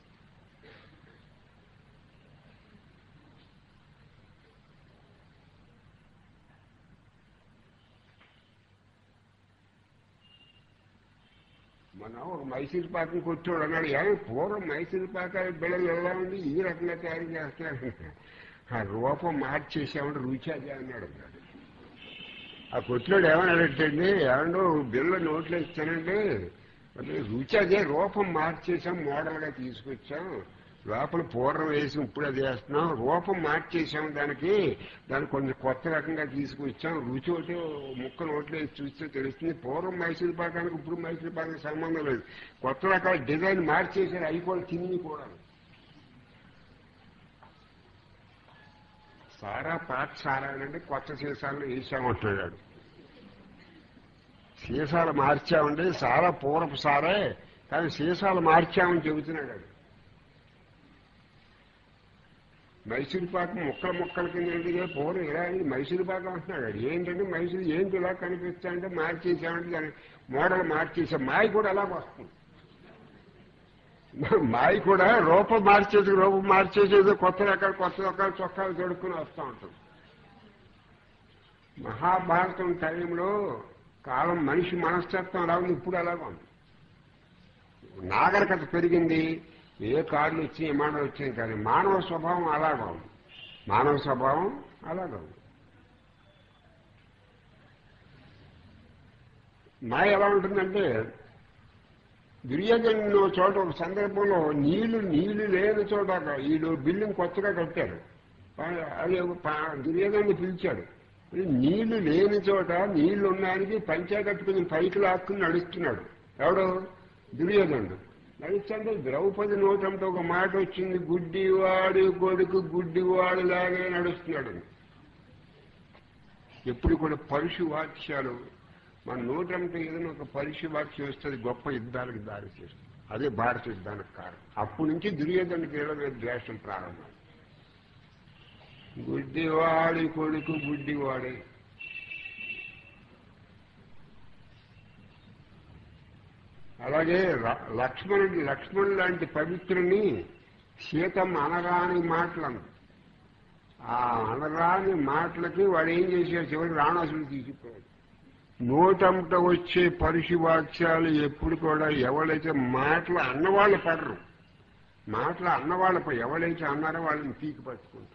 మన ఒక మైసూర్ పాకం కొట్టోడు అన్నాడు ఏమో పూర్వం మైసూర్ పాక బిళ్ళలు ఎలా ఉంది ఈ రకంగా తయారు చేస్తున్నారు ఆ రూపం మార్చేసామంటే రుచి అది అన్నాడు ఆ కొట్టులోడు ఏమన్నాడంటండి ఏమన్నా బిళ్ళ నోట్లో ఇస్తానండి మరి రుచి అదే రూపం మార్చేసాం మోడల్గా తీసుకొచ్చాం లోపల పూర్వం వేసి ఇప్పుడు అది వేస్తున్నాం రూపం మార్చేసాం దానికి దాన్ని కొంచెం కొత్త రకంగా తీసుకొచ్చాం రుచి ఒకటి ముక్క నోట్లో వేసి చూస్తే తెలుస్తుంది పూర్వం మైసూర్ పాకానికి ఇప్పుడు మైసూర్ పాకానికి సంబంధం లేదు కొత్త రకాల డిజైన్ మార్చేసారు అవి కూడా తిని కూడా సారా పాత సారా అంటే కొత్త సీసాలు వేసామంటున్నాడు సీసాలు మార్చామండి సారా పూర్వపు సారే కానీ సీసాలు మార్చామని చెబుతున్నాడు వాడు. మైసూరు పాకం ముక్కల ముక్కల కింద ఏంటిదే పూర్వం ఇలా అయింది మైసూరు పాకం అంటున్నాడు వాడు. ఏంటంటే మైసూరు ఏంటి ఇలా కనిపిస్తా అంటే మార్చేసామంటే దాని మోడల్ మార్చేసాం మాయ కూడా అలాగ వస్తుంది మాయ కూడా రూపం మార్చేసి రూపం మార్చేసేది కొత్త రకాలు కొత్త రకాల చొక్కాలు తొడుక్కుని వస్తూ ఉంటాం మహాభారతం టైంలో కాలం మనిషి మనస్తత్వం ఎలా ఉంది ఇప్పుడు అలాగా ఉంది నాగరికత పెరిగింది ఏ కార్లు వచ్చి విమానాలు వచ్చాయి కానీ మానవ స్వభావం అలాగా ఉంది మానవ స్వభావం అలాగా ఉంది మాయ ఎలా ఉంటుందంటే దుర్యోధను చోట ఒక సందర్భంలో నీళ్లు నీళ్లు లేని చోట ఒక వీళ్ళు బిల్డింగ్ కొత్తగా కట్టారు అది దుర్యోధను పిలిచాడు నీళ్లు లేని చోట నీళ్లు ఉన్నానికి పంచా కట్టుకుని పైకి లాక్కుని నడుస్తున్నాడు ఎవడు దుర్యోధనుడు నడుస్తుంటే ద్రౌపది నోటంతో ఒక మాట వచ్చింది గుడ్డివాడు కొడుకు గుడ్డివాడు లాగే నడుస్తున్నాడు ఎప్పుడు కూడా పరుషు వాక్యాలు మన నోటంటే ఏదైనా ఒక పరుషు వాక్యం వస్తుంది గొప్ప యుద్ధాలకు దారి చేస్తుంది అదే భారత యుద్ధానికి కారణం అప్పటి నుంచి దుర్యోధనకి ఏళ్ళ మీద ద్వేషం ప్రారంభం గుడ్డివాడి కొడుకు గుడ్డివాడే అలాగే ల- లక్ష్మణుడి లక్ష్మణుడు లాంటి పవిత్రుని సీతమ్మ అనరాని మాటలు అంది. ఆ అనరాని మాటలకి వాడు ఏం చేశాడు చివరికి రావణాసుడు తీసుకుపోయాడు నోటంట వచ్చే పరుషి వాక్యాలు ఎప్పుడు కూడా ఎవరైతే మాటలు అన్నవాళ్ళు పడరు మాటలు అన్నవాళ్ళు ప- ఎవరైతే అన్నారో వాళ్ళని పీకి పట్టుకుంటారు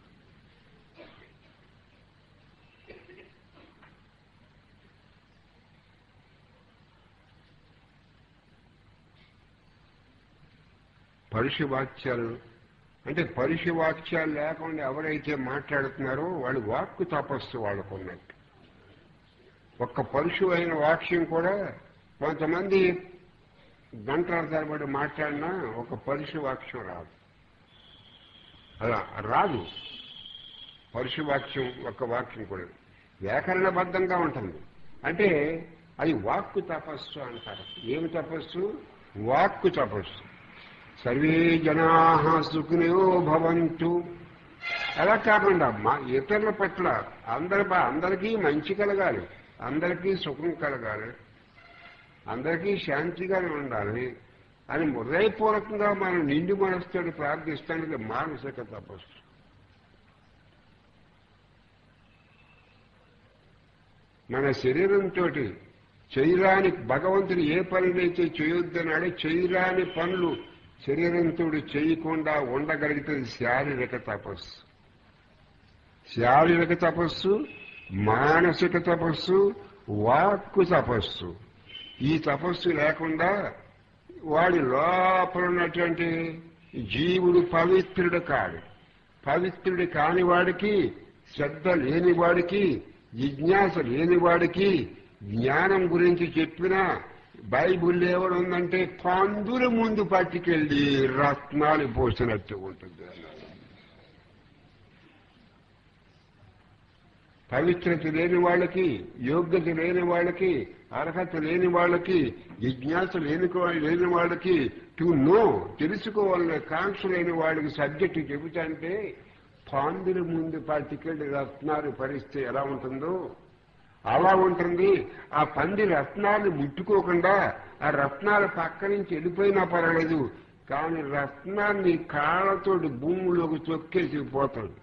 పరుష వాక్యాలు అంటే పరుష వాక్యాలు లేకుండా ఎవరైతే మాట్లాడుతున్నారో వాళ్ళు వాక్కు తపస్సు వాళ్ళకు ఉన్నట్టు ఒక్క పరుషు అయిన వాక్యం కూడా కొంతమంది గంటల తరబడి మాట్లాడినా ఒక పరుషు వాక్యం రాదు అలా రాదు పరుషు వాక్యం ఒక్క వాక్యం కూడా వ్యాకరణబద్ధంగా ఉంటుంది అంటే అది వాక్కు తపస్సు అంటారు ఏమి తపస్సు వాక్కు తపస్సు సర్వే జనా సుఖినో భవంతు అలా కాకుండా మా ఇతరుల పట్ల అందరి అందరికీ మంచి కలగాలి అందరికీ సుఖం కలగాలి అందరికీ శాంతిగానే ఉండాలి అని హృదయపూర్వకంగా మనం నిండు మనసుతో ప్రార్థిస్తానికి మానసిక తపస్సు మన శరీరంతో చేయరాని భగవంతుడు ఏ పనులైతే చేయొద్దన్నాడో చేయరాని పనులు శరీరంతో చేయకుండా ఉండగలిగితే శారీరక తపస్సు శారీరక తపస్సు మానసిక తపస్సు వాక్కు తపస్సు ఈ తపస్సు లేకుండా వాడి లోపల ఉన్నటువంటి జీవుడు పవిత్రుడు కాడు పవిత్రుడు కాని వాడికి శ్రద్ధ లేని వాడికి జిజ్ఞాస లేని వాడికి జ్ఞానం గురించి చెప్పినా బైబుల్ ఏమనుందంటే పందుల ముందు పట్టుకెళ్ళి రత్నాలు పోసినట్టు ఉంటుంది అన్నాడు పవిత్రత లేని వాళ్ళకి యోగ్యత లేని వాళ్ళకి అర్హత లేని వాళ్ళకి జిజ్ఞాస లేని లేని వాళ్ళకి టు నో తెలుసుకోవాలనే కాంక్ష లేని వాళ్ళకి సబ్జెక్టు చెబుతాంటే పాందుల ముందు పట్టుకెళ్ళి రత్నాలు పరిస్తే ఎలా ఉంటుందో అలా ఉంటుంది ఆ పంది రత్నాలు ముట్టుకోకుండా ఆ రత్నాల పక్క నుంచి వెళ్ళిపోయినా పర్వాలేదు కానీ రత్నాన్ని కాళ్ళతోటి భూమిలోకి తొక్కేసి పోతాడు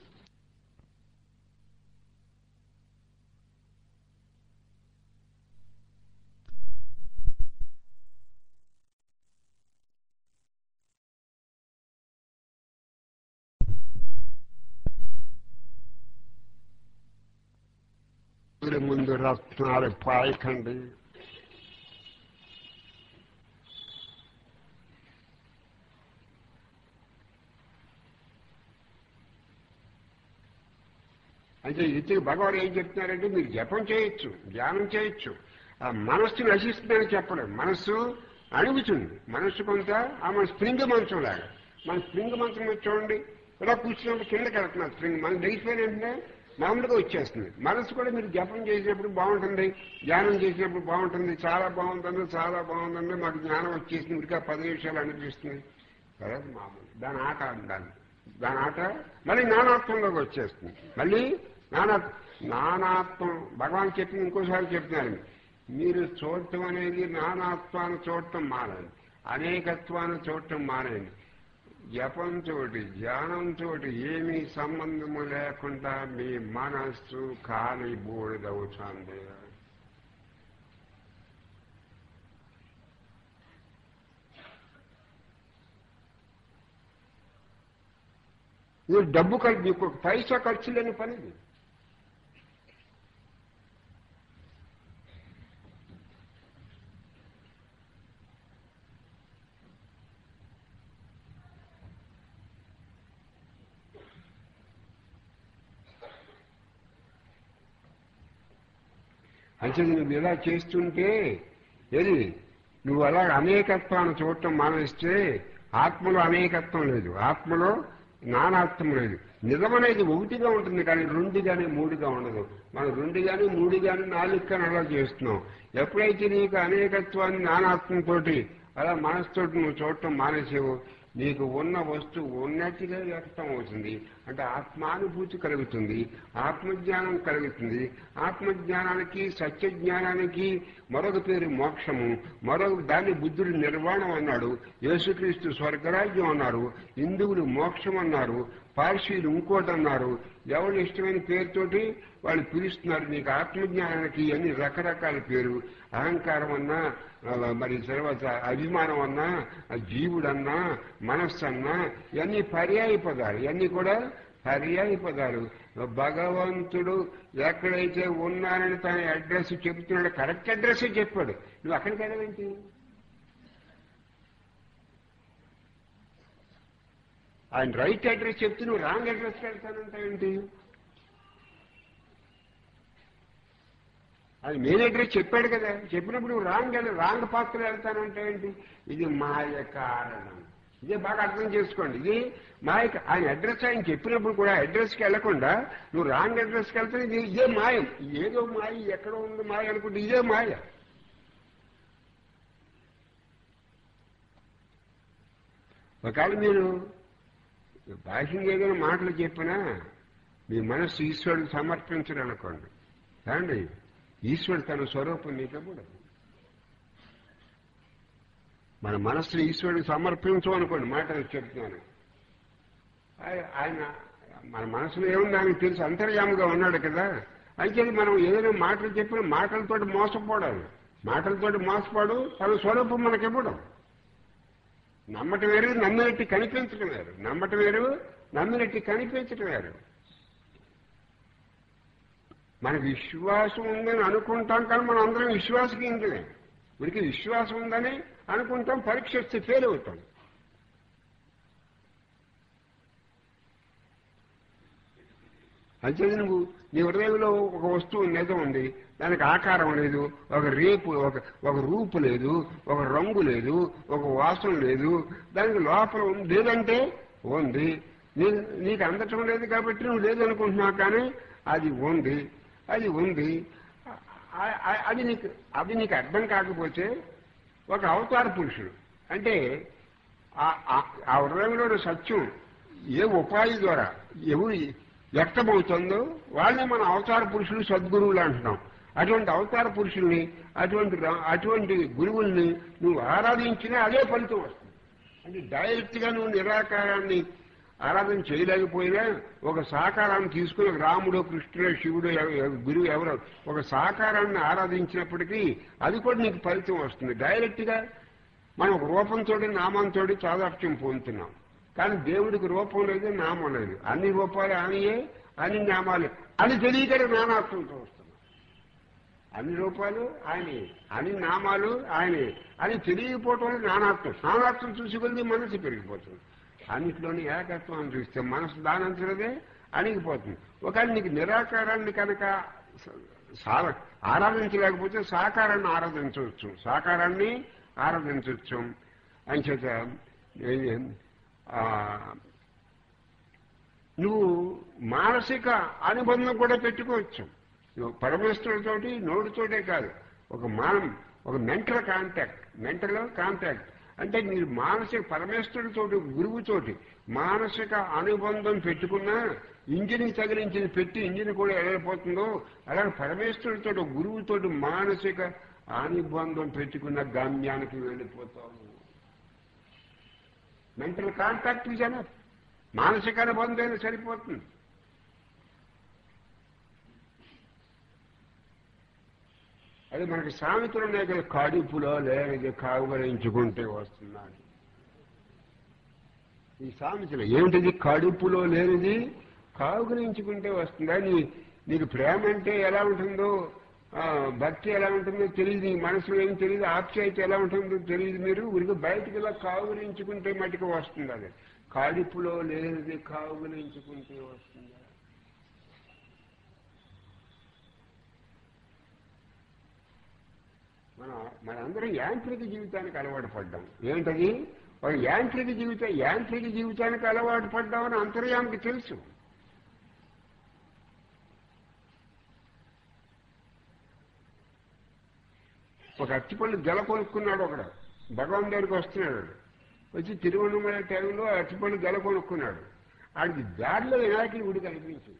వీరి ముందు రత్నాలు పాయకండి అంటే ఇతరు భగవాన్ ఏం చెప్తున్నారంటే మీరు జపం చేయొచ్చు ధ్యానం చేయొచ్చు ఆ మనస్సు నశిస్తుందని చెప్పడం మనస్సు అణుగుతుంది మనస్సు కొంత ఆ మన స్ప్రింగ్ మంచం లాగా మన స్ప్రింగ్ మంచం మీద చూడండి ఇలా కూర్చున్నప్పుడు కిందకి వెళ్తున్నారు స్ప్రింగ్ మనం లేచిపోయిన వెంటనే మామూలుగా వచ్చేస్తుంది మనసు కూడా మీరు జపం చేసినప్పుడు బాగుంటుంది ధ్యానం చేసినప్పుడు బాగుంటుంది చాలా బాగుంటుంది చాలా బాగుంటుంది మాకు జ్ఞానం వచ్చేసింది ఇంకా పది నిమిషాలు అనిపిస్తుంది కదా మామూలు దాని ఆట దాన్ని దాని ఆట మళ్ళీ నానాత్మంలోకి వచ్చేస్తుంది మళ్ళీ నానా నానాత్వం భగవాన్ చెప్పింది ఇంకోసారి చెప్తున్నారు మీరు చూడటం అనేది నానాత్వాన్ని చూడటం మానండి అనేకత్వాన్ని చూడటం మానేయండి జపంతో ధ్యానంతో ఏమీ సంబంధము లేకుండా మీ మనస్సు ఖాళీ బూడిదవుతుంది ఇది డబ్బు ఖర్చు మీకు ఒక పైసా ఖర్చు లేని పని ఇది అంటే నువ్వు ఇలా చేస్తుంటే ఏది నువ్వు అలా అనేకత్వాన్ని చూడటం మానేస్తే ఆత్మలో అనేకత్వం లేదు ఆత్మలో నానాత్వం లేదు నిజమనేది ఒకటిగా ఉంటుంది కానీ రెండు కానీ మూడుగా ఉండదు మనం రెండు కానీ మూడు కానీ నాలుగు కానీ అలా చేస్తున్నాం ఎప్పుడైతే నీకు అనేకత్వాన్ని నానాత్మంతో అలా మనసుతోటి నువ్వు చూడటం మానేసావు నీకు ఉన్న వస్తువు ఉన్నట్టుగా వ్యక్తం అవుతుంది అంటే ఆత్మానుభూతి కలుగుతుంది ఆత్మజ్ఞానం కలుగుతుంది ఆత్మజ్ఞానానికి సత్యజ్ఞానానికి మరొక పేరు మోక్షము మరొక దాన్ని బుద్ధుడు నిర్వాణం అన్నాడు యేసుక్రీస్తు స్వర్గరాజ్యం అన్నారు హిందువులు మోక్షం అన్నారు పార్సీలు ఇంకోటి అన్నారు ఎవరి ఇష్టమైన పేరుతోటి వాళ్ళు పిలుస్తున్నారు నీకు ఆత్మజ్ఞానానికి అన్ని రకరకాల పేరు అహంకారం అన్నా ఆ, మరి తర్వాత అభిమానం అన్నా ఆ జీవుడన్నా మనస్సు అన్నా ఇవన్నీ పర్యాయ పదాలు ఇవన్నీ కూడా పర్యాయ పదాలు భగవంతుడు ఎక్కడైతే ఉన్నానని తన అడ్రస్ చెబుతున్నాడు కరెక్ట్ అడ్రస్ చెప్పాడు నువ్వు అక్కడికి వెళ్ళవేంటి ఆయన రైట్ అడ్రస్ చెప్తే నువ్వు రాంగ్ అడ్రస్ వెళ్తానంటావేంటి అది మెయిన్ అడ్రస్ చెప్పాడు కదా చెప్పినప్పుడు నువ్వు రాంగ్ రాంగ్ పాత్ర వెళ్తానంటే ఏంటి ఇది మాయ కారణం ఇదే బాగా అర్థం చేసుకోండి ఇది మాయ ఆయన అడ్రస్ ఆయన చెప్పినప్పుడు కూడా అడ్రస్కి వెళ్లకుండా నువ్వు రాంగ్ అడ్రస్కి వెళ్తే ఇది ఇదే మాయం ఏదో మాయ ఎక్కడో ఉంది మాయ అనుకుంటే ఇదే మాయ ఒకవేళ మీరు బాహ్యంగా ఏదైనా మాటలు చెప్పినా మీ మనస్సు ఈశ్వరుడికి సమర్పించరు అనుకోండి కాండి ఈశ్వరుడు తన స్వరూపం మీకు ఇవ్వడు మన మనస్సుని ఈశ్వరుడికి సమర్పించం అనుకోండి మాటలు చెప్తున్నాను ఆయ- ఆయన మన మనసులో ఏముంది ఆయనకు తెలుసు అంతర్యాముగా ఉన్నాడు కదా అయితే మనం ఏదైనా మాటలు చెప్పిన మాటలతోటి మోసపోవడాలి మాటలతోటి మోసపోడు తన స్వరూపం మనకి ఇవ్వడం నమ్మటం వేరు నమ్మినట్టు కనిపించటం వేరు నమ్మటం వేరు నమ్మినట్టు కనిపించటం వేరు మనకు విశ్వాసం ఉందని అనుకుంటాం కానీ మనం అందరం విశ్వాసహీనులే వీరికి విశ్వాసం ఉందని అనుకుంటాం పరీక్ష వస్తే ఫెయిల్ అవుతాం అయితే నువ్వు నీ హృదయంలో ఒక వస్తువు నిజం ఉంది దానికి ఆకారం లేదు ఒక రేపు ఒక ఒక రూపు లేదు ఒక రంగు లేదు ఒక వాసన లేదు దానికి లోపల ఉంది లేదంటే ఉంది నీ నీకు అందటం లేదు కాబట్టి నువ్వు లేదనుకుంటున్నావు కానీ అది ఉంది అది ఉంది ఆ- ఆ- అది నీకు అది నీకు అర్థం కాకపోతే ఒక అవతార పురుషుడు అంటే ఆ- ఆ- ఆ హృదయంలో సత్యం ఏ ఉపాధి ద్వారా ఎవరు వ్యక్తమవుతుందో వాళ్ళని మన అవతార పురుషులు సద్గురువులు అంటున్నాం అటువంటి అవతార పురుషుల్ని అటువంటి రా- అటువంటి గురువుల్ని నువ్వు ఆరాధించినా అదే ఫలితం వస్తుంది అంటే డైరెక్ట్ గా నువ్వు నిరాకారాన్ని ఆరాధన చేయలేకపోయినా ఒక సాకారాన్ని తీసుకుని ఒక రాముడు కృష్ణుడు శివుడు ఎవ- ఎవ- గురువు ఎవరో ఒక సాకారాన్ని ఆరాధించినప్పటికీ అది కూడా నీకు ఫలితం వస్తుంది డైరెక్ట్ గా మనం ఒక రూపంతో నామంతో చాదాప్యం పొందుతున్నాం కానీ దేవుడికి రూపం లేదు నామం లేదు అన్ని రూపాలు ఆయనయే అన్ని నామాలు అని తెలియక నానాత్మంతో వస్తున్నాం అన్ని రూపాలు ఆయనే అన్ని నామాలు ఆయనే అని తెలియకపోవటం వల్ల నానాత్వం నానాత్వం చూసి కొద్ది మనసు పెరిగిపోతుంది అన్నిట్లోని ఏకత్వాన్ని చూస్తే మనసు దానంతరదే అణిగిపోతుంది ఒకవేళ నీకు నిరాకారాన్ని కనుక స- సా- ఆరాధించలేకపోతే సాకారాన్ని ఆరాధించవచ్చు సాకారాన్ని ఆరాధించవచ్చు అని చేత ఏ- ఆ, నువ్వు మానసిక అనుబంధం కూడా పెట్టుకోవచ్చు నువ్వు పరమేశ్వరుడితోటి నోటితోటే కాదు ఒక మానం ఒక మెంటల్ కాంటాక్ట్ మెంటల్ కాంటాక్ట్ అంటే మీరు మానసిక పరమేశ్వరుడితోటి గురువుతోటి మానసిక అనుబంధం పెట్టుకున్నా ఇంజిన్కి తగిలించిన పెట్టి ఇంజిన్ కూడా ఎడలిపోతుందో అలాగే పరమేశ్వరుడితో గురువుతోటి మానసిక అనుబంధం పెట్టుకున్న గమ్యానికి వెళ్ళిపోతావు మెంటల్ కాంటాక్ట్ జన మానసిక అనుబంధం సరిపోతుంది అది మనకి సామెతలు ఉన్నాయి కదా కడుపులో లేనిది కావుగరించుకుంటే వస్తున్నాడు ఈ సామెతలు ఏమిటిది కడుపులో లేనిది కావుగరించుకుంటే వస్తుందా నీ నీకు ప్రేమ అంటే ఎలా ఉంటుందో ఆ, భక్తి ఎలా ఉంటుందో తెలియదు నీ మనసులో ఏం తెలియదు ఆప్యాయత ఎలా ఉంటుందో తెలియదు మీరు ఉరికి బయటికి ఇలా కావుగరించుకుంటే మటుకు వస్తుంది అది కడుపులో లేనిది కావుగరించుకుంటే వస్తుందా మన మనందరం యాంత్రిక జీవితానికి అలవాటు పడ్డాం ఏంటది ఒక యాంత్రిక జీవిత యాంత్రిక జీవితానికి అలవాటు పడ్డామని అంతర్యానికి తెలుసు ఒక అత్తిపల్లి గెల కొనుక్కున్నాడు ఒకడు భగవాన్ దగ్గరికి వస్తున్నాడు వచ్చి తిరువన్నమల టైంలో అరటిపండు గెల కొనుక్కున్నాడు ఆడికి దారిలో వినాయకుడి గుడి కనిపించింది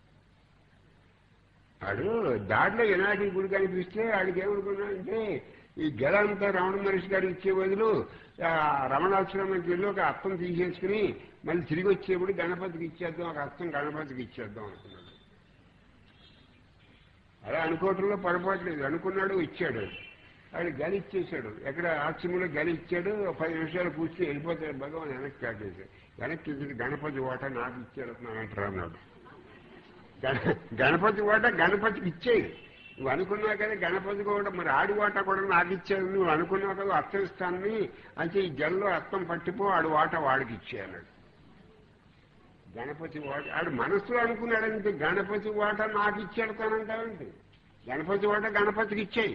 ఆడు దారిలో వినాయకుడి గుడి కనిపిస్తే ఆడికి ఏమనుకున్నాడంటే ఈ గెల అంతా రమణ మహర్షి గారికి ఇచ్చే బదులు ఆ రమణాశ్రమంకి వెళ్ళి ఒక అర్థం తీసేసుకుని మళ్ళీ తిరిగి వచ్చేప్పుడు గణపతికి ఇచ్చేద్దాం ఒక అర్థం గణపతికి ఇచ్చేద్దాం అనుకున్నాడు అలా అనుకోవటంలో పొరపాటు లేదు అనుకున్నాడు ఇచ్చాడు ఆడు గలి ఇచ్చేశాడు ఎక్కడ ఆశ్రమంలో గలి ఇచ్చాడు ఒక పది నిమిషాలు కూర్చుని వెళ్ళిపోతాడు భగవాన్ వెనక్కి కాటేశాడు వెనక్కి ఇచ్చి గణపతి ఓట నాకు ఇచ్చాడు అంటారు అన్నాడు గణ- గణపతి ఓట గణపతికి ఇచ్చేయి నువ్వు అనుకున్నావు కదా గణపతి కూడా మరి ఆడి ఓట కూడా నాకు ఇచ్చాడు నువ్వు అనుకున్నావు కదా అర్థం ఇస్తానని అంటే ఈ జల్లో అర్థం పట్టిపో ఆడు ఓట వాడికి ఇచ్చే అన్నాడు గణపతి ఓట ఆడు మనసులో అనుకున్నాడంటే గణపతి ఓట నాకు ఇచ్చేడతానంటావంటే గణపతి ఓట గణపతికి ఇచ్చేయి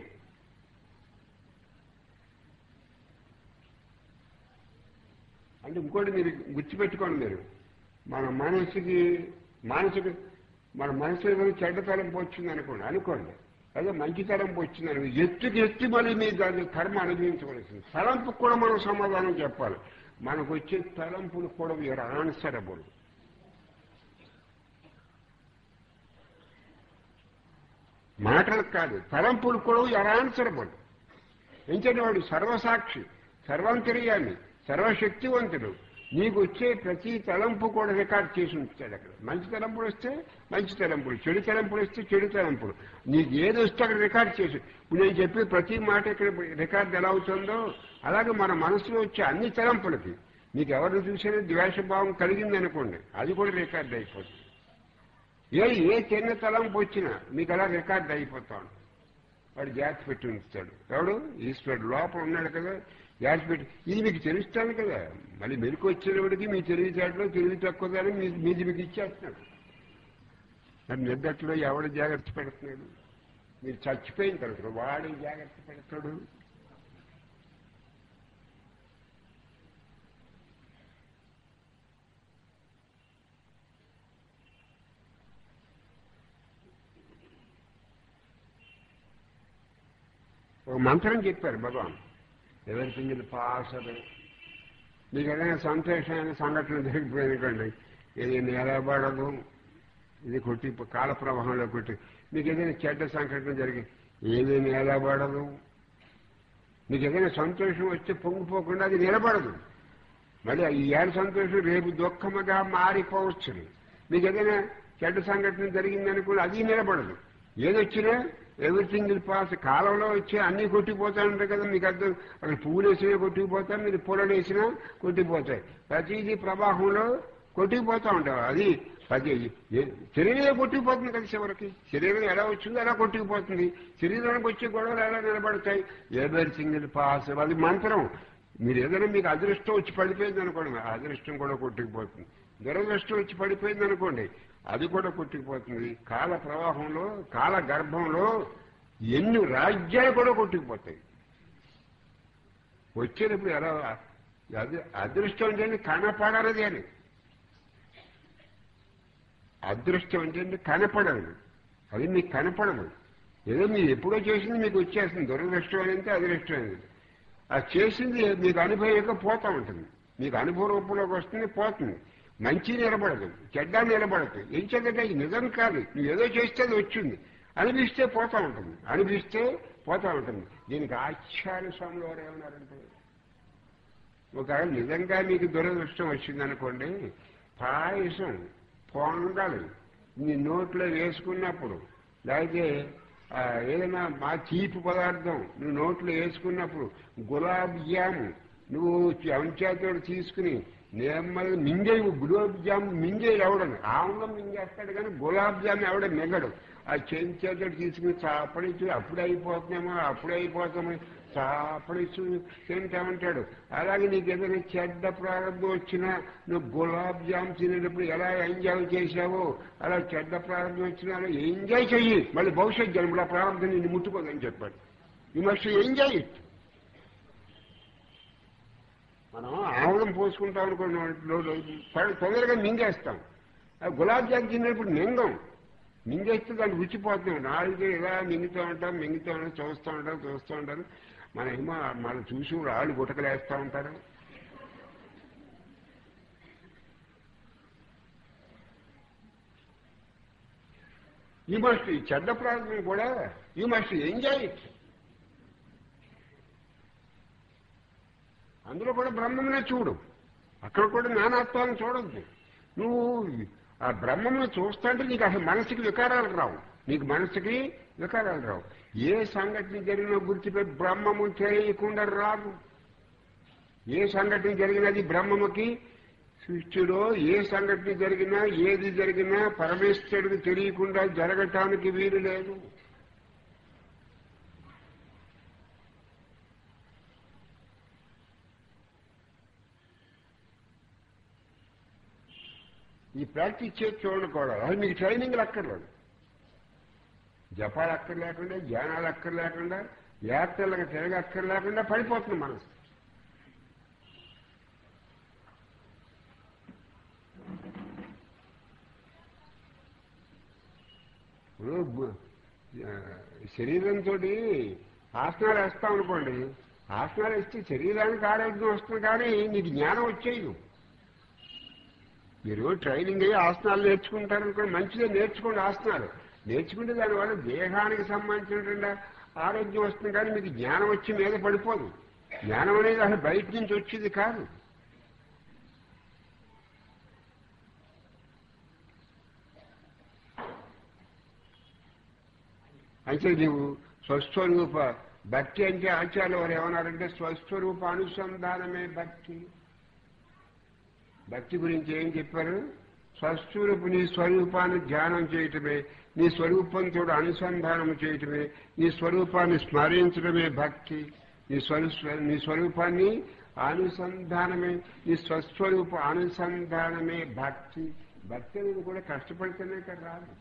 అంటే ఇంకోటి మీరు గుర్తుపెట్టుకోండి మీరు మన మనసుకి మానసిక మన మనసులో ఏదైనా చెడ్డ తలంపు వచ్చింది అనుకోండి అనుకోండి అదే మంచి తలంపు వచ్చింది అనుకో ఎత్తుకి ఎత్తి మళ్ళీ మీరు దాన్ని కర్మ అనుభవించవలసింది తలంపుకు కూడా మనం సమాధానం చెప్పాలి మనకు వచ్చే తలంపులు కూడా వీరు ఆన్సరబుల్ మాటలకు కాదు తలంపులు కూడా వీఆర్ ఆన్సరబుల్ ఎందుకంటే వాడు సర్వసాక్షి సర్వాంతర్యాన్ని సర్వశక్తివంతుడు నీకు వచ్చే ప్రతి తలంపు కూడా రికార్డ్ చేసి ఉంచుతాడు అక్కడ మంచి తలంపులు వస్తే మంచి తలంపులు చెడు తలంపులు వస్తే చెడు తలంపులు నీకు ఏది వస్తే అక్కడ రికార్డ్ చేసి ఇప్పుడు నేను చెప్పే ప్రతి మాట ఇక్కడ రికార్డ్ ఎలా అవుతుందో అలాగే మన మనసులో వచ్చే అన్ని తలంపులకి నీకు ఎవరిని చూసినా ద్వేషభావం కలిగింది అనుకోండి అది కూడా రికార్డ్ అయిపోతుంది ఏ ఏ చిన్న తలంపు వచ్చినా మీకు అలా రికార్డ్ అయిపోతాడు వాడు జాగ్రత్త పెట్టి ఉంచుతాడు ఎవడు ఈశ్వరుడు లోపల ఉన్నాడు కదా జాగ్రత్త పెట్టి ఇది మీకు తెలుస్తాను కదా మళ్ళీ మెరుకు వచ్చేటప్పటికి మీ తెలివితేటలో తెలివి తక్కువదని మీ మీది మీకు ఇచ్చేస్తున్నాడు మరి నిద్దట్లో ఎవడు జాగ్రత్త పెడుతున్నాడు మీరు చచ్చిపోయిన తర్వాత వాడు జాగ్రత్త పెడతాడు ఒక మంత్రం చెప్పారు భగవాన్ ఎవరిథింగ్ ఇది పాసబుల్ మీకు ఏదైనా సంతోషమైన సంఘటన జరిగిపోయిందండి ఇది నిలబడదు ఇది కొట్టి కాల ప్రవాహంలో కొట్టి మీకు ఏదైనా చెడ్డ సంఘటన జరిగి ఏది నిలబడదు మీకు ఏదైనా సంతోషం వస్తే పొంగిపోకుండా అది నిలబడదు మళ్ళీ ఈ ఏడు సంతోషం రేపు దుఃఖముగా మారిపోవచ్చు మీకు ఏదైనా చెడ్డ సంఘటన జరిగిందనుకో అది నిలబడదు ఏదొచ్చినా ఎవ్రీథింగ్ ఇల్ పాస్ కాలంలో వచ్చి అన్ని కొట్టిపోతాయంటారు కదా మీకు అర్థం అక్కడ పువ్వులు వేసినా కొట్టుకుపోతాయి మీరు పొలలు వేసినా కొట్టిపోతాయి ప్రతిదీ ప్రవాహంలో కొట్టుకుపోతా ఉంటారు అది ప్రతి ఏ- శరీరం కొట్టుకుపోతుంది కదా చివరికి శరీరం ఎలా వచ్చిందో ఎలా కొట్టుకుపోతుంది శరీరానికి వచ్చే గొడవలు ఎలా నిలబడతాయి ఎవ్రీథింగ్ ఇల్ పాస్ అది మంత్రం మీరు ఏదైనా మీకు అదృష్టం వచ్చి పడిపోయింది అనుకోండి ఆ అదృష్టం కూడా కొట్టుకుపోతుంది దురదృష్టం వచ్చి పడిపోయింది అనుకోండి అది కూడా కొట్టుకుపోతుంది కాల ప్రవాహంలో కాల గర్భంలో ఎన్ని రాజ్యాలు కూడా కొట్టుకుపోతాయి వచ్చేటప్పుడు ఎలా అది అదృష్టం అంటే కనపడరది అని అదృష్టం అంటే కనపడదు అది మీకు కనపడదు ఏదో మీరు ఎప్పుడో చేసింది మీకు వచ్చేస్తుంది దురదృష్టం అనేది అదృష్టం అనేది ఆ చేసింది మీకు అనుభవం పోతా ఉంటుంది మీకు అనుభవ రూపంలోకి వస్తుంది పోతుంది మంచి నిలబడదు చెడ్డ నిలబడదు ఏం చేద్దంటే ఇది నిజం కాదు నువ్వు ఏదో చేస్తే అది వచ్చింది అనిపిస్తే పోతా ఉంటుంది అనిపిస్తే పోతా ఉంటుంది దీనికి ఆచార్య స్వాములు వారు ఏమన్నారంటే ఒకవేళ నిజంగా మీకు దురదృష్టం వచ్చిందనుకోండి పాయసం పొంగలి నీ నోట్లో వేసుకున్నప్పుడు లేకపోతే ఆ, ఏదైనా మా తీపి పదార్థం నువ్వు నోట్లో వేసుకున్నప్పుడు గులాబ్ జాము నువ్వు చెంచాతో తీసుకుని నెమ్మది మింగే గులాబ్ జామ్ మింగే ఎవడను ఆవుగా మింగేస్తాడు కానీ గులాబ్ జామ్ ఎవడ మింగడు ఆ చెంచాతో తీసుకుని చాపడిచ్చు అప్పుడు అయిపోతున్నామో అప్పుడు అయిపోతామో చాపడిచ్చు తింటామంటాడు అలాగే నీకు ఏదైనా చెడ్డ ప్రారంభం వచ్చినా నువ్వు గులాబ్ జామ్ తినేటప్పుడు ఎలా ఎంజాయ్ చేశావో అలా చెడ్డ ప్రారంభం వచ్చినా అలా ఎంజాయ్ చెయ్యి మళ్ళీ భవిష్యత్ జన్మలో ప్రారంభం నిన్ను ముట్టుకోదని చెప్పాడు ఈ మస్ట్ ఎంజాయ్ ఇట్ మనం ఆవులం పోసుకుంటాం అనుకోండి తొందరగా మింగేస్తాం ఆ గులాబ్ జామ్ తినేటప్పుడు మింగం మింగేస్తే దాన్ని రుచిపోతున్నాం నాలుగు ఇలా మింగుతూ ఉంటాం మింగుతూ ఉంటాం చూస్తూ ఉంటాం చూస్తూ ఉంటారు మన ఏమో మనం చూసి రాళ్ళు గుటకలేస్తూ ఉంటారు యూ మస్ట్ ఈ చెడ్డ ప్రార్థన కూడా యూ మస్ట్ ఎంజాయ్ ఇట్ అందులో కూడా బ్రహ్మమునే చూడు అక్కడ కూడా నానాత్వాన్ని చూడద్దు నువ్వు ఆ బ్రహ్మమును చూస్తుంటే నీకు అసలు మనసుకి వికారాలు రావు నీకు మనసుకి వికారాలు రావు ఏ సంఘటన జరిగినా గుర్తుపెట్టి బ్రహ్మము తెలియకుండా రాదు ఏ సంఘటన జరిగినది బ్రహ్మముకి సృష్టిలో ఏ సంఘటన జరిగినా ఏది జరిగినా పరమేశ్వరుడికి తెలియకుండా జరగటానికి వీలు లేదు ఈ ప్రాక్టీస్ చేసి చూడండి కూడా అది మీకు ట్రైనింగ్లు అక్కర్లేదు జపాలు అక్కర్లేకుండా ధ్యానాలు అక్కర్లేకుండా యాత్రలకు తిరగ అక్కర్లేకుండా పడిపోతుంది మనసు ఇప్పుడు బు- ఆ, శరీరంతో ఆసనాలు వేస్తాం అనుకోండి ఆసనాలు వేస్తే శరీరానికి ఆరోగ్యం వస్తుంది కానీ నీకు జ్ఞానం వచ్చేది మీరు ట్రైనింగ్ అయ్యి ఆసనాలు నేర్చుకుంటారనుకోండి మంచిగా నేర్చుకోండి ఆసనాలు నేర్చుకుంటే దానివల్ల దేహానికి సంబంధించినటువంటి ఆరోగ్యం వస్తుంది కానీ మీకు జ్ఞానం వచ్చి మీద పడిపోదు జ్ఞానం అనేది అసలు బయట నుంచి వచ్చేది కాదు అయితే నీవు స్వస్వరూప భక్తి అంటే ఆచార్య వారు ఏమన్నారంటే స్వస్వరూప అనుసంధానమే భక్తి భక్తి గురించి ఏం చెప్పారు స్వస్వరూపు నీ స్వరూపాన్ని ధ్యానం చేయటమే నీ స్వరూపంతో అనుసంధానం చేయటమే నీ స్వరూపాన్ని స్మరించడమే భక్తి నీ స్వరూ నీ స్వరూపాన్ని అనుసంధానమే నీ స్వస్వరూప అనుసంధానమే భక్తి భక్తి అనేది కూడా కష్టపడితేనే కదా రాదు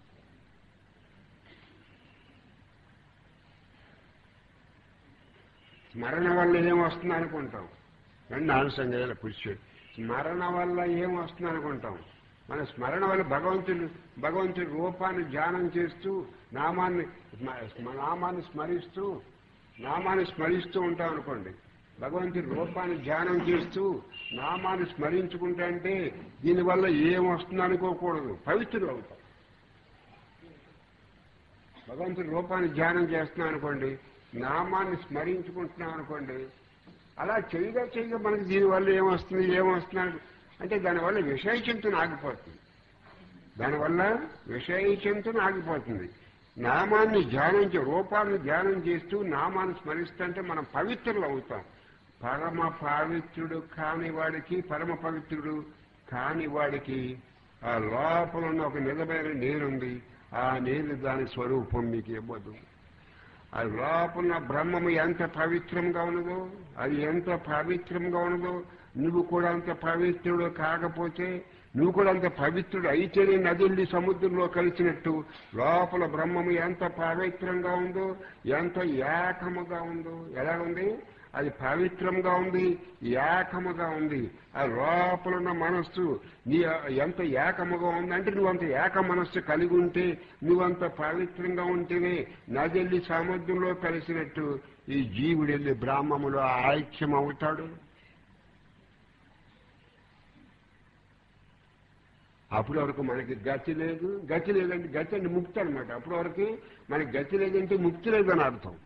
స్మరణ వల్ల ఏం వస్తుంది అనుకుంటాం రెండు ఆనుసంగేల పురుషుడు స్మరణ వల్ల ఏం వస్తుంది అనుకుంటాం మన స్మరణ వల్ల భగవంతుడు భగవంతుడి రూపాన్ని ధ్యానం చేస్తూ నామాన్ని స్మ- నామాన్ని స్మరిస్తూ నామాన్ని స్మరిస్తూ ఉంటాం అనుకోండి భగవంతుడి రూపాన్ని ధ్యానం చేస్తూ నామాన్ని స్మరించుకుంటా అంటే దీనివల్ల ఏం వస్తుంది అనుకోకూడదు పవిత్రులు అవుతాం భగవంతుడి రూపాన్ని ధ్యానం చేస్తున్నాం అనుకోండి నామాన్ని స్మరించుకుంటున్నాం అనుకోండి అలా చేయగా చేయగా మనకి దీనివల్ల ఏమొస్తుంది ఏమొస్తుంది అంటే దానివల్ల విషయ చింతన ఆగిపోతుంది దానివల్ల విషయ చింతన ఆగిపోతుంది నామాన్ని ధ్యానం చే రూపాన్ని ధ్యానం చేస్తూ నామాన్ని స్మరిస్తుంటే మనం పవిత్రులు అవుతాం పరమ పవిత్రుడు కాని వాడికి పరమ పవిత్రుడు కాని వాడికి ఆ లోపల ఉన్న ఒక నిజమైన నీరుంది ఆ నీరు దాని స్వరూపం మీకు ఇవ్వదు ఆ లోపల బ్రహ్మము ఎంత పవిత్రంగా ఉన్నదో అది ఎంత పవిత్రంగా ఉన్నదో నువ్వు కూడా అంత పవిత్రుడు కాకపోతే నువ్వు కూడా అంత పవిత్రుడు అయితేనే నదుల్ని సముద్రంలో కలిసినట్టు లోపల బ్రహ్మము ఎంత పవిత్రంగా ఉందో ఎంత ఏకముగా ఉందో ఎలా ఉంది అది పవిత్రంగా ఉంది ఏకముగా ఉంది ఆ లోపల ఉన్న మనస్సు నీ ఎంత ఏకముగా ఉంది అంటే నువ్వంత ఏక మనస్సు కలిగి ఉంటే నువ్వంత పవిత్రంగా ఉంటేనే నదెళ్ళి సముద్రంలో కలిసినట్టు ఈ జీవుడు వెళ్ళి బ్రాహ్మములో ఐక్యం అవుతాడు అప్పటి వరకు మనకి గతి లేదు గతి లేదంటే గతి అంటే ముక్తి అనమాట అప్పటి వరకు మనకి గతి లేదంటే ముక్తి లేదని అర్థం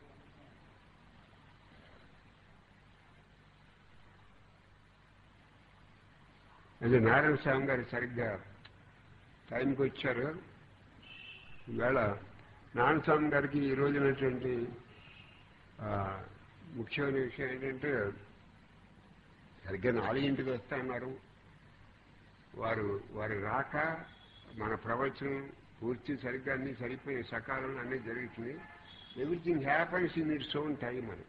అది నారాయణ స్వామి గారు సరిగ్గా టైంకి వచ్చారు ఈవేళ నారాయణ స్వామి గారికి ఈ రోజునటువంటి ఆ, ముఖ్యమైన విషయం ఏంటంటే సరిగ్గా నాలుగింటికి వస్తున్నారు వారు వారు రాక మన ప్రవచనం పూర్తి సరిగ్గా అన్ని సరిపోయి సకాలంలో అన్నీ జరుగుతుంది everything happens in its own time అని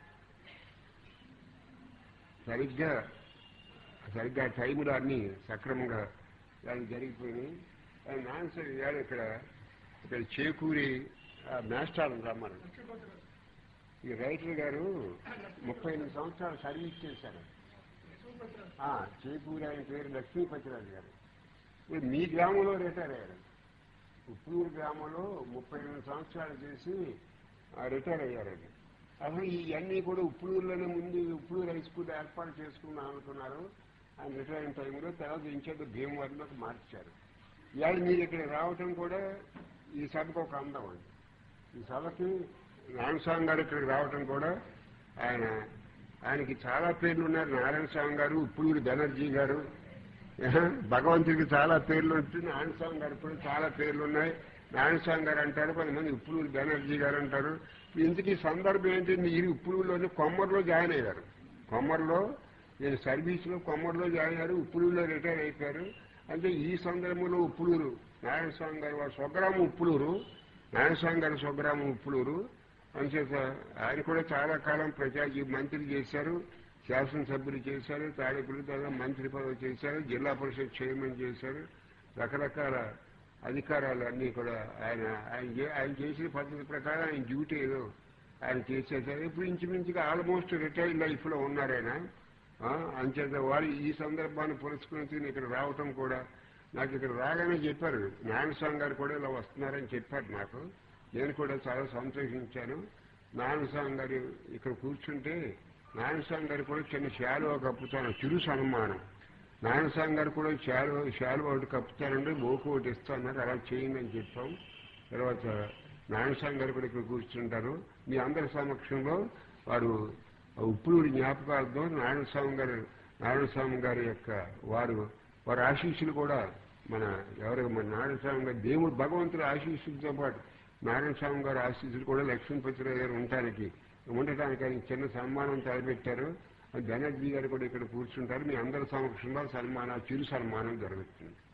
సరిగ్గా సరిగ్గా టైంలో అన్ని సక్రమంగా దానికి జరిగిపోయినాయి ఆయన ఆన్సర్ ఇవాళ ఇక్కడ ఇక్కడ చేకూరి మాస్టర్ రమ్మని ఈ రైటర్ గారు ముప్పై ఎనిమిది సంవత్సరాలు సర్వీస్ చేశారు ఆ, చేకూరి ఆయన పేరు లక్ష్మీపతిరాజు గారు ఇప్పుడు మీ గ్రామంలో రిటైర్ అయ్యారు ఉప్పూరు గ్రామంలో ముప్పై ఎనిమిది సంవత్సరాలు చేసి ఆ, రిటైర్ అయ్యారండి అసలు ఇవన్నీ కూడా ఉప్పులూరులోనే ముందు ఉప్పులూరు హై స్కూల్ ఏర్పాటు చేసుకుందాం అనుకున్నారు ఆయన రిటైర్ అయిన టైంలో తర్వాత ఇంచేది భీమవరంలోకి మార్చారు ఇవాళ మీరు ఇక్కడ రావటం కూడా ఈ సభకు ఒక అందం అండి ఈ సభకి నారాయణ స్వామి గారు ఇక్కడికి రావటం కూడా ఆయన ఆయనకి చాలా పేర్లు ఉన్నారు నారాయణ స్వామి గారు ఉప్పులూరి బెనర్జీ గారు ఆహా, భగవంతుడికి చాలా పేర్లు ఉంటుంది నారాయణ స్వామి గారు కూడా చాలా పేర్లు ఉన్నాయి నారాయణ స్వామి గారు అంటారు కొంతమంది ఉప్పులూరి బెనర్జీ గారు అంటారు ఇంతకీ సందర్భం ఏంటి మీరు ఉప్పులూరులోని కొమ్మర్లో జాయిన్ అయ్యారు కొమ్మర్లో నేను సర్వీస్లో కొమ్మర్లో జాయిన్ అయ్యారు ఉప్పులూరులో రిటైర్ అయిపోయారు అంటే ఈ సందర్భంలో ఉప్పులూరు నారాయణ స్వామి గారు వారు స్వగ్రామం ఉప్పులూరు నారాయణ స్వామి గారు స్వగ్రామం ఉప్పులూరు అంచేత ఆయన కూడా చాలా కాలం ప్రజా మంత్రి చేశారు శాసనసభ్యులు చేశారు తాడేపల్లి తర్వాత మంత్రి పదవి చేశారు జిల్లా పరిషత్ చైర్మన్ చేశారు రకరకాల అధికారాలు అన్నీ కూడా ఆయన ఆయన చే- ఆయన చేసిన పద్ధతి ప్రకారం ఆయన డ్యూటీ ఏదో ఆయన చేసేసారు ఇప్పుడు ఇంచుమించుగా ఆల్మోస్ట్ రిటైర్డ్ లైఫ్ లో ఉన్నారు ఆయన ఆ, అంచేత వారు ఈ సందర్భాన్ని పురస్కరించి ఇక్కడ రావటం కూడా నాకు ఇక్కడ రాగానే చెప్పారు నారాయణ స్వామి గారు కూడా ఇలా వస్తున్నారని చెప్పారు నాకు నేను కూడా చాలా సంతోషించాను నారాయణ స్వామి గారు ఇక్కడ కూర్చుంటే నారాయణ స్వామి గారు కూడా చిన్న శాలువ కప్పుతాను చిరు సన్మానం నారాయణ స్వామి గారు కూడా శాలువ శాలువ ఒకటి కప్పుతారండి మోకు ఒకటి ఇస్తాన్నారు అలా చేయండి అని చెప్పాం తర్వాత నారాయణ స్వామి గారు కూడా ఇక్కడ కూర్చుంటారు మీ అందరి సమక్షంలో వారు ఉప్పులూరి జ్ఞాపకాలతో నారాయణ స్వామి గారు నారాయణ స్వామి గారి యొక్క వారు వారి ఆశీస్సులు కూడా మన ఎవరు మన నారాయణ స్వామి గారు దేవుడు భగవంతుడి ఆశీస్సులతో పాటు నారాయణ స్వామి గారి ఆశీస్సులు కూడా లక్ష్మీపతిరావు గారు ఉండటానికి ఉండటానికి ఆయన చిన్న సన్మానం తలపెట్టారు బెనర్జీ గారు కూడా ఇక్కడ కూర్చుంటారు మీ అందరి సమక్షంలో సన్మానం చిరు సన్మానం జరుగుతుంది